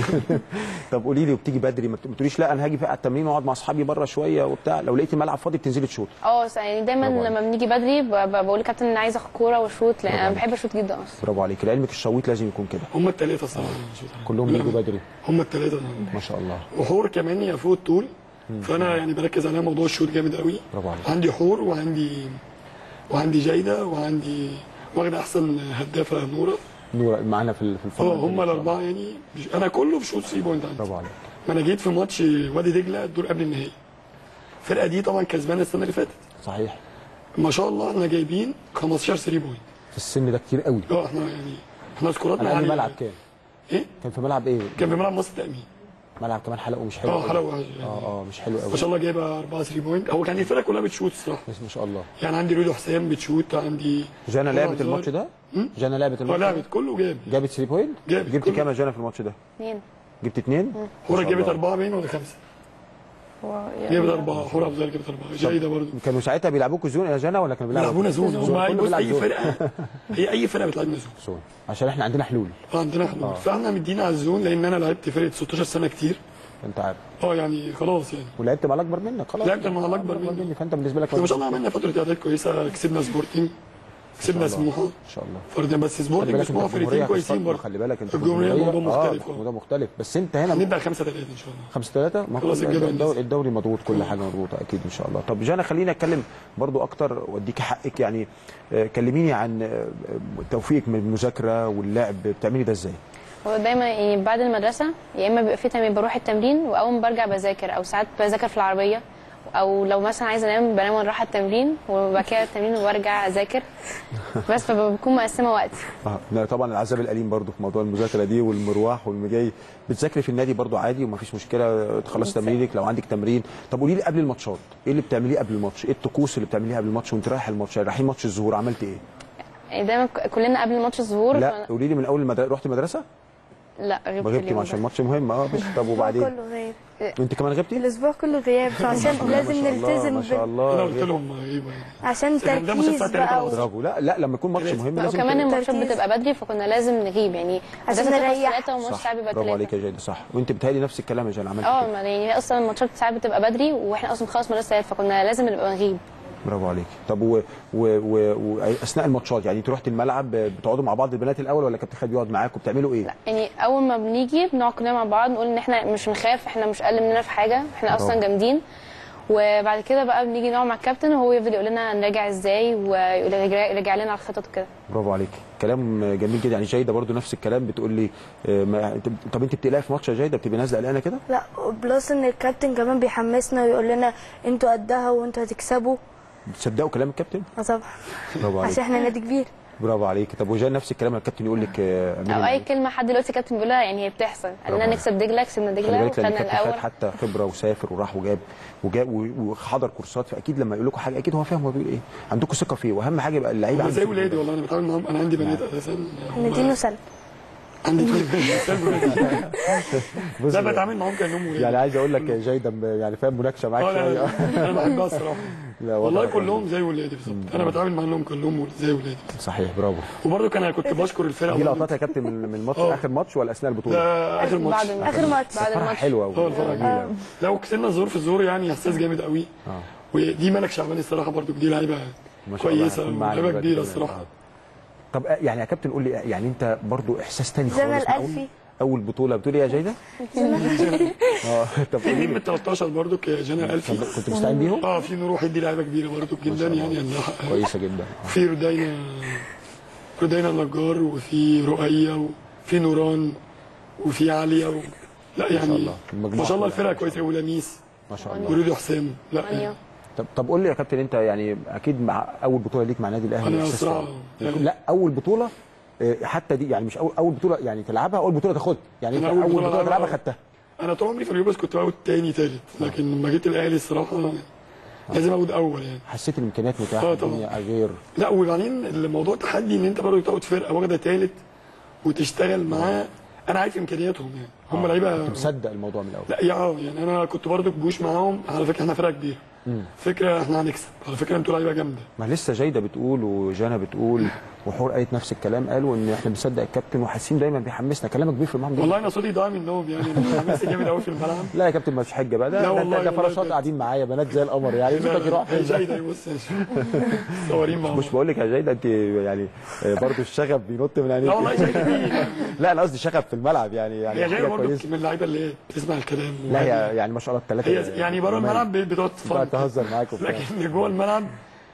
Speaker 1: طب قولي لي وبتيجي بدري ما تقوليش لا انا هاجي بقى على التمرين واقعد مع اصحابي بره شويه وبتاع لو لقيتي الملعب فاضي بتنزلي تشوطي
Speaker 12: اه س- يعني دايما
Speaker 1: برافو
Speaker 12: لما بنيجي بدري ب- ب- بقول لكابتن انا عايزه اخد كوره واشوط لان
Speaker 1: برافو
Speaker 12: انا
Speaker 1: عليك.
Speaker 12: بحب اشوط جدا اصلا
Speaker 1: برافو عليك لعلمك الشويط لازم يكون كده
Speaker 11: هم الثلاثه الصراحه
Speaker 1: كلهم بيجوا بدري
Speaker 11: هم الثلاثه
Speaker 1: ما شاء الله
Speaker 11: وحور كمان هي فوق الطول فانا يعني بركز عليها موضوع الشوط جامد قوي
Speaker 1: برافو عليك
Speaker 11: عندي حور وعندي وعندي جايده وعندي واخده احسن هدافه نوره
Speaker 1: نور معانا في ال- في الفرق
Speaker 11: اه هم الاربعه يعني مش- انا كله في شوط 3 بوينت عندي
Speaker 1: برافو عليك
Speaker 11: ما انا جيت في ماتش وادي دجله الدور قبل النهائي الفرقه دي طبعا كسبانه السنه اللي فاتت
Speaker 1: صحيح
Speaker 11: ما شاء الله احنا جايبين 15 3 بوينت
Speaker 1: في السن ده كتير قوي
Speaker 11: اه احنا يعني احنا سكوراتنا
Speaker 1: انا قبل
Speaker 11: عالية.
Speaker 1: ملعب كام
Speaker 11: ايه
Speaker 1: كان في ملعب ايه
Speaker 11: كان في ملعب مصر التامين
Speaker 1: ملعب كمان حلقه مش حلو
Speaker 11: اه
Speaker 1: قوي.
Speaker 11: حلقه واحدة.
Speaker 1: اه اه مش حلو قوي
Speaker 11: ما شاء الله جايبه 4 3 بوينت هو كان الفرقه كلها بتشوت الصراحه
Speaker 1: بس ما شاء الله
Speaker 11: يعني عندي رودو حسام بتشوت عندي
Speaker 1: جانا
Speaker 11: كورة
Speaker 1: لعبت
Speaker 11: أنصار.
Speaker 1: الماتش ده
Speaker 11: مم؟
Speaker 1: جانا لعبت
Speaker 11: اه
Speaker 1: الماتش ده؟
Speaker 11: لعبت كله جاب
Speaker 1: جابت 3 بوينت
Speaker 11: جابت
Speaker 1: جبت
Speaker 11: كله.
Speaker 1: كام يا جانا في الماتش ده
Speaker 12: اثنين
Speaker 1: جبت اثنين
Speaker 11: حوره جابت اربعه باين ولا خمسه
Speaker 12: هو
Speaker 11: جابت اربعه حوره افضل جابت اربعه جايده برضه
Speaker 1: كانوا ساعتها بيلعبوكوا زون يا جانا ولا كانوا بيلعبوا
Speaker 11: بيلعبونا زون هم
Speaker 1: كله
Speaker 11: بص
Speaker 1: بيلعب
Speaker 11: اي
Speaker 1: زون.
Speaker 11: فرقه هي اي فرقه بتلعبنا زون
Speaker 1: زون عشان احنا عندنا حلول
Speaker 11: اه عندنا حلول
Speaker 1: آه.
Speaker 11: فاحنا مدينا على الزون لان انا لعبت فرقه 16 سنه كتير
Speaker 1: انت عارف
Speaker 11: اه يعني خلاص يعني
Speaker 1: ولعبت مع الاكبر منك خلاص
Speaker 11: لعبت مع الأكبر مني.
Speaker 1: فانت بالنسبه لك
Speaker 11: ما شاء الله عملنا فتره اعداد كويسه كسبنا سبورتنج كسبنا سموحه
Speaker 1: ان شاء الله
Speaker 11: فردين بس
Speaker 1: خلي
Speaker 11: سبورتنج
Speaker 1: بالك
Speaker 11: وسموحه
Speaker 1: انت
Speaker 11: فرقتين
Speaker 1: الجمهوريه
Speaker 11: كويسين
Speaker 1: هتتفضل.
Speaker 11: برضه
Speaker 1: خلي بالك انت
Speaker 11: الجمهوريه موضوع مختلف
Speaker 1: اه موضوع مختلف بس انت هنا
Speaker 11: هنبدا 5 3 ان شاء الله
Speaker 1: 5 3 ما
Speaker 11: خلاص الجدول
Speaker 1: الدوري, الدوري مضغوط كل حاجه مضغوطه اكيد ان شاء الله طب جانا خلينا اتكلم برضو اكتر واديك حقك يعني آه، كلميني عن آه، توفيقك من المذاكره واللعب بتعملي ده ازاي
Speaker 12: هو دايما يعني بعد المدرسه يا اما بيبقى في تمرين بروح التمرين واول ما برجع بذاكر او ساعات بذاكر في العربيه او لو مثلا عايزه انام بنام وانا رايحه التمرين وبعد كده التمرين وارجع اذاكر بس فبكون مقسمه وقتي
Speaker 1: اه لا طبعا العذاب الاليم برضو في موضوع المذاكره دي والمروح والمجاي بتذاكري في النادي برضو عادي ومفيش مشكله تخلص تمرينك لو عندك تمرين طب قولي لي قبل الماتشات ايه اللي بتعمليه قبل الماتش ايه الطقوس اللي بتعمليها قبل الماتش وانت رايح الماتش يعني رايحين ماتش الظهور عملت ايه
Speaker 12: يعني دايما ك- كلنا قبل ماتش الظهور
Speaker 1: لا
Speaker 12: فأنا-
Speaker 1: قولي لي من اول المدرسه رحتي مدرسه
Speaker 12: لا غبت
Speaker 1: ما غبتي
Speaker 12: اليوم
Speaker 1: عشان
Speaker 12: ده.
Speaker 1: الماتش مهم اه بس طب وبعدين
Speaker 13: كله غياب
Speaker 1: انت كمان غبتي
Speaker 13: الاسبوع كله غياب عشان لازم
Speaker 1: ما شاء الله
Speaker 13: نلتزم
Speaker 1: ما شاء
Speaker 13: بال-
Speaker 1: الله
Speaker 11: انا قلت لهم ايوه يعني
Speaker 13: عشان
Speaker 11: كان ده ماتش
Speaker 13: تركيز
Speaker 11: الساعة
Speaker 13: بقى و...
Speaker 1: برافو لا لا لما يكون ماتش مهم لازم
Speaker 12: وكمان
Speaker 1: تبقى-
Speaker 12: الماتشات
Speaker 13: تركيز.
Speaker 12: بتبقى بدري فكنا لازم نغيب يعني
Speaker 13: عشان
Speaker 12: مدرسة بتخلص
Speaker 13: نريح.
Speaker 12: ثلاثة ونص
Speaker 1: صح
Speaker 12: ساعات بيبقى
Speaker 1: برافو عليك
Speaker 12: ثلاثة
Speaker 1: يا جيد صح وانت بتهيألي نفس الكلام يا جان عملت
Speaker 12: اه
Speaker 1: كده
Speaker 12: ما- يعني هي اصلا الماتشات ساعات بتبقى بدري واحنا اصلا بنخلص مدرسة ثلاثة فكنا لازم نبقى نغيب
Speaker 1: برافو عليك طب و... و... و... و... اثناء الماتشات يعني انت رحت الملعب بتقعدوا مع بعض البنات الاول ولا كابتن خالد بيقعد معاكم بتعملوا ايه؟
Speaker 12: لا يعني اول ما بنيجي بنقعد كلنا مع بعض نقول ان احنا مش بنخاف احنا مش اقل مننا في حاجه احنا اصلا
Speaker 1: برافو.
Speaker 12: جامدين وبعد كده بقى بنيجي نقعد مع الكابتن وهو يفضل يقول لنا نراجع ازاي ويرجع لنا على الخطط وكده
Speaker 1: برافو عليك كلام جميل جدا يعني جيده برضو نفس الكلام بتقول لي آه، ما... أنت- طب انت بتقلقي في ماتش يا جيده بتبقي نازله قلقانه كده؟
Speaker 13: لا بلس ان الكابتن كمان بيحمسنا ويقول لنا انتوا قدها وانتوا هتكسبوا
Speaker 1: بتصدقوا كلام الكابتن؟
Speaker 13: اه طبعا
Speaker 1: برافو عليك
Speaker 13: عشان احنا نادي كبير
Speaker 1: برافو عليك طب وجان نفس الكلام الكابتن يقول لك آه، اعملي
Speaker 12: او
Speaker 1: معايا.
Speaker 12: اي كلمه حد دلوقتي الكابتن بيقولها يعني هي بتحصل قال لنا
Speaker 1: برافو.
Speaker 12: نكسب دجله كسبنا
Speaker 1: خلي
Speaker 12: دجله
Speaker 1: بالك لان
Speaker 12: وخدنا
Speaker 1: الكابتن خد
Speaker 12: الاول
Speaker 1: حتى خبره وسافر وراح وجاب وجاب وحضر كورسات فاكيد لما يقول لكم حاجه اكيد هو فاهم هو بيقول ايه عندكم ثقه فيه واهم حاجه يبقى اللعيبه
Speaker 11: هم زي
Speaker 1: عندكم
Speaker 11: ولادي والله انا بتعامل معاهم انا عندي بنات اساسا
Speaker 13: ندينه سنه
Speaker 11: عندي بنات
Speaker 1: بص
Speaker 11: لا بتعامل معاهم كانهم ولادي
Speaker 1: يعني عايز اقول لك يا جيده م- يعني فاهم مناقشه معاك
Speaker 11: اه لا
Speaker 1: شويه
Speaker 11: لا انا بحبها الصراحه
Speaker 1: لا
Speaker 11: والله
Speaker 1: وضع-
Speaker 11: كلهم زي ولادي بالظبط انا بتعامل معاهم كلهم ول- زي ولادي
Speaker 1: صحيح برافو
Speaker 11: وبرضه كان انا كنت بشكر الفرقه
Speaker 1: دي
Speaker 11: برضه.
Speaker 1: لقطات يا كابتن من من الماتش
Speaker 11: اه.
Speaker 1: اخر ماتش ولا اثناء البطوله؟
Speaker 11: ده اخر ماتش
Speaker 12: بعد الماتش
Speaker 13: اخر ماتش
Speaker 12: بعد
Speaker 1: فرحه
Speaker 12: الماتش
Speaker 1: حلوه
Speaker 11: اه الفرحه
Speaker 1: وجميله
Speaker 11: لو كسبنا الظهور في الظهور يعني احساس جامد قوي
Speaker 1: اه
Speaker 11: ودي ملك شعبان الصراحه برضه دي لعيبه
Speaker 1: ما شاء الله
Speaker 11: كويسه
Speaker 1: هتكون معانا
Speaker 11: لعيبه
Speaker 1: دلوقتي
Speaker 11: كبيره
Speaker 1: كمان.
Speaker 11: الصراحه
Speaker 1: آه. طب آه، يعني يا كابتن قول لي يعني انت برضو احساس تاني
Speaker 13: زي ما
Speaker 1: خالص
Speaker 13: الألفي.
Speaker 1: معقول؟ اول بطوله بتقولي إيه يا جيده اه طب
Speaker 11: في
Speaker 1: قولي
Speaker 11: مين من
Speaker 1: لي
Speaker 11: 13 برضو جانا الفي
Speaker 1: طب كنت مستعين بيهم؟
Speaker 11: اه في نور وحيد دي لعيبه كبيره برضو جدا يعني عندها حق
Speaker 1: كويسه جدا
Speaker 11: في ردينا ردينا النجار وفي رؤية وفي نوران وفي عليا و... لا يعني
Speaker 1: الله. المجموعة
Speaker 11: ما شاء الله
Speaker 1: كلها
Speaker 11: الفرقه كويسه ولميس
Speaker 1: ما شاء الله
Speaker 11: ورودي حسام لا يعني
Speaker 1: طب طب قول لي يا كابتن انت يعني اكيد مع اول بطوله ليك مع النادي الاهلي
Speaker 11: أنا
Speaker 1: إحساس
Speaker 11: صراحة
Speaker 1: صعب.
Speaker 11: يعني-
Speaker 1: لا اول بطوله آه، حتى دي يعني مش اول اول بطوله يعني تلعبها اول بطوله تاخدها يعني انت
Speaker 11: أنا
Speaker 1: اول
Speaker 11: أول
Speaker 1: بطوله,
Speaker 11: بطولة
Speaker 1: تلعبها
Speaker 11: ألعبها.
Speaker 1: خدتها
Speaker 11: انا طول عمري في اليوبس كنت باخد تاني تالت لكن لما جيت الاهلي الصراحه لازم اخد اول يعني
Speaker 1: حسيت الامكانيات متاحه
Speaker 11: آه، طبعا.
Speaker 1: الدنيا غير
Speaker 11: لا وبعدين الموضوع تحدي ان انت برضه تاخد فرقه واخده تالت وتشتغل معاه انا عارف امكانياتهم يعني هم لعيبه
Speaker 1: كنت مصدق الموضوع من الاول
Speaker 11: لا يا اه يعني انا كنت برضه بوش معاهم على فكره احنا فرقه كبيره
Speaker 1: مم.
Speaker 11: فكره احنا هنكسب على فكره انتوا لعيبه جامده
Speaker 1: ما لسه جيده بتقول وجانا بتقول وحور قالت نفس الكلام قالوا ان احنا بنصدق الكابتن وحاسين دايما بيحمسنا كلامك بيفرق معاهم جدا
Speaker 11: والله انا صوتي ضاع منهم يعني انا حماسي جامد قوي في الملعب
Speaker 1: لا يا كابتن ما فيش حجه بقى ده
Speaker 11: لا
Speaker 1: ده-
Speaker 11: والله
Speaker 1: ده, ده
Speaker 11: والله
Speaker 1: فراشات
Speaker 11: بجد.
Speaker 1: قاعدين معايا بنات زي القمر يعني صوتك يروح فين
Speaker 11: جاي
Speaker 1: ده؟
Speaker 11: ده بص صورين مع
Speaker 1: مش بقول لك يا جيده انت يعني آه، برضو الشغف بينط من عينيك
Speaker 11: لا والله جايده دي
Speaker 1: لا انا قصدي شغف في الملعب يعني يعني
Speaker 11: هي
Speaker 1: حاجه
Speaker 11: جايه برضه
Speaker 1: كويسه
Speaker 11: من اللعيبه اللي هي بتسمع الكلام
Speaker 1: لا هي يعني ما شاء الله الثلاثه
Speaker 11: هي يعني بره الملعب بتقعد
Speaker 1: بقى
Speaker 11: تتفرج
Speaker 1: تهزر معاك وبتاع
Speaker 11: لكن جوه الملعب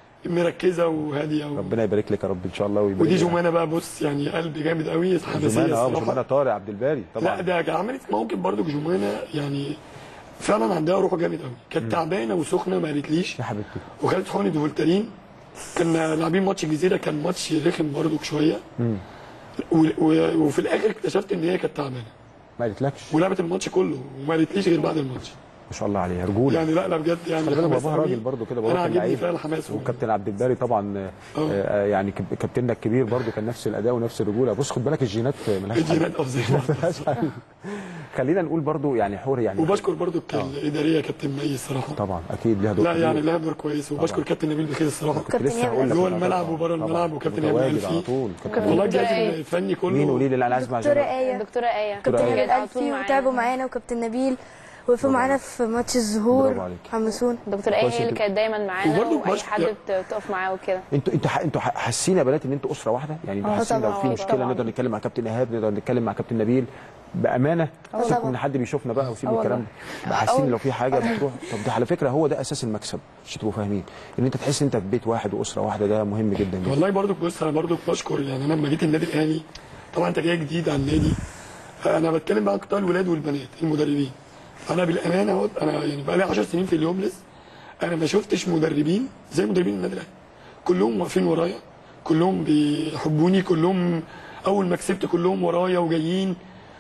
Speaker 11: مركزه وهاديه و...
Speaker 1: ربنا يبارك لك يا رب ان شاء الله ويبارك
Speaker 11: ودي
Speaker 1: لك.
Speaker 11: جمانه بقى بص يعني قلبي جامد قوي حماسيه
Speaker 1: جمانه اه
Speaker 11: الصراحه
Speaker 1: جمانه طارق عبد الباري
Speaker 11: لا
Speaker 1: طبعا
Speaker 11: ده كان عملت موقف برضه جمانه يعني فعلا عندها روح جامد قوي كانت تعبانه وسخنه ما قالتليش
Speaker 1: يا حبيبتي
Speaker 11: وخدت حقنه فولتارين كنا لاعبين ماتش الجزيره كان ماتش رخم برضه شويه
Speaker 1: مم.
Speaker 11: و... و... وفي الاخر اكتشفت ان هي كانت تعبانه
Speaker 1: ما قالتلكش
Speaker 11: ولعبت الماتش كله وما قالتليش غير بعد الماتش
Speaker 1: ما شاء الله عليها رجوله
Speaker 11: يعني لا لا بجد يعني
Speaker 1: خلي بالك
Speaker 11: حماس
Speaker 1: باباها
Speaker 11: قوي.
Speaker 1: راجل برضه كده
Speaker 11: انا
Speaker 1: باباها كان
Speaker 11: عاجبني
Speaker 1: لعيب
Speaker 11: فعلا حماسه
Speaker 1: وكابتن عبد الباري طبعا آه، آه، يعني كاب- كابتننا الكبير برضه كان نفس الاداء ونفس الرجوله بص خد بالك الجينات ملهاش حل.
Speaker 11: الجينات افضل
Speaker 1: ملهاش حل. خلينا نقول برضه يعني حور يعني
Speaker 11: وبشكر برضو الاداريه كابتن مي الصراحه
Speaker 1: طبعا اكيد ليها دور
Speaker 11: لا
Speaker 1: كبير.
Speaker 11: يعني لها دور كويس وبشكر كابتن نبيل بخير الصراحه
Speaker 1: كنت لسه هقول لك
Speaker 11: جوه
Speaker 1: أنا
Speaker 11: الملعب
Speaker 1: طبعاً.
Speaker 11: وبره
Speaker 1: طبعاً.
Speaker 11: الملعب وكابتن ايمن
Speaker 1: متواجد على
Speaker 11: الفي
Speaker 1: طول كابتن
Speaker 11: والله
Speaker 12: دكتورة
Speaker 11: الجهاز
Speaker 12: إيه؟
Speaker 11: الفني كله
Speaker 1: مين قولي لي اللي انا عايز مع
Speaker 13: دكتورة
Speaker 1: جمال
Speaker 13: آية
Speaker 12: دكتورة آية
Speaker 13: كابتن
Speaker 1: دكتورة
Speaker 13: نبيل
Speaker 12: كانت على طول
Speaker 13: ألفي
Speaker 12: معانا.
Speaker 13: وتعبوا معانا وكابتن نبيل وقفوا
Speaker 1: برافو
Speaker 13: معانا
Speaker 1: عليك.
Speaker 13: في ماتش
Speaker 1: برافو
Speaker 13: الظهور
Speaker 1: عليك.
Speaker 13: حمسونا
Speaker 12: دكتورة آية
Speaker 1: كويس
Speaker 12: هي اللي
Speaker 1: إنت-
Speaker 12: كانت دايما معانا
Speaker 11: وبرضه
Speaker 12: واي
Speaker 11: بش-
Speaker 12: حد بت- بتقف معاه وكده
Speaker 1: انتوا انتوا ح- انتوا ح- حاسين يا بنات ان انتوا اسره واحده يعني انتوا
Speaker 13: آه
Speaker 1: حاسين لو
Speaker 13: طبعاً.
Speaker 1: في
Speaker 12: آه
Speaker 1: مشكله
Speaker 12: طبعاً.
Speaker 1: نقدر نتكلم مع كابتن ايهاب نقدر نتكلم مع كابتن نبيل بامانه
Speaker 13: آه
Speaker 1: سيبكم
Speaker 13: طبعاً.
Speaker 1: من حد بيشوفنا بقى وسيبوا
Speaker 12: آه
Speaker 1: الكلام
Speaker 12: والله.
Speaker 1: ده حاسين
Speaker 12: آه.
Speaker 1: لو في حاجه بتروح طب ده على فكره هو ده اساس المكسب عشان تبقوا فاهمين ان انت تحس ان انت في بيت واحد واسره واحده ده مهم جدا جدا
Speaker 11: والله برضو بص انا برضو بشكر يعني انا لما جيت النادي الاهلي طبعا انت جاي جديد على النادي انا بتكلم بقى قطاع الولاد والبنات المدربين انا بالامانه اهو انا يعني بقى لي 10 سنين في اليوملس انا ما شفتش مدربين زي مدربين النادي الاهلي كلهم واقفين ورايا كلهم بيحبوني كلهم اول ما كسبت كلهم ورايا وجايين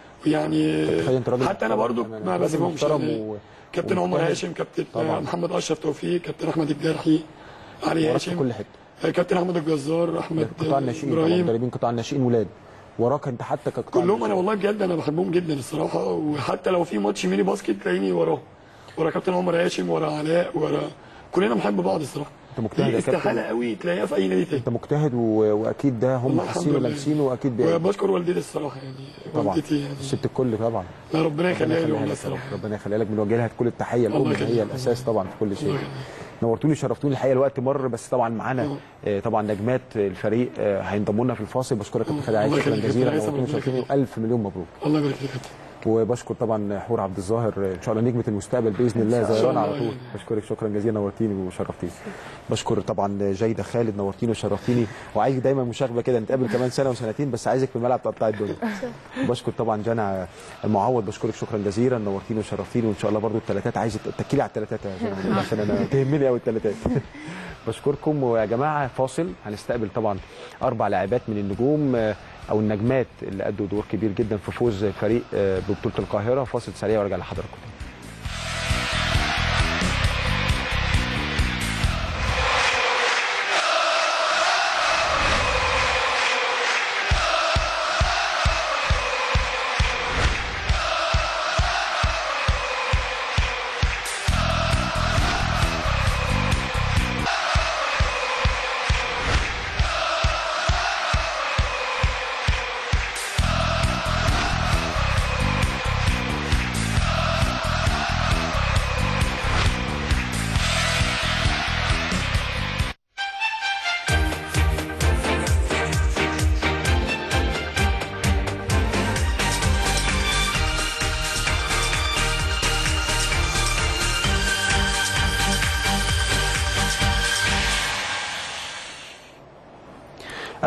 Speaker 11: يعني
Speaker 1: تخيل انت راجل
Speaker 11: حتى انا
Speaker 1: محترم
Speaker 11: برضو
Speaker 1: كمان.
Speaker 11: ما
Speaker 1: راجل
Speaker 11: بسيبهمش
Speaker 1: محترم
Speaker 11: يعني.
Speaker 1: و-
Speaker 11: كابتن عمر
Speaker 1: ومجتهد.
Speaker 11: هاشم كابتن
Speaker 1: طبعاً.
Speaker 11: محمد اشرف توفيق كابتن احمد الجرحي علي
Speaker 1: وراك في
Speaker 11: هاشم
Speaker 1: كل حته
Speaker 11: كابتن احمد الجزار احمد
Speaker 1: قطاع الناشئين طبعاً،
Speaker 11: ابراهيم
Speaker 1: مدربين قطاع الناشئين ولاد وراك انت حتى كقطاع
Speaker 11: كلهم انا
Speaker 1: الناشئين.
Speaker 11: والله بجد انا بحبهم جدا الصراحه وحتى لو في ماتش ميني باسكت تلاقيني وراه ورا كابتن عمر هاشم ورا علاء ورا كلنا بنحب بعض الصراحه
Speaker 1: انت مجتهد
Speaker 11: دي
Speaker 1: يا كابتن
Speaker 11: استحاله قوي تلاقيها في اي نادي تاني
Speaker 1: انت مجتهد و... واكيد ده هم
Speaker 11: والله الحمد
Speaker 1: حاسين
Speaker 11: لله.
Speaker 1: ولامسينه واكيد بي-
Speaker 11: وبشكر والدتي الصراحه يعني
Speaker 1: طبعا
Speaker 11: والدتي يعني
Speaker 1: الست الكل طبعا
Speaker 11: لا ربنا
Speaker 1: ربنا
Speaker 11: يخليها لي
Speaker 1: يخليها
Speaker 11: والله
Speaker 1: لك يا
Speaker 11: الصراحه
Speaker 1: رب. ربنا يخليها لك بنوجه لها كل التحيه
Speaker 11: الله
Speaker 1: الام
Speaker 11: يخليك.
Speaker 1: هي الاساس طبعا في كل شيء
Speaker 11: الله يخليك.
Speaker 1: نورتوني شرفتوني الحقيقه الوقت مر بس طبعا معانا
Speaker 11: اه.
Speaker 1: آه، طبعا نجمات الفريق آه، هينضموا لنا في الفاصل بشكرك كابتن خالد عايز
Speaker 11: الله
Speaker 1: شكرا
Speaker 11: يخليك.
Speaker 1: جزيلا
Speaker 11: ربنا
Speaker 1: نورتوني
Speaker 11: يسلمك.
Speaker 1: شرفتوني الف مليون مبروك
Speaker 11: الله يبارك فيك يا كابتن
Speaker 1: وبشكر طبعا حور عبد الظاهر ان شاء الله نجمه المستقبل باذن الله
Speaker 11: إن شاء
Speaker 1: زيران
Speaker 11: الله
Speaker 1: على طول
Speaker 11: يعني.
Speaker 1: بشكرك شكرا جزيلا نورتيني وشرفتيني بشكر طبعا جيده خالد نورتيني وشرفتيني وعايزك دايما مشاغبه كده نتقابل كمان سنه وسنتين بس عايزك في الملعب تقطع الدنيا بشكر طبعا جنى المعوض بشكرك شكرا جزيلا نورتيني وشرفتيني وان شاء الله برضو الثلاثات عايزه تكيلي على الثلاثات يا جنى عشان انا تهمني قوي الثلاثات بشكركم ويا جماعه فاصل هنستقبل طبعا اربع لاعبات من النجوم آه، او النجمات اللي ادوا دور كبير جدا في فوز فريق آه، ببطوله القاهره فاصل سريع وارجع لحضراتكم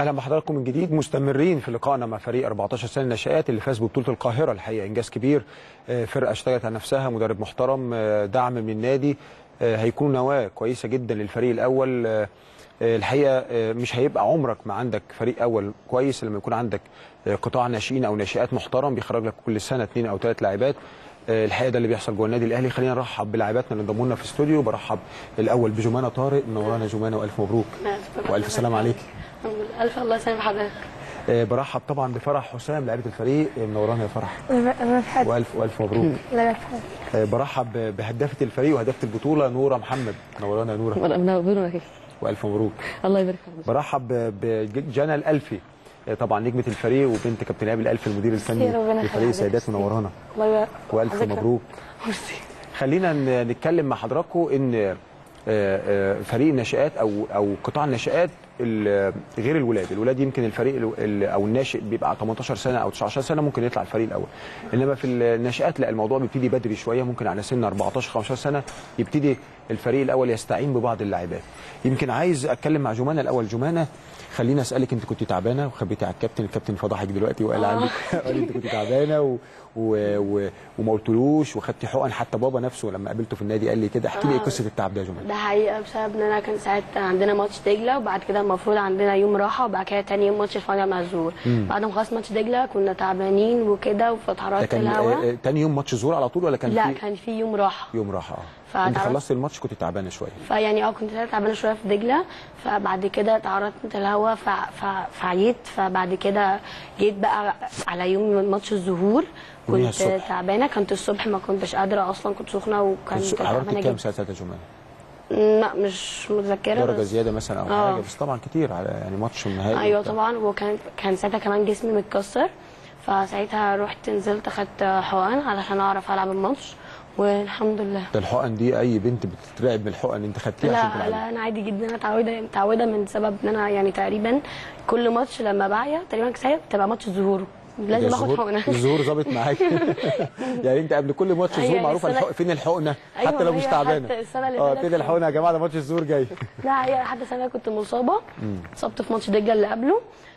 Speaker 1: اهلا بحضراتكم من جديد مستمرين في لقائنا مع فريق 14 سنه الناشئات اللي فاز ببطوله القاهره الحقيقه انجاز كبير آه، فرقه اشتغلت على نفسها مدرب محترم آه، دعم من النادي آه، هيكون نواه كويسه جدا للفريق الاول آه، آه، الحقيقه آه، مش هيبقى عمرك ما عندك فريق اول كويس لما يكون عندك آه، قطاع ناشئين او ناشئات محترم بيخرج لك كل سنه اثنين او ثلاث لاعبات آه، الحقيقه ده اللي بيحصل جوه النادي الاهلي خلينا نرحب بلاعباتنا اللي انضموا لنا في الاستوديو برحب الاول بجمانه طارق منورانا جمانه والف مبروك والف سلام عليك
Speaker 14: الحمد لله الف الله يسلم حضرتك
Speaker 1: آه، برحب طبعا بفرح حسام لاعبه الفريق آه، منورانا يا فرح
Speaker 14: انا بحب
Speaker 1: والف والف مبروك
Speaker 14: لا لا بحب
Speaker 1: آه، برحب بهدافه الفريق وهدافه البطوله نوره محمد منورانا يا نوره
Speaker 15: منورنا كده
Speaker 1: والف مبروك
Speaker 15: الله يبارك فيك
Speaker 1: برحب بجنى الالفي آه، طبعا نجمه الفريق وبنت كابتن ايهاب الالفي المدير الفني
Speaker 14: ربنا يخليك
Speaker 1: لفريق السيدات منورانا
Speaker 14: الله يبارك
Speaker 1: والف
Speaker 14: حضرتك.
Speaker 1: مبروك
Speaker 14: ميرسي
Speaker 1: خلينا ن- نتكلم مع حضراتكم ان آه، آه، فريق الناشئات او او قطاع الناشئات ال- غير الولاد، الولاد يمكن الفريق ال- ال- او الناشئ بيبقى 18 سنه او 19 سنه ممكن يطلع الفريق الاول. انما في الناشئات لا الموضوع بيبتدي بدري شويه ممكن على سن 14 15 سنه يبتدي الفريق الاول يستعين ببعض اللاعبات. يمكن عايز اتكلم مع جمانه الاول جمانه خليني اسالك انت كنت تعبانه وخبيتي على الكابتن الكابتن فضحك دلوقتي وقال
Speaker 14: آه.
Speaker 1: عنك قال انت كنت تعبانه و... و... و... وما قلتلوش وخدتي حقن حتى بابا نفسه لما قابلته في النادي قال لي كده احكي لي ايه
Speaker 14: آه.
Speaker 1: قصه التعب ده يا جمانه
Speaker 14: ده حقيقه بسبب ان انا كان ساعتها عندنا ماتش دجله وبعد كده المفروض عندنا يوم راحه وبعد كده تاني يوم ماتش الفاينل مع الزهور
Speaker 1: مم.
Speaker 14: بعد ما خلص ماتش دجله كنا تعبانين وكده
Speaker 1: ده
Speaker 14: فتعرضت
Speaker 1: كان
Speaker 14: الهوا
Speaker 1: آه، آه، تاني يوم ماتش زور على طول ولا كان
Speaker 14: لا
Speaker 1: في
Speaker 14: كان في يوم راحه
Speaker 1: يوم راحه اه
Speaker 14: فتعرض-
Speaker 1: انت خلصت الماتش كنت تعبانه شويه
Speaker 14: فيعني اه كنت تعبانه شويه في دجله فبعد كده تعرضت الهوا ف... ف... فعيت فبعد كده جيت بقى على يوم ماتش الظهور
Speaker 1: يوميها
Speaker 14: كنت
Speaker 1: الصبح.
Speaker 14: تعبانه كنت الصبح ما كنتش قادره اصلا كنت سخنه وكانت
Speaker 1: كنت
Speaker 14: تعبانه
Speaker 1: حرارتك كام
Speaker 14: جدا
Speaker 1: ساعتها يا جمانه
Speaker 14: لا مش متذكره
Speaker 1: درجه
Speaker 14: بس
Speaker 1: زياده مثلا او
Speaker 14: آه.
Speaker 1: حاجه بس طبعا كتير على يعني ماتش النهائي
Speaker 14: ايوه
Speaker 1: وبتاع.
Speaker 14: طبعا وكان كان ساعتها كمان جسمي متكسر فساعتها رحت نزلت اخدت حقن علشان اعرف العب الماتش والحمد لله
Speaker 1: ده الحقن دي اي بنت بتترعب من الحقن انت خدتيها عشان
Speaker 14: لا
Speaker 1: تلعبي
Speaker 14: لا انا عادي جدا انا متعوده متعوده من سبب ان انا يعني تقريبا كل ماتش لما بعيا تقريبا ساعات تبقى ماتش الظهور لازم
Speaker 1: ده
Speaker 14: اخد
Speaker 1: الظهور-
Speaker 14: حقنه
Speaker 1: الظهور ظابط معاك يعني انت قبل كل ماتش
Speaker 14: أيوة،
Speaker 1: ظهور معروف
Speaker 14: السنة-
Speaker 1: الحق... فين الحقنه
Speaker 14: أيوة،
Speaker 1: حتى لو مش
Speaker 14: هي
Speaker 1: تعبانه
Speaker 14: حتى السنة اللي
Speaker 1: اه
Speaker 14: فاتت
Speaker 1: فين الحقنه يا جماعه ده ماتش الظهور جاي
Speaker 14: لا هي لحد سنه كنت مصابه
Speaker 1: مم.
Speaker 14: اتصبت في ماتش دجله اللي قبله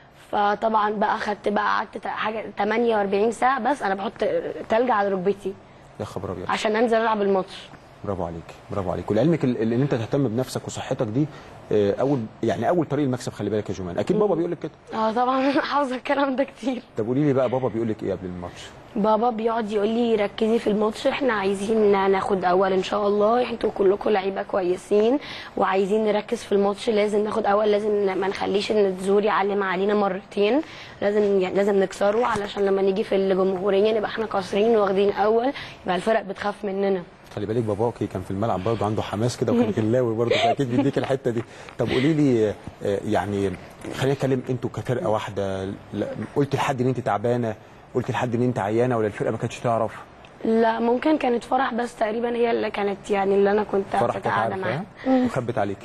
Speaker 14: فطبعا بقى خدت بقى قعدت تا- حاجه 48 ساعه بس انا بحط تلج على ركبتي
Speaker 1: يا خبر ابيض
Speaker 14: عشان انزل العب الماتش
Speaker 1: برافو عليك برافو عليك ولعلمك ال- ال- ان انت تهتم بنفسك وصحتك دي آه، اول يعني اول طريق المكسب خلي بالك يا جمان اكيد بابا بيقول لك كده
Speaker 14: اه طبعا حافظه الكلام ده كتير
Speaker 1: طب قولي لي بقى بابا بيقول لك ايه قبل الماتش
Speaker 14: بابا بيقعد يقول لي ركزي في الماتش احنا عايزين ناخد اول ان شاء الله انتوا كلكم لعيبه كويسين وعايزين نركز في الماتش لازم ناخد اول لازم ما نخليش ان الزور يعلم علينا مرتين لازم يعني لازم نكسره علشان لما نيجي في الجمهوريه نبقى احنا قاصرين واخدين اول يبقى الفرق بتخاف مننا
Speaker 1: خلي بالك باباكي كان في الملعب برضه عنده حماس كده وكان غلاوي برضه فاكيد بيديك الحته دي طب قولي لي آه، يعني خلينا نتكلم انتوا كفرقه واحده لا، قلت لحد ان انت تعبانه قلت لحد ان انت عيانه ولا الفرقه ما كانتش تعرف
Speaker 14: لا ممكن كانت فرح بس تقريبا هي اللي كانت يعني اللي انا كنت
Speaker 1: فرح كانت
Speaker 14: قاعده
Speaker 1: عارفه
Speaker 14: معاها
Speaker 1: ها؟ وخبت عليك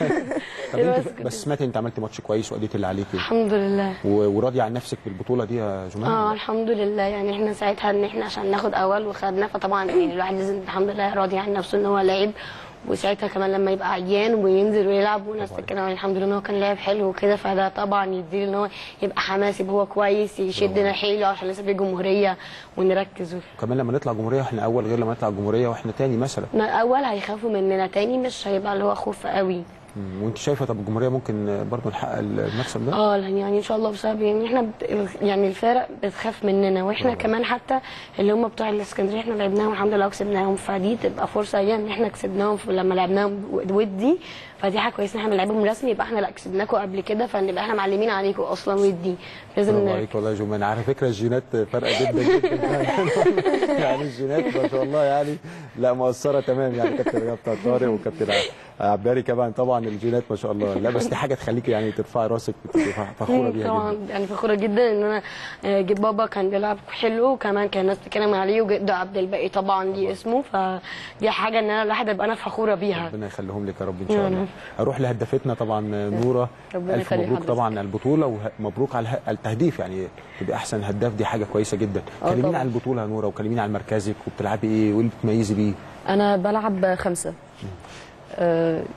Speaker 1: طب
Speaker 14: بس
Speaker 1: انت
Speaker 14: كده.
Speaker 1: بس سمعت انت عملت ماتش كويس واديت اللي عليكي
Speaker 14: الحمد لله
Speaker 1: و- وراضيه عن نفسك بالبطوله دي يا جمال
Speaker 14: اه الحمد لله يعني احنا ساعتها ان احنا عشان ناخد اول وخدنا فطبعا يعني الواحد لازم الحمد لله راضي عن نفسه ان هو لاعب وساعتها كمان لما يبقى عيان وينزل ويلعب ونفس الكلام الحمد لله ان هو كان لاعب حلو وكده فده طبعا يديله ان هو يبقى حماس يبقى هو كويس يشدنا حيله عشان لسه في جمهوريه ونركز
Speaker 1: كمان لما نطلع جمهوريه احنا اول غير لما نطلع جمهوريه واحنا تاني مثلا
Speaker 14: ما اول هيخافوا مننا تاني مش هيبقى اللي هو خوف قوي
Speaker 1: مم. وانت شايفه طب الجمهوريه ممكن برضه نحقق المكسب ده
Speaker 14: اه يعني ان شاء الله بسبب يعني احنا بت... يعني الفرق بتخاف مننا واحنا كمان حتى اللي هم بتوع الاسكندريه احنا لعبناهم الحمد لله وكسبناهم فدي تبقى فرصه لينا ان احنا كسبناهم في- لما لعبناهم ودي فدي حاجه كويسه ان احنا بنلعبهم رسمي يبقى احنا لا كسبناكم قبل كده فنبقى احنا معلمين عليكم اصلا ودي لازم
Speaker 1: برافو
Speaker 14: نركز.
Speaker 1: عليك والله يا جمان على فكره الجينات فارقه جدا جدا يعني الجينات ما شاء الله يعني لا مؤثره تمام يعني كابتن رجب بتاع طارق وكابتن عباري كمان طبعا الجينات ما شاء الله لا بس دي حاجه تخليك يعني ترفعي راسك وتبقي فخوره بيها
Speaker 14: طبعا
Speaker 1: جدا
Speaker 14: يعني فخوره جدا ان انا آه، جيب بابا كان بيلعب حلو وكمان كان الناس بتتكلم عليه وجده عبد الباقي طبعا ليه اسمه فدي حاجه ان انا الواحد ابقى انا فخوره بيها
Speaker 1: ربنا يخليهم لك يا رب ان شاء
Speaker 14: يا
Speaker 1: الله
Speaker 14: رب.
Speaker 1: اروح لهدافتنا طبعا نوره
Speaker 14: ربنا
Speaker 1: الف
Speaker 14: يخلي
Speaker 1: مبروك
Speaker 14: حضرتك.
Speaker 1: طبعا على البطوله ومبروك على اله- التهديف يعني تبقى احسن هداف دي حاجه كويسه جدا
Speaker 15: آه
Speaker 1: كلميني
Speaker 15: طبعاً.
Speaker 1: عن البطوله يا نوره وكلميني عن مركزك وبتلعبي ايه وايه اللي بتميزي بيه
Speaker 15: انا بلعب خمسه آه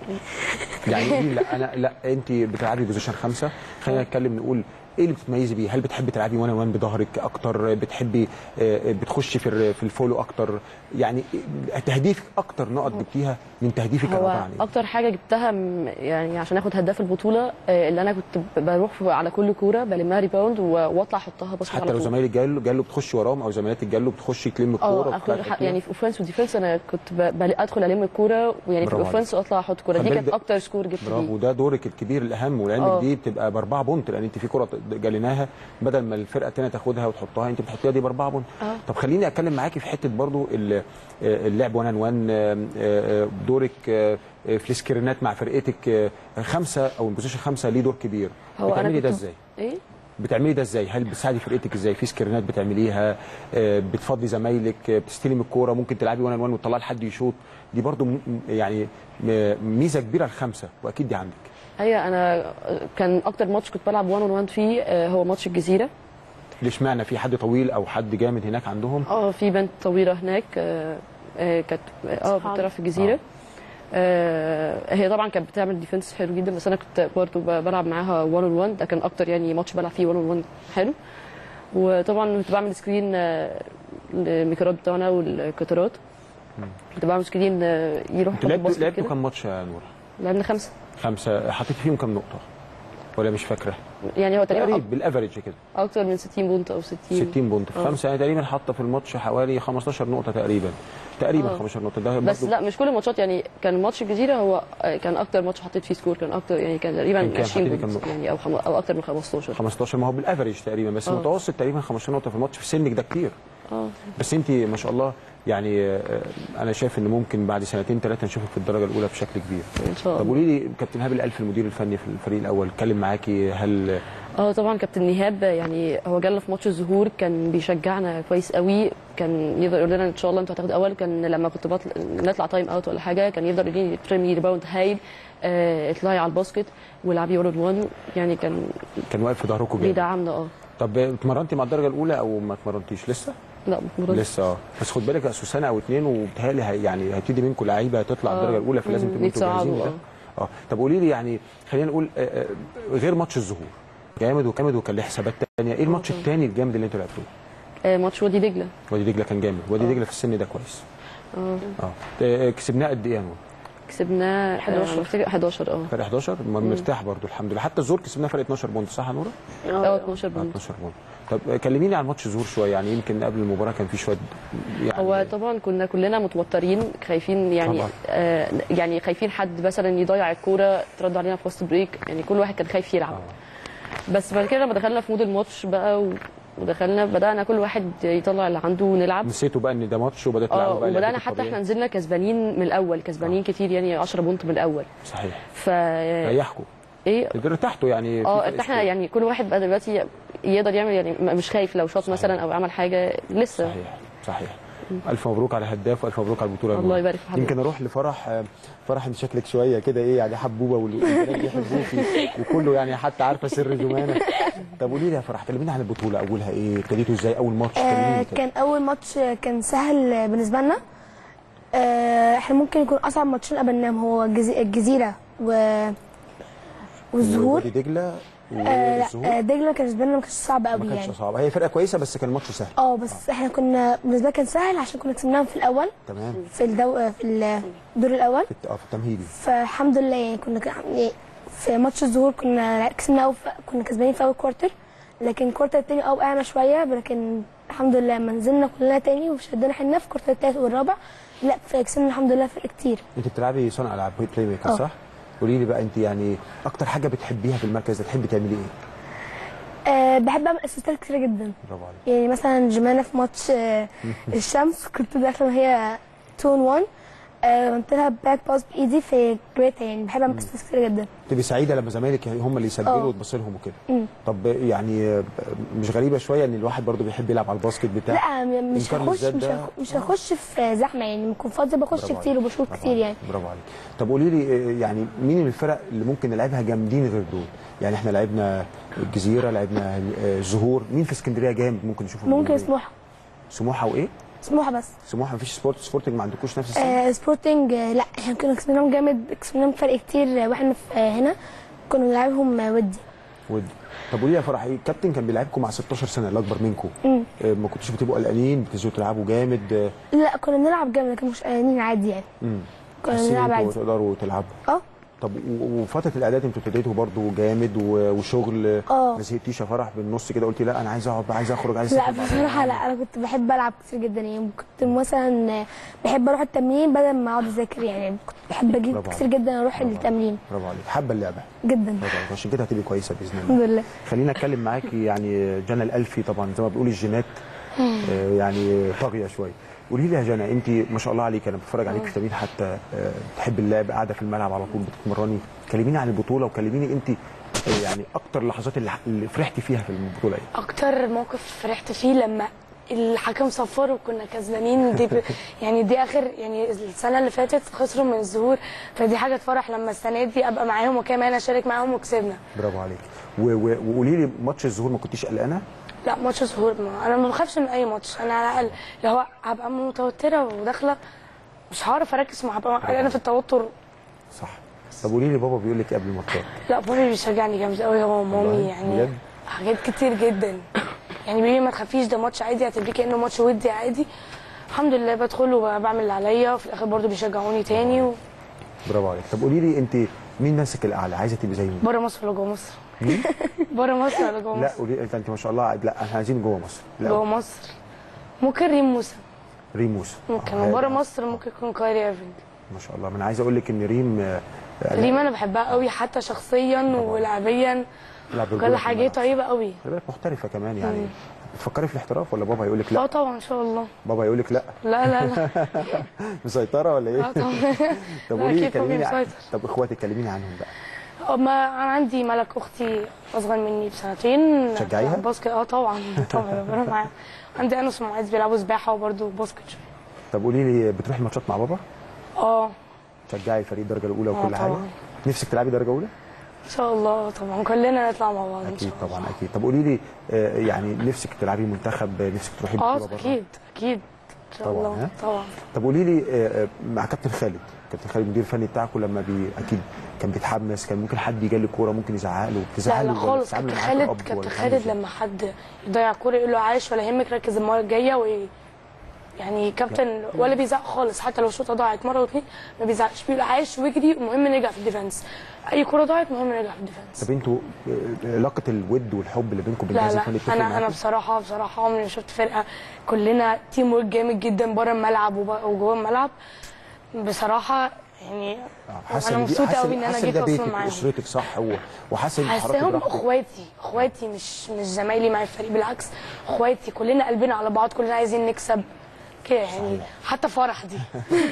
Speaker 1: يعني قولي لا انا لا انت بتلعبي بوزيشن خمسه خلينا نتكلم نقول ايه اللي بتتميزي بيه؟ هل بتحبي تلعبي وان وان بظهرك اكتر؟ بتحبي آه، بتخشي في ال- في الفولو اكتر؟ يعني تهديفك اكتر نقط جبتيها من تهديفك
Speaker 15: هو
Speaker 1: عباره عن ايه؟
Speaker 15: اكتر حاجه جبتها م- يعني عشان اخد هداف البطوله آه، اللي انا كنت ب- بروح على كل كوره بلمها ريباوند و- واطلع احطها باسكت
Speaker 1: حتى
Speaker 15: على
Speaker 1: لو
Speaker 15: طول
Speaker 1: زمايلك جاله جاله بتخشي وراهم او زميلاتك جاله بتخشي تلم الكوره
Speaker 15: اه اخد ح- يعني في اوفنس وديفنس انا كنت ب- بل- ادخل الم الكوره ويعني في
Speaker 1: برافو
Speaker 15: الاوفنس واطلع احط كوره
Speaker 1: خلي
Speaker 15: دي
Speaker 1: بالك
Speaker 15: كانت
Speaker 1: ده-
Speaker 15: اكتر سكور جبت
Speaker 1: برافو
Speaker 15: بيه
Speaker 1: ده دورك الكبير الاهم ولعلمك
Speaker 15: آه.
Speaker 1: دي بتبقى باربعه بونت لان انت في كره جاليناها بدل ما الفرقه الثانيه تاخدها وتحطها انت بتحطيها دي باربعه بونت
Speaker 15: اه
Speaker 1: طب خليني اتكلم معاكي في حته برضو ال- آه، اللعب 1 1 دورك آه، آه، في السكرينات مع فرقتك آه، خمسه او بوزيشن خمسه ليه دور كبير
Speaker 15: هو انا
Speaker 1: بتعملي ده
Speaker 15: كنت-
Speaker 1: ازاي؟
Speaker 15: ايه
Speaker 1: بتعملي ده ازاي؟ هل بتساعدي فرقتك ازاي؟ في سكرينات بتعمليها آه، بتفضي زمايلك آه، بتستلم الكوره ممكن تلعبي 1 1 وتطلعي لحد يشوط دي برضو م- م- يعني م- ميزه كبيره الخمسه واكيد دي عندك
Speaker 15: ايوه انا كان اكتر ماتش كنت بلعب 1 1 فيه آه، هو ماتش الجزيره
Speaker 1: ليش معنى في حد طويل او حد جامد هناك عندهم؟
Speaker 15: اه في بنت طويله هناك آه، آه، كانت اه
Speaker 14: صحاب.
Speaker 15: بتلعب في الجزيره آه، هي طبعا كانت بتعمل ديفنس حلو جدا بس انا كنت برضه ب- بلعب معاها 1 اون 1 ده كان اكتر يعني ماتش بلعب فيه 1 اون 1 حلو وطبعا كنت بعمل سكرين آه، للميكروات بتاعنا والكترات كنت بعمل سكرين آه، يروح
Speaker 1: انتوا
Speaker 15: يحط
Speaker 1: لعبتوا
Speaker 15: باسكت
Speaker 1: لعبتوا
Speaker 15: كده.
Speaker 1: كام ماتش يا نور؟
Speaker 15: لعبنا خمسه
Speaker 1: خمسه حطيت فيهم كام نقطه؟ ولا مش فاكره؟
Speaker 15: يعني هو تقريبا
Speaker 1: تقريبا بالافريج كده
Speaker 15: أك- اكتر من 60 بونت او 60
Speaker 1: 60 بونت في
Speaker 15: آه.
Speaker 1: خمسه يعني تقريبا حاطه في الماتش حوالي 15 نقطه تقريبا تقريبا
Speaker 15: آه.
Speaker 1: 15 نقطه ده
Speaker 15: بس
Speaker 1: برضو-
Speaker 15: لا مش كل الماتشات يعني كان ماتش الجزيره هو آه، كان اكتر ماتش حطيت فيه سكور كان اكتر يعني كان
Speaker 1: كان
Speaker 15: تقريبا
Speaker 1: كام؟
Speaker 15: 20
Speaker 1: حطيتي كام
Speaker 15: بونت
Speaker 1: نقطة؟
Speaker 15: يعني او خم... او اكتر من 15
Speaker 1: 15 ما هو بالافريج تقريبا بس
Speaker 15: آه.
Speaker 1: متوسط تقريبا 15 نقطه في الماتش في سنك ده كتير
Speaker 15: اه
Speaker 1: بس انت ما شاء الله يعني آه، انا شايف ان ممكن بعد سنتين ثلاثه نشوفك في الدرجه الاولى بشكل كبير
Speaker 15: ان شاء
Speaker 1: طب
Speaker 15: الله
Speaker 1: قولي لي كابتن هاب الالف المدير الفني في الفريق الاول اتكلم معاكي هل
Speaker 15: اه طبعا كابتن نهاب يعني هو جالنا في ماتش الظهور كان بيشجعنا كويس قوي كان يقدر يقول لنا ان شاء الله انتوا هتاخدوا اول كان لما كنت بطل... نطلع تايم اوت ولا حاجه كان يقدر يقول لي ترمي ريباوند هايل آه اطلعي على الباسكت والعبي 1 1 يعني كان
Speaker 1: كان واقف في ظهركم جامد
Speaker 15: بيدعمنا اه
Speaker 1: طب اتمرنتي مع الدرجه الاولى او ما اتمرنتيش لسه
Speaker 15: لا مرة.
Speaker 1: لسه اه بس خد بالك اصل سنه او اتنين وبتهيألي هي- يعني هيبتدي منكم لعيبه هتطلع
Speaker 15: آه.
Speaker 1: الدرجه الاولى فلازم
Speaker 15: مم،
Speaker 1: تبقوا انتوا
Speaker 15: يتصعدوا،
Speaker 1: جاهزين لده اه طب قولي لي يعني خلينا نقول آه، آه، غير ماتش الظهور جامد وجامد وكان له حسابات تانية ايه الماتش التاني الجامد اللي انتوا لعبتوه؟
Speaker 15: آه ماتش وادي دجله
Speaker 1: وادي دجله كان جامد وادي دجله في السن ده كويس
Speaker 15: اه
Speaker 1: اه آه، كسبناه قد ايه يا نور؟
Speaker 15: كسبناه
Speaker 14: 11.
Speaker 15: 11 11 اه
Speaker 1: فرق 11 ما مرتاح برضو الحمد لله حتى الزور كسبناه فرق 12 بونت صح يا نوره؟
Speaker 15: اه 12 بونت
Speaker 1: 12 بونت طب آه، كلميني عن ماتش الزور شويه يعني يمكن قبل المباراه كان في شويه يعني
Speaker 15: هو طبعا كنا كلنا متوترين خايفين يعني
Speaker 1: طبعا.
Speaker 15: آه يعني خايفين حد مثلا يضيع الكوره ترد علينا في وسط بريك يعني كل واحد كان خايف يلعب بس بعد كده لما دخلنا في مود الماتش بقى و- ودخلنا بدانا كل واحد يطلع اللي عنده ونلعب
Speaker 1: نسيتوا بقى ان ده ماتش وبدات
Speaker 15: اه
Speaker 1: تلعبوا بقى
Speaker 15: وبدانا
Speaker 1: لعبتكم
Speaker 15: حتى
Speaker 1: الطبيعية.
Speaker 15: احنا نزلنا كسبانين من الاول كسبانين كتير يعني 10 بونت من الاول
Speaker 1: صحيح
Speaker 15: ف
Speaker 1: ريحكم
Speaker 15: ايه
Speaker 1: ارتحتوا يعني في
Speaker 15: اه
Speaker 1: فرق
Speaker 15: احنا
Speaker 1: سكور.
Speaker 15: يعني كل واحد بقى دلوقتي يقدر يعمل يعني م- مش خايف لو شاط مثلا او عمل حاجه لسه
Speaker 1: صحيح صحيح الف مبروك على الهداف والف مبروك على البطوله يا
Speaker 15: الله
Speaker 1: نور.
Speaker 15: يبارك في حضرتك.
Speaker 1: يمكن اروح لفرح آه، فرح انت شكلك شويه كده ايه يعني حبوبه والبنات بيحبوكي وكله يعني حتى عارفه سر جمانه طب قولي لي يا فرح كلميني عن البطوله اولها ايه ابتديتوا ازاي اول ماتش
Speaker 13: آه
Speaker 1: كلميني كده
Speaker 13: كان اول ماتش كان سهل بالنسبه لنا آه احنا ممكن يكون اصعب ماتشين قابلناهم هو الجزي- الجزيره و والظهور
Speaker 1: وادي دجله
Speaker 13: آه لا
Speaker 1: والظهور
Speaker 13: آه دجله كان بالنسبه لنا ما كانش صعب
Speaker 1: ما
Speaker 13: قوي
Speaker 1: كانش
Speaker 13: يعني
Speaker 1: صعب هي فرقه كويسه بس كان الماتش سهل
Speaker 13: اه بس احنا كنا بالنسبه لنا كان سهل عشان كنا كسبناهم في الاول
Speaker 1: تمام
Speaker 13: في الدو آه، في الدور الاول
Speaker 1: في الت- اه في التمهيدي
Speaker 13: فالحمد لله يعني كنا ك- يعني في ماتش الظهور كنا كسبنا أول كنا كسبانين في اول كوارتر لكن الكوارتر التاني اه وقعنا شويه لكن الحمد لله لما نزلنا كلنا تاني وشدنا حيلنا في الكوارتر التالت والرابع لا كسبنا الحمد لله فرق كتير
Speaker 1: انت بتلعبي صانع العاب بلاي ميكر
Speaker 13: اه.
Speaker 1: صح؟ قولي لي بقى انت يعني اكتر حاجه بتحبيها في المركز ده تحبي تعملي ايه؟
Speaker 13: أه بحب اعمل اسيستات كتيره جدا
Speaker 1: برافو عليك
Speaker 13: يعني مثلا جمانة في ماتش آه، الشمس كنت داخله وهي 2 1 آه، عملت لها باك باس بايدي في جريتها يعني بحب اعمل اسيستات كتيره جدا
Speaker 1: تبقي سعيده لما زمايلك هم اللي يسجلوا
Speaker 13: اه.
Speaker 1: وتبص لهم وكده
Speaker 13: مم.
Speaker 1: طب يعني مش غريبه شويه ان الواحد برضو بيحب يلعب على الباسكت بتاع
Speaker 13: لا م- مش
Speaker 1: إنكار
Speaker 13: هخش
Speaker 1: الذات
Speaker 13: مش
Speaker 1: ده-
Speaker 13: هخ- مش هخش في زحمه يعني بكون فاضيه بخش
Speaker 1: برافو
Speaker 13: كتير
Speaker 1: عليك.
Speaker 13: وبشوط
Speaker 1: برافو
Speaker 13: كتير يعني
Speaker 1: برافو عليك طب قولي لي اه، يعني مين من الفرق اللي ممكن نلعبها جامدين غير دول يعني احنا لعبنا الجزيره لعبنا اه، الزهور مين في اسكندريه جامد ممكن نشوفه في
Speaker 13: ممكن
Speaker 1: الجمهورية؟
Speaker 13: سموحه
Speaker 1: سموحه وايه
Speaker 13: سموحه بس
Speaker 1: سموحه مفيش سبورت سبورتنج ما عندكوش نفس السن
Speaker 13: آه سبورتنج آه لا احنا كنا كسبناهم جامد كسبناهم فرق كتير آه، واحنا في آه هنا كنا بنلعبهم آه ودي
Speaker 1: ودي طب قولي لي يا فرح إيه، الكابتن كان بيلعبكم مع 16 سنه اللي اكبر منكم
Speaker 13: مم.
Speaker 1: آه، ما كنتوش بتبقوا قلقانين بتنزلوا تلعبوا جامد آه،
Speaker 13: لا كنا بنلعب جامد لكن مش قلقانين عادي يعني
Speaker 1: امم
Speaker 13: كنا
Speaker 1: حاسين
Speaker 13: بنلعب
Speaker 1: انتوا
Speaker 13: عادي
Speaker 1: تقدروا تلعبوا
Speaker 13: اه
Speaker 1: طب و- وفتره الاعداد انتوا ابتديتوا برضو جامد و- وشغل
Speaker 13: اه.
Speaker 1: ما زهقتيش يا فرح بالنص كده قلتي لا انا عايز اقعد بقى، عايز اخرج عايز
Speaker 13: لا
Speaker 1: أسافر بقى.
Speaker 13: بصراحة لا أنا كنت بحب ألعب كتير جدا يعني كنت مثلا بحب أروح التمرين بدل ما أقعد أذاكر يعني كنت بحب أجيب
Speaker 1: برافو
Speaker 13: كتير جدا أروح التمرين
Speaker 1: برافو عليك حابه اللعبه
Speaker 13: جدا
Speaker 1: برافو عليك عشان كده هتبقي كويسه باذن الله
Speaker 13: الحمد لله
Speaker 1: خلينا اتكلم معاكي يعني جنى الالفي طبعا زي ما بيقول الجينات آه، يعني طاغيه شويه قولي لي يا جنى انت ما شاء الله عليك انا بتفرج عليك في التمرين حتى آه، بتحب اللعب قاعده في الملعب على طول بتتمرني كلميني عن البطوله وكلميني انت آه، يعني اكتر اللحظات اللي اللي فرحتي فيها في البطوله ايه
Speaker 12: اكتر موقف فرحت فيه لما الحكم صفر وكنا كسبانين دي ب... يعني دي اخر يعني السنه اللي فاتت خسروا من الظهور فدي حاجه تفرح لما السنه دي ابقى معاهم وكمان اشارك معاهم وكسبنا
Speaker 1: برافو عليك و- و- وقولي لي ماتش الظهور ما كنتيش قلقانه
Speaker 12: لا ماتش الظهور ما انا ما بخافش من اي ماتش انا على الاقل اللي هو هبقى متوتره وداخله مش هعرف اركز ما هبقى انا في التوتر
Speaker 1: صح طب قولي لي بابا بيقول لك إيه قبل الماتشات
Speaker 12: لا بابي بيشجعني جامد قوي هو ومامي
Speaker 1: والله؟
Speaker 12: يعني
Speaker 1: بجد؟
Speaker 12: حاجات كتير جدا يعني بيقول لي ما تخافيش ده ماتش عادي اعتبريه كانه ماتش ودي عادي الحمد لله بدخل وبعمل اللي عليا وفي الاخر برضو بيشجعوني تاني و...
Speaker 1: برافو عليك طب قولي لي انت مين ناسك الاعلى عايزه تبقي زي مين
Speaker 12: بره مصر ولا جوه مصر
Speaker 1: مين؟
Speaker 12: بره مصر ولا جوه
Speaker 1: لا
Speaker 12: مصر
Speaker 1: قولي انت انت ما شاء الله لا احنا عايزين جوه مصر لا
Speaker 12: جوه مصر ممكن ريم موسى
Speaker 1: ريم موسى
Speaker 12: ممكن
Speaker 1: آه،
Speaker 12: وبره مصر ممكن يكون كايري ايرفينج
Speaker 1: ما شاء الله ما انا عايز اقول لك ان ريم آه، آه،
Speaker 12: ريم انا بحبها قوي حتى شخصيا ولعبيا
Speaker 1: لا، برجولة
Speaker 12: كل
Speaker 1: في
Speaker 12: حاجه
Speaker 1: الملعب.
Speaker 12: طيبه قوي
Speaker 1: خلي بالك محترفه كمان يعني
Speaker 12: مم.
Speaker 1: بتفكري في الاحتراف ولا بابا هيقول لك
Speaker 12: اه
Speaker 1: لا
Speaker 12: طبعا ان شاء الله
Speaker 1: بابا هيقول لك لا
Speaker 12: لا لا لا
Speaker 1: مسيطره ولا ايه
Speaker 12: اه طبعا
Speaker 1: طب
Speaker 12: لا،
Speaker 1: قولي لي
Speaker 12: أكيد بابي
Speaker 1: كلميني عن-
Speaker 12: مسيطر.
Speaker 1: طب اخواتك كلميني عنهم بقى
Speaker 12: ما انا عندي ملك اختي اصغر مني بسنتين
Speaker 1: تشجعيها؟
Speaker 12: باسكت اه طبعا طبعا بروح معاها عندي انس ومعاذ بيلعبوا سباحه وبرده باسكت شويه
Speaker 1: طب قولي لي بتروحي ماتشات مع بابا
Speaker 12: اه
Speaker 1: تشجعي فريق الدرجه الاولى
Speaker 12: آه
Speaker 1: وكل حاجه
Speaker 12: طبعا.
Speaker 1: نفسك تلعبي درجه اولى
Speaker 12: ان شاء الله طبعا كلنا نطلع مع بعض ان شاء
Speaker 1: اكيد طبعا اكيد طب قولي لي آه، يعني نفسك تلعبي منتخب نفسك تروحي
Speaker 12: الله اه
Speaker 1: بطوله بره
Speaker 12: اكيد اكيد ان شاء
Speaker 1: طبعاً،
Speaker 12: الله
Speaker 1: ها؟
Speaker 12: طبعا
Speaker 1: طب قولي لي آه، آه، مع كابتن خالد كابتن خالد المدير الفني بتاعكم لما بي اكيد كان بيتحمس كان ممكن حد يجي الكوره ممكن يزعق له
Speaker 12: لا
Speaker 1: بتزعل
Speaker 12: لا خالص كابتن خالد كابتن خالد لما حد يضيع كوره يقول له عايش ولا يهمك ركز المره الجايه و يعني كابتن ولا بيزعق خالص حتى لو الشوطه ضاعت مره واثنين ما بيزعقش بيقول عايش واجري المهم نرجع في الديفنس اي كوره ضاعت المهم نرجع في الديفنس
Speaker 1: طب انتوا آه، علاقه الود والحب اللي بينكم
Speaker 12: لا
Speaker 1: بالجهاز
Speaker 12: لا
Speaker 1: الفني بتفرق
Speaker 12: انا انا
Speaker 1: معاكم؟
Speaker 12: بصراحه بصراحه عمري ما شفت فرقه كلنا تيم ورك جامد جدا بره الملعب وب- وجوه الملعب بصراحه يعني
Speaker 1: حاسه
Speaker 12: انا
Speaker 1: إن دي-
Speaker 12: مبسوطه
Speaker 1: حاسة-
Speaker 12: قوي ان انا
Speaker 1: حاسة
Speaker 12: جيت
Speaker 1: ده
Speaker 12: اصلا
Speaker 1: بيتك
Speaker 12: معاهم
Speaker 1: اسرتك صح هو وحاسه انك اتحركتي
Speaker 12: حاساهم
Speaker 1: براحتك
Speaker 12: اخواتي اخواتي مش مش زمايلي مع الفريق بالعكس اخواتي كلنا قلبنا على بعض كلنا عايزين نكسب كده يعني حتى فرح دي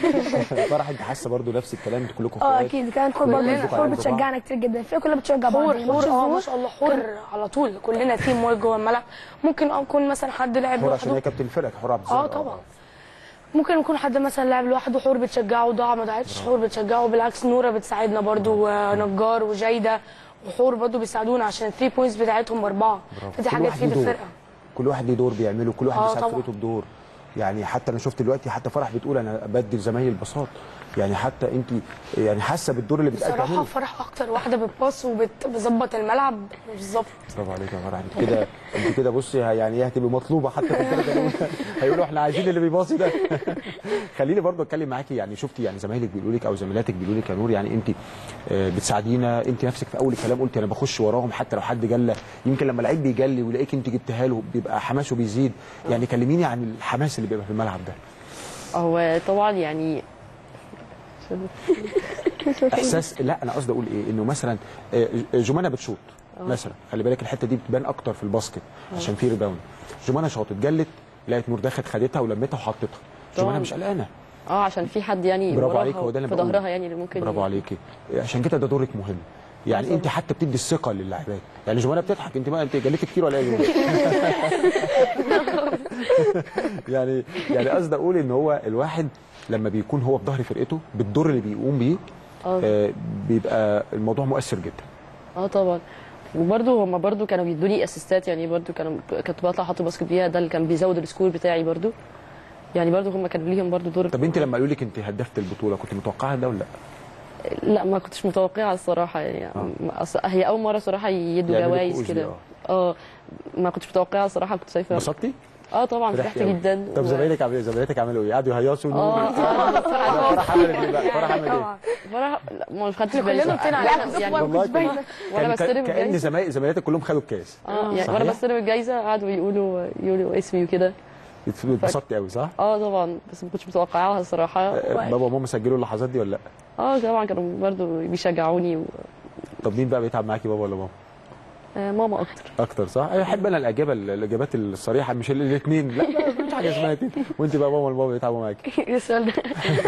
Speaker 1: فرح انت حاسه برضو نفس الكلام انتوا كلكم
Speaker 13: اه
Speaker 1: اخوات
Speaker 13: اكيد كانت حور
Speaker 1: كلكم
Speaker 13: برضه
Speaker 1: قلبكم
Speaker 13: حور
Speaker 1: على قلب بعض.
Speaker 13: بتشجعنا كتير جدا الفرقه كلها بتشجع بعض
Speaker 12: حور
Speaker 13: يعني
Speaker 12: حور
Speaker 13: ماتش
Speaker 12: اه ما
Speaker 13: الظهور
Speaker 12: شاء الله حور على طول كلنا تيم ورك جوه الملعب ممكن اه يكون مثلا حد لعب
Speaker 1: حور عشان هي
Speaker 12: لوحده
Speaker 1: كابتن الفرقه حور عبد
Speaker 12: اه
Speaker 1: الزهر
Speaker 12: طبعا ممكن يكون حد مثلا لعب لوحده حور بتشجعه ضاع ما ضاعتش حور بتشجعه بالعكس نوره بتساعدنا برضو ونجار وجايده وحور برضو بيساعدونا عشان الثري بوينتس بتاعتهم باربعه
Speaker 1: برافو.
Speaker 12: فدي
Speaker 1: كل
Speaker 12: حاجه
Speaker 1: واحد ليه
Speaker 12: تفيد
Speaker 1: دور.
Speaker 12: الفرقه
Speaker 1: كل واحد ليه دور بيعمله كل واحد
Speaker 12: آه
Speaker 1: بيساعد
Speaker 12: طبعا.
Speaker 1: فرقته بدور يعني حتى انا شفت دلوقتي حتى فرح بتقول انا بدي لزمايلي البساط يعني حتى انت يعني حاسه بالدور اللي بتقال
Speaker 12: بصراحه
Speaker 1: تعمله
Speaker 12: فرح اكتر واحده بتباص وبتظبط الملعب بالظبط
Speaker 1: برافو عليك يا فرح انت كده انت كده بصي ه- يعني ايه هتبقى مطلوبه حتى في الدرجه الاولى هيقولوا احنا عايزين اللي بيباصي ده خليني برضو اتكلم معاكي يعني شفتي يعني زمايلك بيقولوا لك او زميلاتك بيقولوا لك يا نور يعني انت آه، بتساعدينا انت نفسك في اول الكلام قلتي انا بخش وراهم حتى لو حد جلى يمكن لما لعيب بيجلي ويلاقيك انت جبتها له بيبقى حماسه بيزيد يعني كلميني عن الحماس اللي بيبقى في الملعب ده
Speaker 15: هو طبعا يعني
Speaker 1: احساس لا انا قصدي اقول ايه انه مثلا آه، جمانه بتشوط
Speaker 15: آه.
Speaker 1: مثلا خلي بالك الحته دي بتبان اكتر في الباسكت عشان في ريباوند جمانه شاطت جلت لقيت نور دخلت خدتها ولمتها وحطتها جمانه
Speaker 15: طبعاً.
Speaker 1: مش قلقانه
Speaker 15: اه عشان في حد يعني
Speaker 1: برافو
Speaker 15: وراها
Speaker 1: عليك هو ده اللي
Speaker 15: في
Speaker 1: بقوله.
Speaker 15: ظهرها يعني اللي ممكن
Speaker 1: برافو عليكي عشان كده ده دورك مهم يعني
Speaker 15: بالظبط.
Speaker 1: انت حتى بتدي الثقه للاعبات يعني جمانه بتضحك انت ما انت جليتي كتير ولا ايه يعني يعني قصدي اقول ان هو الواحد لما بيكون هو في ظهر فرقته بالدور اللي بيقوم بيه
Speaker 15: اه
Speaker 1: آه بيبقى الموضوع مؤثر جدا
Speaker 15: اه طبعا وبرده هم برده كانوا بيدوني اسيستات يعني برده كانوا كنت بطلع احط باسكت بيها ده اللي كان بيزود السكور بتاعي برده يعني برضو هم كان ليهم برضو دور
Speaker 1: طب انت لما قالوا لك انت هدفت البطوله كنت متوقعه ده ولا لا؟
Speaker 15: لا ما كنتش متوقعه الصراحه يعني ما- أصل هي اول مره صراحه يدوا
Speaker 1: يعملوا
Speaker 15: جوائز
Speaker 1: كؤوس
Speaker 15: كده
Speaker 1: دي،
Speaker 15: اه ما كنتش متوقعه الصراحه كنت شايفه
Speaker 1: انبسطتي؟
Speaker 15: اه طبعا
Speaker 1: فرحتي
Speaker 15: فرحت
Speaker 1: أوي.
Speaker 15: جدا
Speaker 1: طب
Speaker 15: و-
Speaker 1: زمايلك عملوا ايه؟ زمايلك عملوا ايه؟ قعدوا يهيصوا
Speaker 15: اه
Speaker 1: لا، فرح عملت ايه بقى؟ فرح عملت ايه؟
Speaker 15: فرح لا ما خدتش
Speaker 12: كلنا
Speaker 15: بالي
Speaker 12: نطينا
Speaker 15: لا،
Speaker 12: عليها.
Speaker 15: يعني
Speaker 1: والله كان-
Speaker 15: وانا
Speaker 1: كان-
Speaker 15: بستلم
Speaker 1: كان
Speaker 15: الجايزه
Speaker 1: زمايل زمايلاتك كلهم خدوا الكاس
Speaker 15: اه يعني وانا
Speaker 1: صحيح؟
Speaker 15: بستلم الجايزه قعدوا يقولوا يقولوا اسمي وكده
Speaker 1: اتبسطتي قوي صح؟
Speaker 15: اه طبعا بس ما كنتش متوقعاها الصراحه
Speaker 1: بابا وماما سجلوا اللحظات دي ولا لا؟
Speaker 15: اه طبعا كانوا برضو بيشجعوني و...
Speaker 1: طب مين بقى بيتعب معاكي بابا ولا ماما؟
Speaker 15: آه ماما اكتر
Speaker 1: اكتر صح؟ انا احب انا الاجابه الاجابات الصريحه مش الاثنين لا لا مفيش حاجه اسمها اتنين وانت بقى ماما ولا بابا بيتعبوا معاكي؟
Speaker 14: ايه السؤال ده؟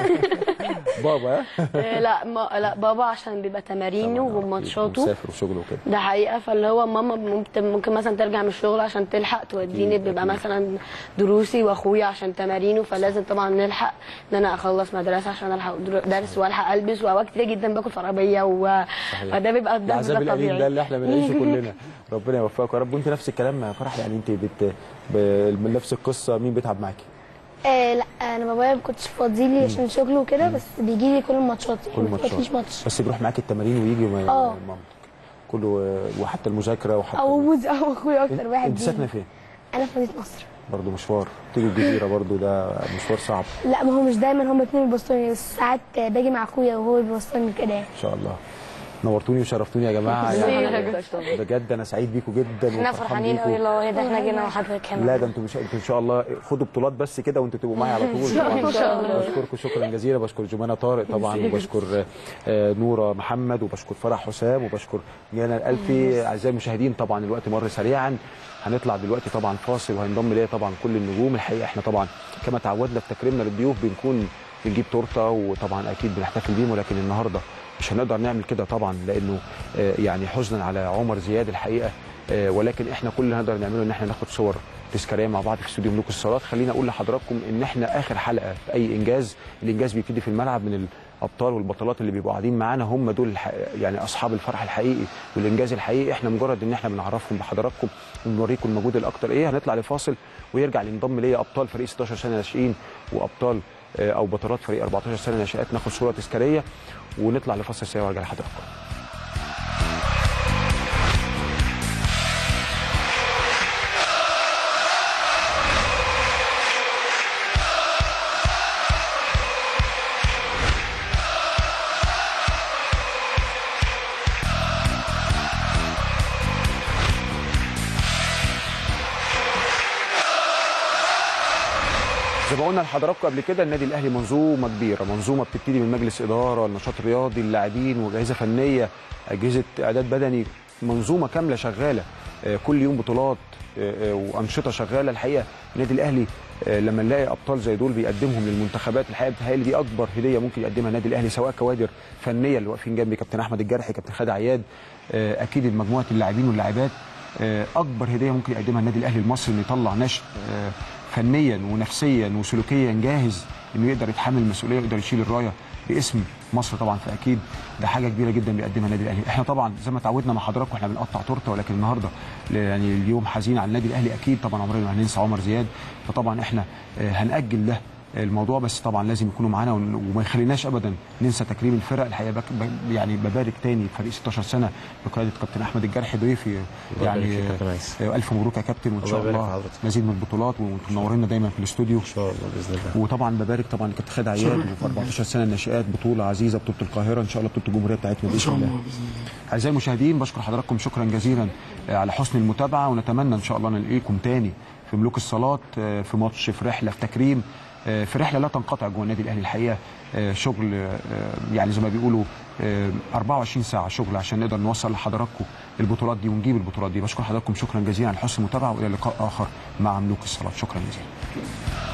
Speaker 1: بابا ها؟
Speaker 14: آه، لا ما لا بابا عشان بيبقى تمارينه وماتشاته
Speaker 1: مسافر وشغله وكده
Speaker 14: ده حقيقة فاللي هو ماما ممكن, ممكن مثلا ترجع من الشغل عشان تلحق توديني بيبقى مثلا دروسي واخويا عشان تمارينه فلازم طبعا نلحق ان انا اخلص مدرسة عشان الحق درو- درس والحق البس واوقات كتير جدا باكل في عربية و... فده بيبقى ده
Speaker 1: العذاب
Speaker 14: بيبقى
Speaker 1: الاليم
Speaker 14: طبيعي
Speaker 1: ده اللي احنا بنعيشه كلنا ربنا يوفقك يا رب وانت نفس الكلام يا فرح يعني انت بت... ب... نفس القصه مين بيتعب معاكي؟
Speaker 13: آه لا انا بابايا ما كنتش فاضي لي عشان شغله وكده بس بيجي لي كل الماتشات
Speaker 1: كل
Speaker 13: يعني ما
Speaker 1: ماتشات
Speaker 13: فاتليش ماتش
Speaker 1: بس بيروح معاكي التمارين ويجي وما-
Speaker 13: اه.
Speaker 1: مامتك كله وحتى المذاكره وحتى
Speaker 13: او موز او اخويا اكتر واحد
Speaker 1: انت ساكنه
Speaker 13: بيجي.
Speaker 1: فين؟
Speaker 13: انا في مدينه نصر
Speaker 1: برضه مشوار تيجي الجزيره برضه ده مشوار صعب
Speaker 13: لا ما هو مش دايما هما الاثنين بيوصلوني بس ساعات باجي مع اخويا وهو بيوصلني كده يعني
Speaker 1: ان شاء الله نورتوني وشرفتوني يا جماعه يعني بجد انا سعيد بيكم جدا
Speaker 13: احنا
Speaker 1: وفرحان
Speaker 13: فرحانين
Speaker 1: بيكم.
Speaker 13: قوي لو ايه ده احنا جينا وحضرتك كمان
Speaker 1: لا ده انتوا مش انتوا ان شاء الله خدوا بطولات بس كده وانتوا تبقوا معايا على طول
Speaker 13: إن شاء الله. إن شاء الله.
Speaker 1: بشكركم شكرا جزيلا بشكر جمانة طارق طبعا وبشكر آه، نورة محمد وبشكر فرح حسام وبشكر جانا الألفي أعزائي المشاهدين طبعا الوقت مر سريعا هنطلع دلوقتي طبعا فاصل وهينضم ليا طبعا كل النجوم الحقيقه احنا طبعا كما تعودنا في تكريمنا للضيوف بنكون بنجيب تورته وطبعا اكيد بنحتفل بيهم ولكن النهارده مش هنقدر نعمل كده طبعا لانه آه، يعني حزنا على عمر زياد الحقيقه آه، ولكن احنا كل اللي نقدر نعمله ان احنا ناخد صور تذكاريه مع بعض في استوديو ملوك الصالات خلينا اقول لحضراتكم ان احنا اخر حلقه في اي انجاز الانجاز بيبتدي في الملعب من الابطال والبطلات اللي بيبقوا قاعدين معانا هم دول الح... يعني اصحاب الفرح الحقيقي والانجاز الحقيقي احنا مجرد ان احنا بنعرفهم بحضراتكم ونوريكم المجهود الاكتر ايه هنطلع لفاصل ويرجع ينضم ليا ابطال فريق 16 سنه ناشئين وابطال آه، او بطلات فريق 14 سنه ناشئات ناخد صوره تذكاريه ونطلع لفاصل سريع وارجع لحضراتكم زي ما قلنا لحضراتكم قبل كده النادي الاهلي منظومه كبيره منظومه بتبتدي من مجلس اداره النشاط الرياضي اللاعبين واجهزه فنيه اجهزه اعداد بدني منظومه كامله شغاله آه، كل يوم بطولات آه، آه، وانشطه شغاله الحقيقه النادي الاهلي آه، لما نلاقي ابطال زي دول بيقدمهم للمنتخبات الحقيقه بتهيألي دي اكبر هديه ممكن يقدمها النادي الاهلي سواء كوادر فنيه اللي واقفين جنبي كابتن احمد الجرحي كابتن خالد عياد آه، اكيد مجموعه اللاعبين واللاعبات آه، اكبر هديه ممكن يقدمها النادي الاهلي المصري انه يطلع نشء آه، فنيا ونفسيا وسلوكيا جاهز انه يقدر يتحمل المسؤوليه ويقدر يشيل الرايه باسم مصر طبعا فاكيد ده حاجه كبيره جدا بيقدمها النادي الاهلي احنا طبعا زي ما تعودنا مع حضراتكم احنا بنقطع تورته ولكن النهارده ل- يعني اليوم حزين على النادي الاهلي اكيد طبعا عمرنا ما هننسى عمر زياد فطبعا احنا آه، هنأجل ده الموضوع بس طبعا لازم يكونوا معانا ون- وما يخليناش ابدا ننسى تكريم الفرق الحقيقه بك ب- يعني ببارك تاني فريق 16 سنه بقياده كابتن احمد الجرحي ضيفي
Speaker 6: الله يبارك
Speaker 1: يعني
Speaker 6: فيك يا كابتن عايز.
Speaker 1: آه، الف مبروك يا كابتن وان
Speaker 6: الله
Speaker 1: شاء
Speaker 6: يبارك في
Speaker 1: الله
Speaker 6: حضرتك.
Speaker 1: مزيد من البطولات وتنورنا دايما في الاستوديو ان
Speaker 6: شاء الله باذن الله
Speaker 1: وطبعا ببارك طبعا لكابتن خالد عياد وفي 14 سنه الناشئات بطوله عزيزه بطوله القاهره ان شاء الله بطوله الجمهوريه بتاعتنا
Speaker 11: ان شاء
Speaker 1: باذن
Speaker 11: الله
Speaker 1: الله
Speaker 11: باذن الله
Speaker 1: اعزائي المشاهدين بشكر حضراتكم شكرا جزيلا آه، على حسن المتابعه ونتمنى ان شاء الله نلاقيكم تاني في ملوك الصالات آه، في ماتش في رحله في تكريم آه، في رحله لا تنقطع جوه النادي الاهلي الحقيقه آه، شغل آه، يعني زي ما بيقولوا آه، 24 ساعه شغل عشان نقدر نوصل لحضراتكم البطولات دي ونجيب البطولات دي بشكر حضراتكم شكرا جزيلا على حسن المتابعه والى لقاء اخر مع ملوك الصالات شكرا جزيلا